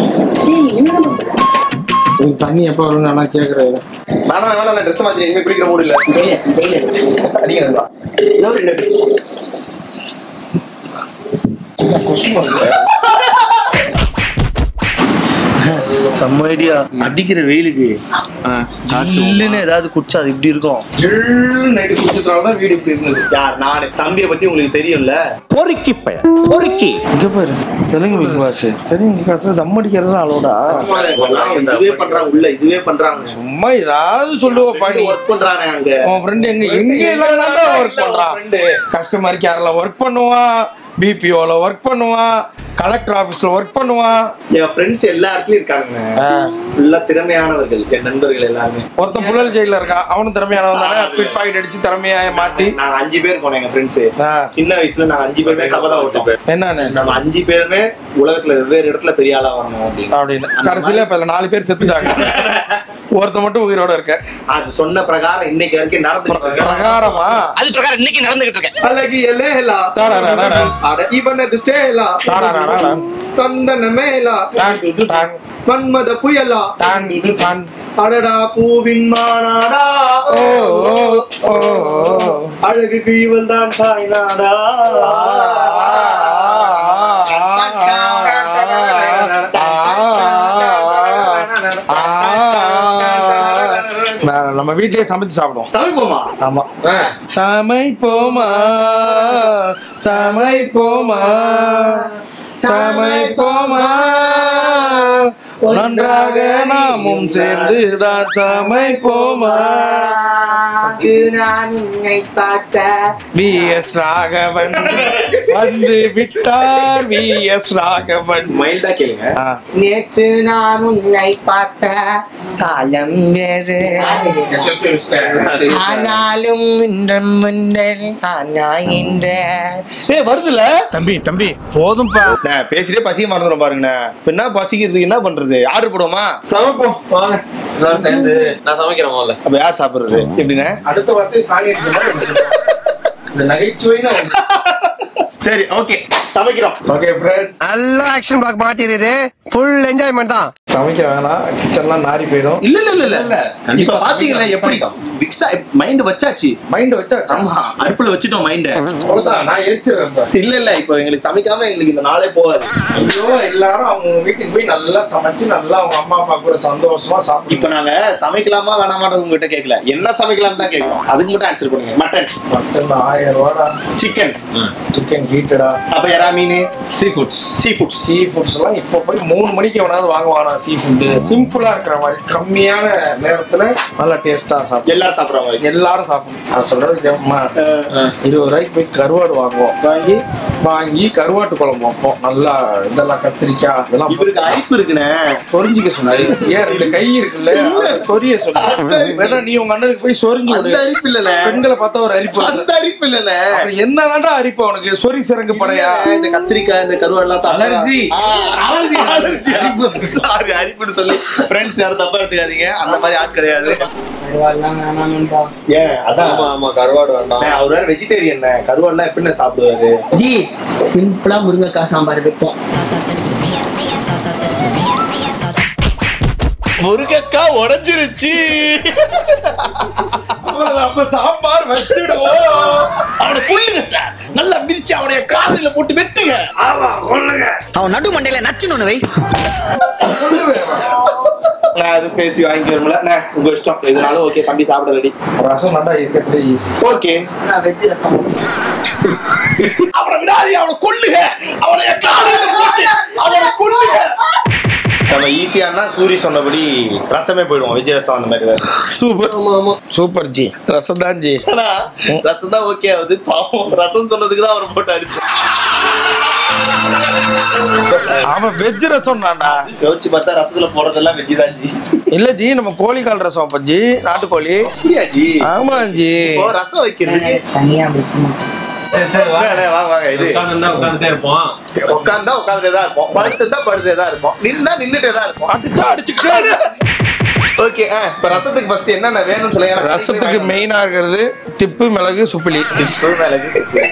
உங்களுக்கு தண்ணி எப்ப வரும்னு ஆனா கேக்குறது வேணாம் வேணாம் ட்ரெஸ் மாத்தி இனிமே குளிக்கிற மூடு இல்ல அடிக்கிறதா செம்ம ஐடியா அடிக்கிற வெயிலுக்கு ஜில்லுன்னு ஏதாவது குடிச்சா அது இப்படி இருக்கும் நைட்டு குடிச்சதுனாலதான் வீடு இப்படி இருந்தது யார் நான் தம்பியை பத்தி உங்களுக்கு தெரியும்ல பொறுக்கி பய பொறுக்கி இங்க பாரு Telugu Bigg Boss Telugu Bigg பாஸ்ல தம் அடிக்கிறதுலாம் அலோடா இதுவே பண்றாங்க உள்ள இதுவே பண்றாங்க சும்மா ஏதாவது சொல்லுவப்பா நீ ஒர்க் பண்றானே அங்க உன் ஃப்ரெண்ட் எங்க எங்க எல்லாம் ஒர்க் பண்றான் கஸ்டமர் கேர்ல ஒர்க் பண்ணுவான் பிபிஓல ஒர்க் பண்ணுவான் கலெக்டர் ஆபீஸ்ல ஒர்க் பண்ணுவான் என் ஃப்ரெண்ட்ஸ் எல்லா இடத்துலயும் இருக்கானுங்க ஃபுல்லா திறமையானவர்கள் என் நண்பர்கள் எல்லாருமே ஒருத்தன் புழல் ஜெயில இருக்கான் அவனும் திறமையானவன் தானே பிட் பாக்கெட் அடிச்சு திறமையா மாட்டி நாங்க அஞ்சு பேர் போனோம் எங்க ஃப்ரெண்ட்ஸ் ஆ. சின்ன வயசுல நாங்க அஞ்சு பேருமே சபதம் வச்சோம் என்னன்னு நம்ம அஞ்சு பேருமே உலகத்துல வெவ்வேறு இடத்துல பெரிய ஆளா வரணும் அப்படின்னு அப்படின்னு கடைசியில இப்ப இதுல நாலு பேர் செத்துட்டாங்க ஒருத்த மட்டும் உயிரோட இருக்க அது சொன்ன பிரகாரம் இன்னைக்கு வரைக்கும் நடந்து பிரகாரமா அது பிரகாரம் இன்னைக்கு நடந்துகிட்டு இருக்கேன் அழகி எலேலா டாடாடாடா. அட இவனது ஸ்டேலா டாடாடாடா. சந்தன மேலா டான் டுடு டான். மன்மத புயலா டான் டுடு டான். அடடா பூவின் மானாடா ஓ, ஓ, ஓ, ஓ. அழகுக்கு இவள் தான் தாய்நாடா நான் நம்ம வீட்லயே சமைச்சு சாப்பிடுவோம் சமைப்போமா ஆமா சமைப்போமா சமைப்போமா சமைப்போமா நன்றாக நாமும் சேர்ந்துதான் சமைப்போமா நான் உன்னை பார்த்த வி எஸ் ராகவன் வந்து விட்டார் வி எஸ் ராகவன் மைல்டா கேளுங்க ஆ. நேற்று நான் உன்னை பார்த்த காலம் வேறு ஆனாலும் இன்றும் முன்னல் ஆனா என்ற ஏ வருதுல தம்பி தம்பி போதும்பா நான் பேசிட்டே பசிய மறந்துடும் பாருங்கண்ணே இப்ப என்ன பசிக்கிறதுக்கு என்ன பண்றது ஆர்டர் போடுவோமா சமைப்போம் வாங்க எல்லாரும் சேர்ந்து நான் சமைக்கிறேன் முதல்ல அப்ப யார் சாப்பிடுறது எப்படிண்ணே அடுத்த வார்த்தை சாணி அடிச்ச மாதிரி இருந்துச்சு. இந்த நகைச்சுவைன்னு ஒண்ணு. சரி ஓகே சமைக்கிறோம் ஓகே ஃப்ரெண்ட்ஸ் நல்ல ஆக்ஷன் பிளாக் மாட்டிருது ஃபுல் என்ஜாய்மெண்ட் தான் சமைக்க வேணாம் கிச்சன்லாம் நாரி போயிடும் இல்ல இல்ல இல்ல இல்ல கண்டிப்பா இப்ப பாத்தீங்களா எப்படி விக்ஸா மைண்ட் வச்சாச்சு மைண்ட் வச்சா ஆமா அடுப்புல வச்சுட்டோம் மைண்ட அவ்வளவுதான் நான் எரிச்சிடுறேன் இப்ப. இல்ல இல்ல இப்போ எங்களுக்கு சமைக்காம எங்களுக்கு இந்த நாளே போகாது ஐயோ எல்லாரும் அவங்க வீட்டுக்கு போய் நல்லா சமைச்சு நல்லா அவங்க அம்மா அப்பா கூட சந்தோஷமா சாப்பிட்டு இப்ப நாங்க சமைக்கலாமா வேணாமான்றது உங்ககிட்ட கேட்கல என்ன சமைக்கலாம்னு தான் கேட்கறோம் அதுக்கு மட்டும் ஆன்சர் பண்ணுங்க மட்டன் மட்டன் ஆயிரம் ரூபாடா சிக்கன் சிக்கன் ஹீட்டடா அப்ப எறா மீன் sea foods sea foods sea foods எல்லாம் இப்ப போய் மூணு மணிக்கு எவனாவது வாங்குவானா சீ ஃபுட்டு சிம்பிளா இருக்கிற மாதிரி கம்மியான நேரத்துல நல்லா டேஸ்டா சாப்பிடும் எல்லாரும் சாப்பிடுற மாதிரி எல்லாரும் சாப்பிடணும் நான் சொல்றது கேட்போமா இருபது ரூபாய்க்கு போய் கருவாடு வாங்குவோம் வாங்கி வாங்கி கருவாட்டு குழம்பு வைப்போம் நல்லா இதெல்லாம் கத்திரிக்காய் இதெல்லாம் இவருக்கு அரிப்பு இருக்குண்ணே சொரிஞ்சிக்க சொன்னாரு ஏன் ரெண்டு கை இருக்குல்ல அதை சொரிய சொன்ன வேணா நீ உங்க அண்ணனுக்கு போய் சொரிஞ்சு விடு. அந்த அரிப்பு இல்லல பெண்களை பார்த்தா ஒரு அரிப்பு வருது. அந்த அரிப்பு இல்லல அப்புறம் என்னதான்டா அரிப்பு அவனுக்கு சொறி சிறங்கு படையா இந்த கத்திரிக்காய் இந்த கருவாடெல்லாம் சாப்பிட்டா- அலர்ஜி. ஆ, அலர்ஜி அலர்ஜி அரிப்பு சாரி அரிப்புன்னு சொல்லி ஃப்ரெண்ட்ஸ் யாரும் தப்பா எடுத்துக்காதீங்க அந்த மாதிரி ஆட் கிடையாது கருவாடுலாம் வேணாம்டா ஏன் அதான் ஆமா ஆமா கருவாடு வேண்டாம் அண்ணே, அவர் வேற வெஜிடேரியன் கருவாடுலாம் எப்படி சாப்பிடுவாரு ஜி சிம்பிளா முருங்கைக்காய் சாம்பார் வைப்போம் முருகக்காய் உடைஞ்சிருச்சு அப்ப சாம்பார் வச்சிடுவோம் அவனை கொல்லுங்க சார் நல்லா மிதிச்சு அவனைய காலில போட்டு வெட்டுங்க ஆமா கொள்ளுங்க அவன் நடு மண்டையில நச்சுன்னு வை நான் அது பேசி வாங்கிக்கிறோம்ல அண்ணே, உங்க இஷ்டம் எதுனாலும் ஓகே தம்பி சாப்பிட ரெடி ரசம் நல்லா இருக்கிறதுலே easy okay non veg rasam அவனை விடாதீங்க அவனை கொல்லுங்க அவனை காலில போட்டு அவனை கொல்லுங்க நம்ம ஈஸியானா சூரி சொன்னபடி ரசமே போயிடுவோம் விஜய் ரசம் அந்த மாதிரி தான் சூப்பர் சூப்பர் ஜி ரசம் தான் ஜி ஆனா ரசம் தான் ஓகே ஆகுது பாவம் ரசம் சொன்னதுக்கு தான் அவரை போட்டு அடிச்சு அவன் வெஜ் ரசம் தான்டா யோசிச்சு பார்த்தா ரசத்துல போடுறதெல்லாம் வெஜ் தான் ஜி இல்ல ஜி நம்ம கோழிக்கால் ரசம் அப்ப ஜி நாட்டுக்கோழி அப்படியா ஜி ஆமா ஜி இப்போ ரசம் வைக்கிறதுக்கு தனியா வெஜ் வாங்க, அண்ணே, வாங்க வாங்க இது உட்கார்ந்து உட்காந்துட்டே இருப்போம் உட்காந்தா உட்காந்துட்டே தான் இருப்போம் படுத்துட்டா படுத்தே தான் இருப்போம் நின்னா நின்னுட்டே தான் இருப்போம் அடிச்சா அடிச்சுக்கிட்டே ஓகே இப்ப ரசத்துக்கு ஃபர்ஸ்ட் என்னென்ன வேணும்னு சொல்லுங்க எனக்கு ரசத்துக்கு மெயினா இருக்கிறது திப்பு மிளகு சுப்பிலி திப்பு மிளகு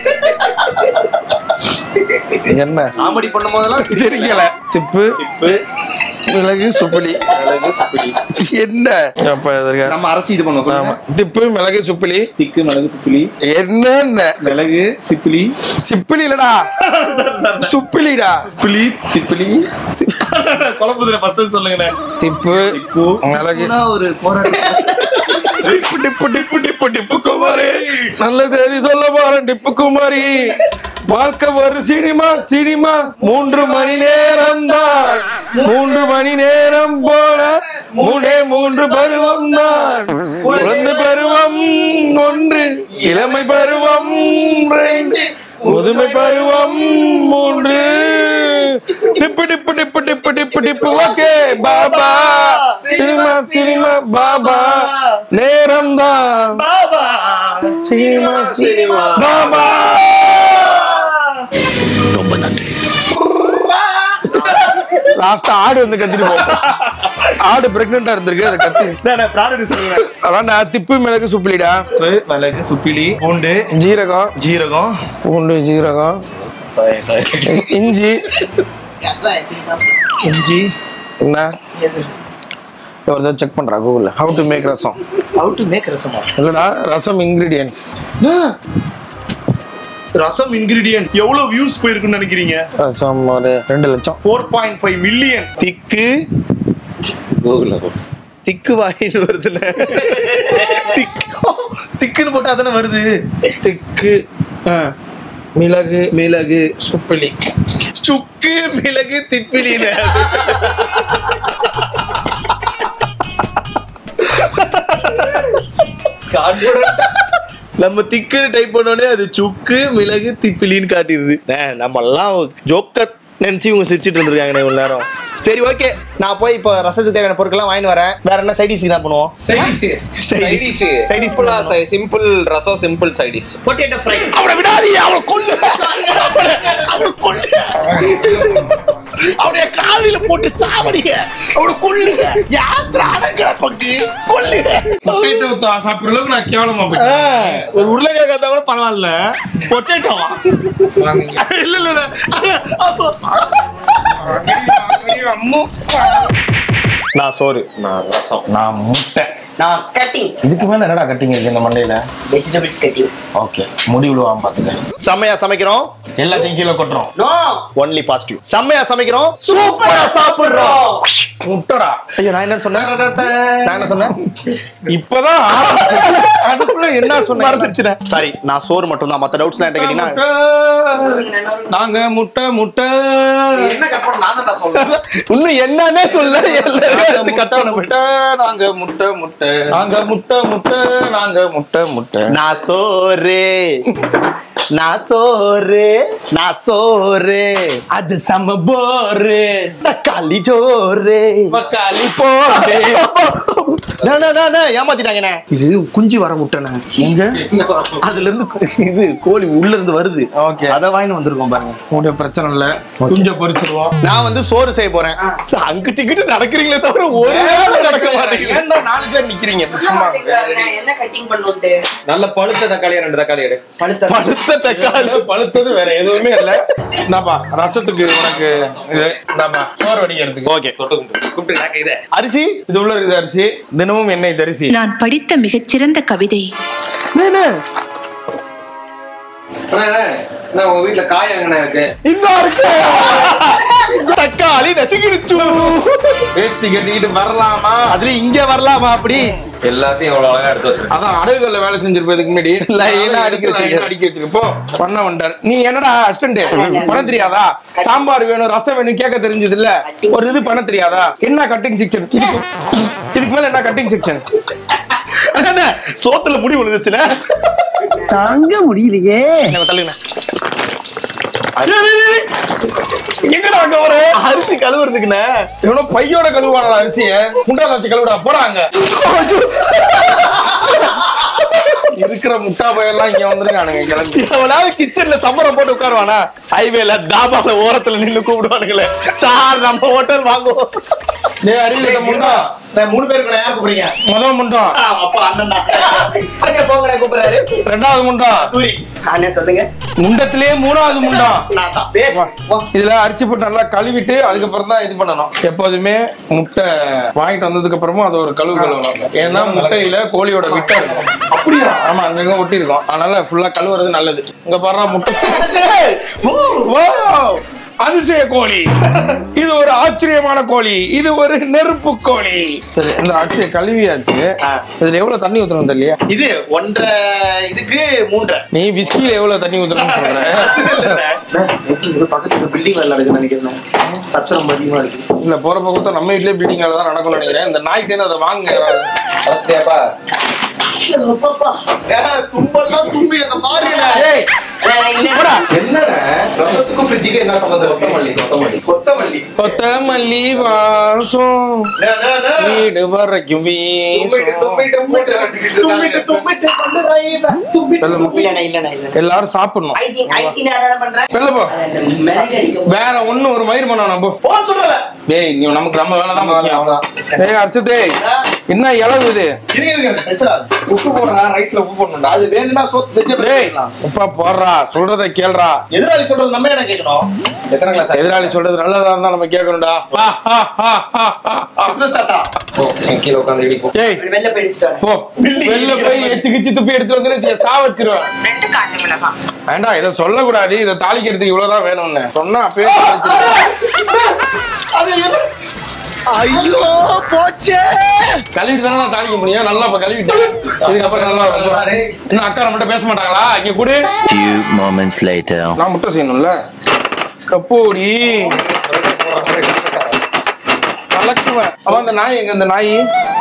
என்ன காமெடி பண்ணும் போதெல்லாம் சிரிக்கல திப்பு திப்பு மிளகு சுப்பிலி மிளகு சப்பிலி என்ன அப்ப இதற்கு- நம்ம அரைச்சி இது பண்ணுவோம் ஆமா. திப்பு மிளகு சுப்பிலி திக்கு மிளகு சிப்பிலி என்னென்ன மிளகு சிப்பிலி சிப்பிலி இல்லடா சுப்பிலிடா சிப்பிலி சிப்பிலி குழம்புதுல ஃபர்ஸ்ட் சொல்லுங்கண்ணே திப்பு திப்பு மிளகு ஒரு போராட்டம் டிப்பு டிப்பு டிப்பு டிப்பு டிப்பு குமாரி நல்ல செய்தி சொல்ல போறேன் டிப்பு குமாரி வாழ்க்கை ஒரு சினிமா சினிமா மூன்று மணி நேரம் தான் மூன்று மணி நேரம் போல மூணே மூன்று பருவம் தான் குழந்தை பருவம் ஒன்று இளமை பருவம் ரெண்டு முதுமை பருவம் மூன்று டிப்பு டிப்பு டிப்பு டிப்பு டிப்பு டிப்பு okay Baba cinema cinema Baba நேரம் தான் பாபா சினிமா சினிமா பாபா ரொம்ப நன்றி லாஸ்ட் ஆடு வந்து கத்திட்டு போகும் ஆடு பிரெக்னெண்டா இருந்திருக்கு அதை கத்தி ப்ராடக்ட் சொல்லுங்க அதான் நான் திப்பு மிளகு சுப்பிலிடா திப்பு, மிளகு சுப்பிலி பூண்டு ஜீரகம் ஜீரகம் பூண்டு ஜீரகம் சாரி சாரி இஞ்சி இஞ்சி என்ன ஒரு தடவை செக் பண்றா கூகுள்ல how to make rasam how to make ரசமா இல்லடா ரசம் இன்கிரீடியன்ஸ் ரசம் இன்கிரிடியன்ட் எவ்வளவு வியூஸ் போயிருக்குன்னு நினைக்கிறீங்க ரசம் ஒரு ரெண்டு லட்சம் ஃபோர் பாயிண்ட் ஃபைவ் மில்லியன் திக்கு கூகுள்ல போ திக்கு வாயின்னு வருதுல திக் திக்குன்னு போட்டா தானே வருது திக்கு ஆ, மிளகு மிளகு சுப்பிலி சுக்கு மிளகு திப்பிலின்னு நம்ம திக்குன்னு டைப் பண்ணோடனே அது சுக்கு மிளகு திப்பிலின்னு காட்டிடுது நம்ம எல்லாம் ஜோக்கர் நினைச்சு இவங்க சிரிச்சிட்டு இருந்திருக்காங்க இவ்வளவு நேரம் சரி ஓகே நான் போய் இப்போ ரசத்துக்கு தேவையான பொருட்கள்லாம் வாங்கி வரேன் வேற என்ன சைடிஸ் தான் பண்ணுவோம் சைடிஸ் Side சிம்பிளா simple rasam simple side dish potato fry அவனை விடாதீங்க அவனை கொல்லு அவனை அவனை கொல்லு அவனைய காலில போட்டு சாவடிங்க அவனை கொல்லுங்க யாத்திர அடங்குற பங்கு கொல்லுங்க சாப்பிடுற அளவுக்கு நான் கேவலமா ஆ, ஒரு உருளைக்கிழங்கு இருந்தா கூட பரவாயில்ல பொட்டேட்டோ இல்ல இல்ல இல்ல அது- அப்போ- நான் சோறு நான் ரசம் நான் முட்டை நான் கட்டிங் இதுக்கு மேல என்னடா கட்டிங் இருக்கு இந்த மண்டையில வெஜிடபிள்ஸ் கட்டிங் ஓகே முடி விழுவாம பாத்துக்க செம்மையா சமைக்கிறோம் எல்லாத்தையும் கீழே கொட்டுறோம் நோ ஒன்லி பாசிட்டிவ் செம்மையா சமைக்கிறோம் சூப்பரா சாப்பிடுறோம் முட்டடா ஐயோ நான் என்ன சொன்னேன் நான் என்ன சொன்னேன் இப்பதான் ஆரம்பிச்சது. அதுக்குள்ள என்ன சொன்ன மறந்துடுச்சுனே சாரி நான் சோறு மட்டும் தான் மத்த டவுட்ஸ்லாம் என்கிட்ட கேட்டீங்கன்னா நாங்க முட்டை முட்டை என்ன கட் பண்ண நான் தான் சொல்றேன் இன்னும் என்னன்னே சொல்ல எல்லாரும் எடுத்து கட் பண்ண முட்டை நாங்க முட்டை முட்டை நாங்க முட்டை முட்டை நாங்க முட்டை முட்டை நான் சோறு நான் சோறு நான் சோறு அது சம போரு தக்காளி சோறு மக்காளி போடு நா, நா, நா, நா, ஏமாத்திட்டாங்கண்ணே இது குஞ்சு வர முட்டைண்ணே எங்க அதுல இருந்து கு- இது கோழி உள்ள இருந்து வருது ஓகே அத வாங்கிட்டு வந்திருக்கோம் பாருங்க உடைய பிரச்சனை இல்ல குஞ்ச பொரிச்சிருவோம் நான் வந்து சோறு செய்ய போறேன் அங்கிட்டு இங்கிட்டு நடக்கிறீங்களே தவிர ஒரு வேலை நடக்க மாட்டேங்குது ஏன்டா நாலு பேர் நிக்கிறீங்க சும்மா என்ன கட்டிங் பண்ணுட்டு நல்ல பழுத்த தக்காளியா ரெண்டு தக்காளி எடு பழுத்த பழுத்த தக்காளி பழுத்தது வேற எதுவுமே இல்ல இந்தாப்பா ரசத்துக்கு உனக்கு இது இந்தாப்பா சோறு வடிக்கிறதுக்கு ஓகே கூப்பிட்டு நாக்க இதை அரிசி இது உள்ள இருக்குது அரிசி தினமும் எண்ணெய் தரிசி நான் படித்த மிகச்சிறந்த கவிதை அண்ணா, அண்ணா, அண்ணா, உங்க வீட்டுல காய் எங்கண்ணா இருக்கு இன்னும் இருக்கு தக்காளி நசுக்கிடுச்சு வேஷ்டி கட்டிக்கிட்டு வரலாமா அதுல இங்க வரலாமா அப்படி எல்லாத்தையும் எவ்வளவு அழகா எடுத்து வச்சிருக்கேன் அதான் அடகுகள்ல வேலை செஞ்சிருப்பதுக்கு முன்னாடி லைனா அடிக்க வச்சிருக்க. லைனா அடிக்க வச்சிருக்க போ பண்ண வந்தார் நீ என்னடா அசிஸ்டன்ட் பண்ண தெரியாதா சாம்பார் வேணும் ரசம் வேணும் கேட்க தெரிஞ்சது இல்ல ஒரு இது பண்ண தெரியாதா என்ன கட்டிங் செக்ஷன் இதுக்கு மேல என்ன கட்டிங் செக்ஷன் அண்ணா, சோத்துல முடி விழுந்துச்சுல தாங்க முடியலையே தள்ளுங்க எங்கடா அங்க ஒரு அரிசி கழுவுறதுக்குண்ணே இவனோ பையோட கழுவான அரிசிய முட்டாள வச்சு கழுவுடா போறாங்க இருக்கிற முட்டா பையெல்லாம் இங்க வந்துருக்கானுங்க கிளம்பி எவனாவது கிச்சன்ல சம்மரம் போட்டு உட்காருவானா ஹைவேல தாபால ஓரத்துல நின்னு கூப்பிடுவானுங்களே சார் நம்ம ஹோட்டல் வாங்குவோம் டேய் அறிவியல முண்டா நான் மூணு பேருக்கு யார் கூப்பிடுறீங்க முத முண்டம் அப்பா அண்ணன் அங்க போங்கடா கூப்பிடுறாரு ரெண்டாவது முண்டம் சூரி அண்ணே சொல்லுங்க முண்டத்திலேயே மூணாவது முண்டம் நான் தான் பேஸ் இதுல அரிசி போட்டு நல்லா கழுவிட்டு அதுக்கப்புறம் தான் இது பண்ணணும் எப்போதுமே முட்டை வாங்கிட்டு வந்ததுக்கு அப்புறமும் அது ஒரு கழுவு கழுவணும் ஏன்னா முட்டையில கோழியோட விட்டை இருக்கும் அப்படியா ஆமா அங்கங்க ஒட்டி இருக்கும் அதனால ஃபுல்லா கழுவுறது நல்லது இங்க பாரு முட்டை Wow! அதிசய கோழி இது ஒரு ஆச்சரியமான கோழி இது ஒரு நெருப்பு கோழி சரி இந்த அரிசியை கழுவியாச்சு இதுல எவ்வளவு தண்ணி ஊத்தணும் தெரியலையா இது ஒன்றரை இதுக்கு மூன்றரை நீ விஸ்கில எவ்வளவு தண்ணி ஊத்தணும்னு சொல்ற இது பக்கத்துல பில்டிங் வேலை நடக்குது நினைக்கிறேன் சத்தம் ரொம்ப அதிகமா இருக்கு இல்ல போற பக்கத்துல நம்ம வீட்லயே பில்டிங் வேலை தான் நடக்கும்னு நினைக்கிறேன் இந்த நாய்க்கு அதை வாங்க வசதியாப்பா தும்பெல்லாம் தும்பி அந்த பாருங்க ஏய் போடா. என்னடா ரசத்துக்கும் ஃப்ரிட்ஜுக்கு என்ன சம்பந்தம் கொத்தமல்லி கொத்தமல்லி கொத்தமல்லி கொத்தமல்லி வாசம் வீடு வரைக்கும் வீசும் தும்பிட்டு மூட்டை கட்டிக்கிட்டு தும்பிட்டு இருக்காங்க. தும்பிட்டு பண்ணுறாங்க தும்பிட்டு வெள்ள போ. இல்லண்ணா இல்லண்ணா இல்லண்ணா எல்லாரும் சாப்பிடணும் ஐசி ஐசி நான் அதான பண்றேன் வெள்ள போ மேலே அடிக்க வேற ஒண்ணு ஒரு மயிர் பண்ணணும் நம்ம போக சொல்லல டேய் நீ நமக்கு நம்ம வேலை தான் நம்ம வேலை முக்கியம் அவ்வளவுதான். டேய் அர்ஷதே என்ன இளவு இது இருங்க இருங்க வச்சிடா. உப்பு போடுறா ரைஸ்ல உப்பு போடணும்டா அது வேணும்னா சோத்து செஞ்சு டேய் உப்பா போடுறா சொல்றத கேளுடா எதிராளி சொல்றது நம்ம என்ன கேட்கணும் எத்தனை கிளாஸ் எதிராளி சொல்றது நல்லதா இருந்தா நம்ம கேட்கணும்டா ஹா, ஹா, ஹா, ஹா, ஹா, ஹா. பிசினஸ் தாத்தா கீழே உட்காந்து இடிப்போம் டேய் வெளில போயிடுச்சு போ வெளில போய் எச்சு கிச்சு துப்பி எடுத்து வந்து சா வச்சிருவேன் ரெண்டு காஞ்ச மிளகாய் வேண்டாம் இதை சொல்லக்கூடாது இதை தாளிக்கிறதுக்கு இவ்வளவுதான் வேணும்னு சொன்னா அப்பயே அது எது- ஐயோ போச்சே கழுவிட்டு தானே நான் தாளிக்க முடியும் நல்லா இப்ப கழுவிட்டேன் இதுக்கப்புறம் நல்லா வரும். இன்னும் அக்கா மட்டும் பேச மாட்டாங்களா இங்க கூடு Few moments later. நான் முட்டை செய்யணும்ல கப்போடி கலக்குவேன் அவன் அந்த நாய் எங்க அந்த நாய்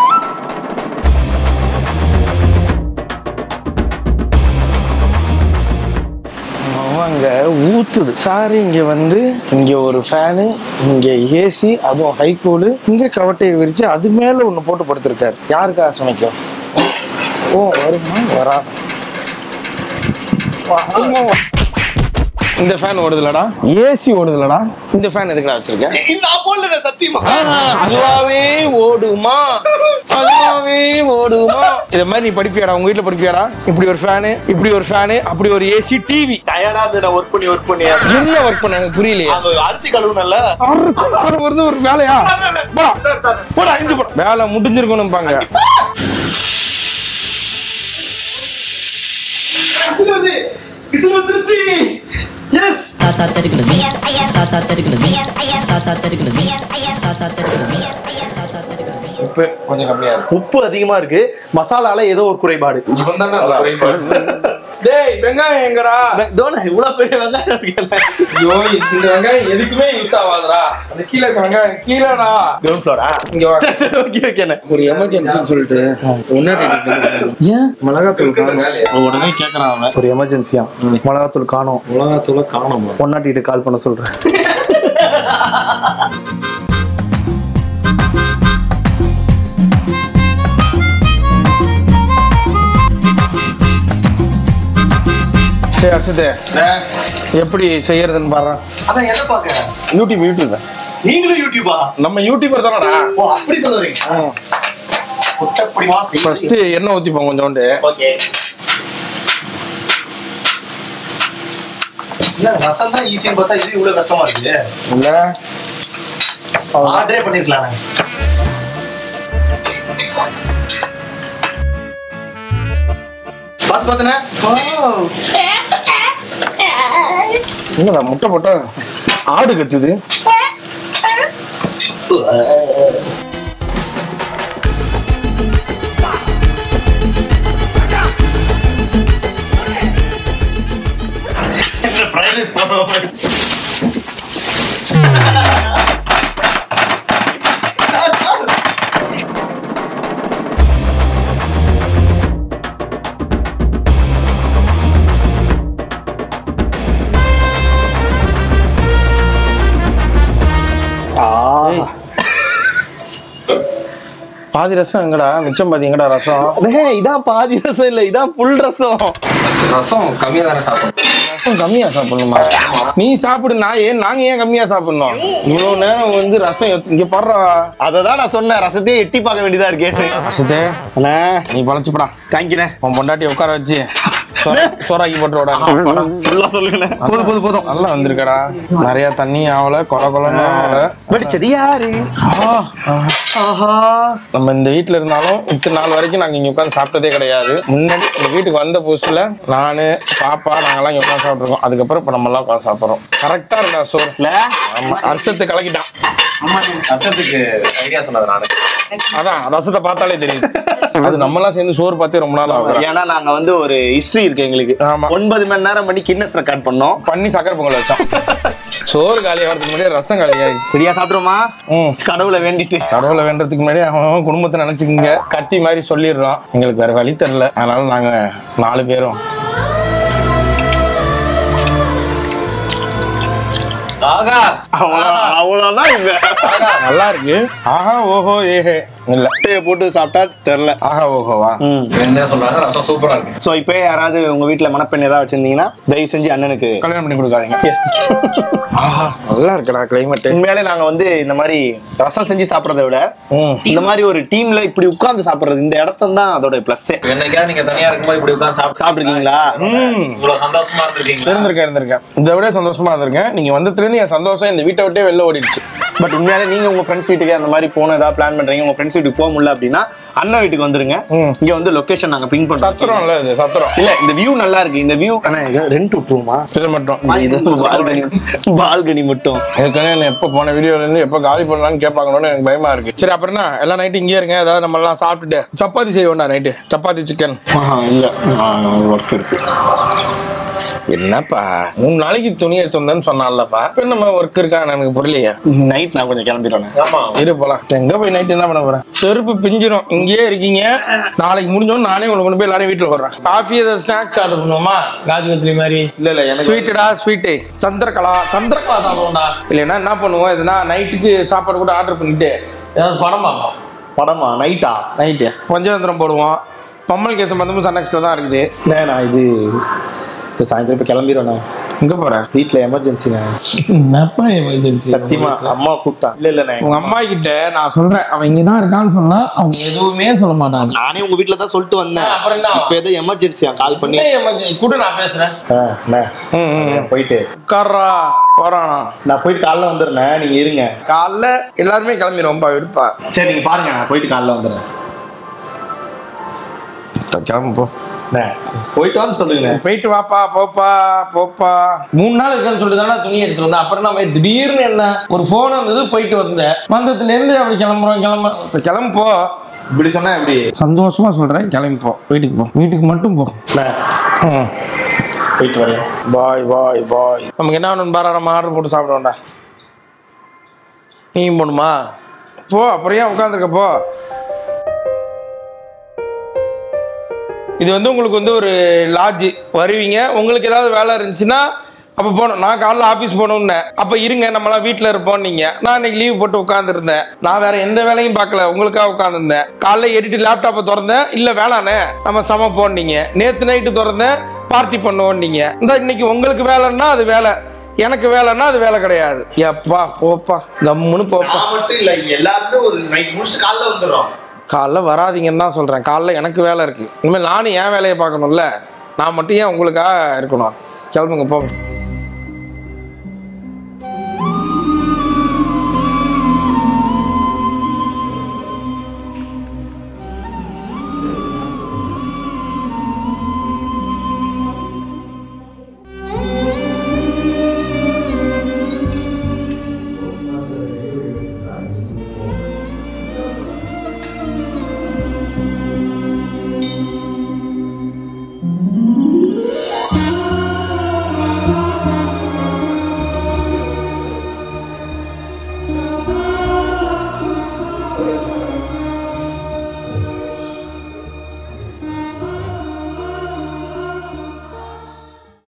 அவங்க ஊத்துது சாரு இங்க வந்து இங்க ஒரு ஃபேனு இங்க ஏசி அதுவும் ஹைகூலு இங்க கவட்டையை விரிச்சு அது மேல ஒண்ணு போட்டு படுத்திருக்காரு யாருக்கா சமைக்கும் ஓ வருமா வரா வருமா இந்த ஃபேன் ஓடுதுலடா ஏசி ஓடுதுலடா இந்த ஃபேன் எதுக்கு நான் வச்சிருக்கேன் நான் போடல சத்தியமா அதுவாவே ஓடுமா அதுவாவே ஓடுமா இத மாதிரி நீ படிப்பியாடா உங்க வீட்ல படிப்பியாடா இப்படி ஒரு ஃபேனு இப்படி ஒரு ஃபேனு அப்படி ஒரு ஏசி டிவி டயர்டா இருந்து நான் ஒர்க் பண்ணி ஒர்க் பண்ணி என்ன ஒர்க் பண்ண எனக்கு புரியலையே அது அரிசி கழுவுனல்ல அது வருது ஒரு வேலையா போடா போடா இஞ்சி போடா வேலை முடிஞ்சிருக்கணும் பாங்க விசில் வந்து விசில் வந்துருச்சு எஸ் தாத்தா தருகிறது தாத்தா தருகிறது தாத்தா தருகிறது தாத்தா தருகிறது உப்பு கொஞ்சம் கம்மியா இருக்கு உப்பு அதிகமா இருக்கு மசாலால ஏதோ ஒரு குறைபாடு இவன் தானே அந்த குறைபாடு. டேய் வெங்காயம் எங்கடா தோண இவ்வளவு பெரிய வெங்காயம் இருக்குல்ல ஐயோ இந்த வெங்காயம் எதுக்குமே யூஸ் ஆகாதுடா அந்த கீழே இருக்க வெங்காயம் கீழடா கிரவுண்ட் ஃப்ளோரா இங்க வா ஓகே ஓகே ஒரு எமர்ஜென்சின்னு சொல்லிட்டு ஒன்னு ஏன் மிளகாத்தூள் காணும் உடனே கேக்குறான் அவன் ஒரு எமர்ஜென்சியா மிளகாத்தூள் காணோம் மிளகாத்தூள காணும் பொன்னாட்டிட்டு கால் பண்ண சொல்றேன் சரி அர்ஷத்தே எப்படி செய்யறதுன்னு பாரு அதான் எதை பாக்க யூடியூப் யூடியூப் நீங்களும் யூடியூபா நம்ம யூடியூபர் தானடா ஓ அப்படி சொல்ல வரீங்க புட்டப்படிமா ஃபர்ஸ்ட் எண்ணெய் ஊத்திப்போம் கொஞ்சோண்டு ஓகே இல்ல ரசம் தான் ஈஸியா பார்த்தா இது இவ்வளவு கஷ்டமா இருக்கு இல்ல ஆர்டரே பண்ணிருக்கலாம் பாத்து பாத்துனே என்னடா முட்டை போட்டா ஆடு கத்துது என்ன பிரைஸ் போடுற பாதி ரசம் எங்கடா மிச்சம் பாதி எங்கடா ரசம் டேய் இதான் பாதி ரசம் இல்ல இதான் புல் ரசம் ரசம் கம்மியா தானே சாப்பிடும் ரசம் கம்மியா சாப்பிடணுமா நீ சாப்பிடு நான் ஏன் நாங்க ஏன் கம்மியா சாப்பிடணும் இவ்வளவு நேரம் வந்து ரசம் எத்- இங்க பாடுறா அததான் நான் சொன்னேன் ரசத்தையே எட்டி பார்க்க வேண்டியதா இருக்கு ரசத்தே அண்ணா நீ பழச்சுப்படா தேங்க்யூண்ணே உன் பொண்டாட்டி உட்கார வச்சு சோறா- சோறாக்கி போட்டுருடா ஃபுல்லா சொல்லுங்கண்ணே போதும் போதும் போதும் நல்லா வந்திருக்கடா நிறைய தண்ணி ஆகல கொல கொலன்னு ஆகல வெடிச்சது யாரு ஆஹா நம்ம இந்த வீட்ல இருந்தாலும் இத்தனை நாள் வரைக்கும் நாங்க இங்க உட்காந்து சாப்பிட்டதே கிடையாது முன்னாடி இந்த வீட்டுக்கு வந்த புதுசுல நானு பாப்பா நாங்கெல்லாம் இங்க உட்காந்து சாப்பிட்டுருக்கோம் அதுக்கப்புறம் இப்ப நம்ம எல்லாம் உட்காந்து சாப்பிடுறோம் கரெக்டா இருந்தா சோறு இல்ல ஆமா அரிசத்தை கலக்கிட்டான் ரசத்துக்கு ஐடியா சொன்னது நானு அதான் ரசத்தை பார்த்தாலே தெரியுது அது நம்ம எல்லாம் சேர்ந்து சோறு பார்த்தே ரொம்ப நாள் ஆகும் ஏன்னா நாங்க வந்து ஒரு ஹிஸ்டரி இருக்கு எங்களுக்கு ஆமா. ஒன்பது மணி நேரம் பண்ணி கின்னஸ் ரெக்கார்ட் பண்ணோம் பண்ணி சக்கரை பொங்கல் வச்சோம் சோறு காலி வரதுக்கு முன்னாடியே ரசம் காலி ஆயிடுச்சு சரியா சாப்பிடுறோமா ம் கடவுளை வேண்டிட்டு கடவுளை வேண்டதுக்கு முன்னாடி அவன் அவன் குடும்பத்தை நினைச்சுக்கங்க கத்தி மாதிரி சொல்லிடுறோம் எங்களுக்கு வேற வழி தெரியல அதனால நாங்க நாலு பேரும் ஆகா அவ்வளவு- அவ்வளவுதான் இங்க நல்லா இருக்கு ஆஹா ஓஹோ ஏஹே இல்ல முட்டையை போட்டு சாப்பிட்டா தெரியல ஆஹா ஓஹோவா என்ன சொல்றாங்க ரசம் சூப்பரா இருக்கு சோ இப்போ யாராவது உங்க வீட்ல மணப்பெண் ஏதாவது வச்சிருந்தீங்கன்னா தயவு செஞ்சு அண்ணனுக்கு கல்யாணம் பண்ணி கொடுக்காதீங்க எஸ் ஆஹா நல்லா இருக்குடா கிளைமேட் உண்மையாலே நாங்க வந்து இந்த மாதிரி ரசம் செஞ்சு சாப்பிடறதை விட இந்த மாதிரி ஒரு டீம்ல இப்படி உட்கார்ந்து சாப்பிடுறது இந்த இடத்துல தான் அதோட பிளஸ் என்னைக்கா நீங்க தனியா இருக்கும்போது இப்படி உட்கார்ந்து சாப்பிட்டு சாப்பிட்டுருக்கீங்களா ம் இவ்வளவு சந்தோஷமா இருந்திருக்கீங்களா இருந்திருக்கேன் இருந்திருக்கேன் இதை விட சந்தோஷமா இருந்திருக்கேன் நீங்க வந்ததுல இருந்து என் சந்தோஷம் இந்த வீட்டை விட்டே வெளில ஓடிடுச்சு பட் உண்மையாலே நீங்க உங்க ஃப்ரெண்ட்ஸ் வீட்டுக்கு அந்த மாதிரி போன ஏதாவது பிளான் பண்றீங்க உங்க ஃப்ரெண்ட்ஸ் வீட்டுக்கு போக முடியல அப்படின்னா அண்ணன் வீட்டுக்கு வந்துருங்க ம். இங்க வந்து லொகேஷன் நாங்க பிங் பண்றோம் சத்திரம்ல இது சத்திரம் இல்ல இந்த வியூ நல்லா இருக்கு இந்த வியூ ஆனா ரெண்ட் விட்டுருமா இது மட்டும் இது பால்கனி பால்கனி மட்டும் ஏற்கனவே என்ன எப்போ போன வீடியோல இருந்து எப்போ காலி பண்ணலாம்னு கேட்பாங்களோன்னு எனக்கு பயமா இருக்கு சரி அப்புறம் என்ன எல்லா நைட்டு இங்கே இருங்க ஏதாவது நம்ம எல்லாம் சாப்பிட்டுட்டு சப்பாத்தி செய்வோம்டா நைட்டு சப்பாத்தி சிக்கன் ஆஹா, இல்ல ஒர்க் இருக்கு என்னப்பா மூணு நாளைக்கு துணி எடுத்து வந்தேன்னு சொன்னான்லப்பா இப்ப நம்ம ஒர்க் இருக்கா எனக்கு புரியலையே நைட் நான் கொஞ்சம் கிளம்பிடுவேன் ஆமா இரு போலாம் எங்க போய் நைட் என்ன பண்ண போறேன் செருப்பு பிஞ்சிரும் இங்கேயே இருக்கீங்க நாளைக்கு முடிஞ்சோன்னு நானே உங்களை கொண்டு போய் எல்லாரும் வீட்டுல போடுறேன் காஃபி ஏதாவது ஸ்நாக்ஸ் ஆர்டர் பண்ணுவோமா காஜு கத்திரி மாதிரி இல்ல இல்ல எனக்கு ஸ்வீட்டுடா ஸ்வீட்டு சந்திரகலா சந்திரகலா சாப்பிடுவோம்டா இல்லைன்னா என்ன பண்ணுவோம் எதுனா நைட்டுக்கு சாப்பாடு கூட ஆர்டர் பண்ணிட்டு ஏதாவது படம் பார்ப்போம் படமா நைட்டா நைட்டு பஞ்சதந்திரம் போடுவோம் பம்மல் கேஸ் மந்தமும் சன்னெக்ஸ்ல தான் இருக்குது நான் இது இப்போ சாயந்தரம் இப்போ கிளம்பிடுவேண்ணே எங்க போறேன் வீட்டில் எமர்ஜென்சிண்ணே என்னப்பா எமர்ஜென்சி சத்தியமா அம்மா கூப்பிட்டா இல்ல இல்லண்ணே உங்க அம்மா கிட்ட நான் சொல்றேன் அவன் இங்க தான் இருக்கான்னு சொன்னா அவங்க எதுவுமே சொல்ல மாட்டாங்க நானே உங்க வீட்ல தான் சொல்லிட்டு வந்தேன் அப்புறம் என்ன? இப்போ ஏதோ எமர்ஜென்சியா கால் பண்ணி என்ன எமர்ஜென்சி கூட நான் பேசுறேன் ஆ, அண்ணே, ம், ம். போயிட்டு உட்கார்றா போறானா நான் போயிட்டு காலைல வந்துடுறேன் நீங்க இருங்க காலைல எல்லாருமே கிளம்பிடுவோம்ப்பா எடுப்பா சரி நீங்க பாருங்க நான் போயிட்டு காலைல வந்துடுறேன் கிளம்பு போ போயிட்டு வான்னு சொல்லுங்க போயிட்டு வாப்பா போப்பா போப்பா மூணு நாள் இருக்குன்னு சொல்லிட்டு தானே துணி எடுத்துட்டு வந்தேன் அப்புறம் நம்ம திடீர்னு என்ன ஒரு ஃபோன் வந்தது போயிட்டு வந்தேன் வந்ததுல இருந்து அப்படி கிளம்புறோம் கிளம்ப இப்ப கிளம்பு போ இப்படி சொன்னா எப்படி சந்தோஷமா சொல்றேன் கிளம்பி போ வீட்டுக்கு போ வீட்டுக்கு மட்டும் போ ம். போயிட்டு வரேன் பாய் பாய் பாய் நமக்கு என்ன வேணும் பாரா நம்ம ஆர்டர் போட்டு சாப்பிடுவோம்டா நீ போகணுமா போ அப்புறம் ஏன் உட்காந்துருக்க போ இது வந்து உங்களுக்கு வந்து ஒரு லாட்ஜ் வருவீங்க உங்களுக்கு ஏதாவது வேலை இருந்துச்சுன்னா அப்போ போகணும் நான் காலைல ஆஃபீஸ் போகணுன்னேன் அப்போ இருங்க நம்மளாம் வீட்டில் இருப்போம் நீங்கள் நான் இன்னைக்கு லீவ் போட்டு உட்காந்துருந்தேன் நான் வேற எந்த வேலையும் பார்க்கல உங்களுக்காக உட்காந்துருந்தேன் காலைல எடிட்டு லேப்டாப்பை திறந்தேன் இல்லை வேளாண்ணே நம்ம சமைப்போம் நீங்கள் நேற்று நைட்டு திறந்தேன் பார்ட்டி பண்ணுவோம் நீங்கள் இந்த இன்னைக்கு உங்களுக்கு வேலைன்னா அது வேலை எனக்கு வேலைன்னா அது வேலை கிடையாது எப்பா போப்பா கம்முன்னு போப்பா நான் மட்டும் இல்ல எல்லாருமே ஒரு நைட் முடிச்சு காலைல வந்துடும் காலைல வராதீங்கன்னு தான் சொல்கிறேன் காலைல எனக்கு வேலை இருக்குது இனிமேல் நானும் என் வேலையை பார்க்கணும்ல நான் மட்டும் ஏன் உங்களுக்காக இருக்கணும் கிளம்புங்க போங்க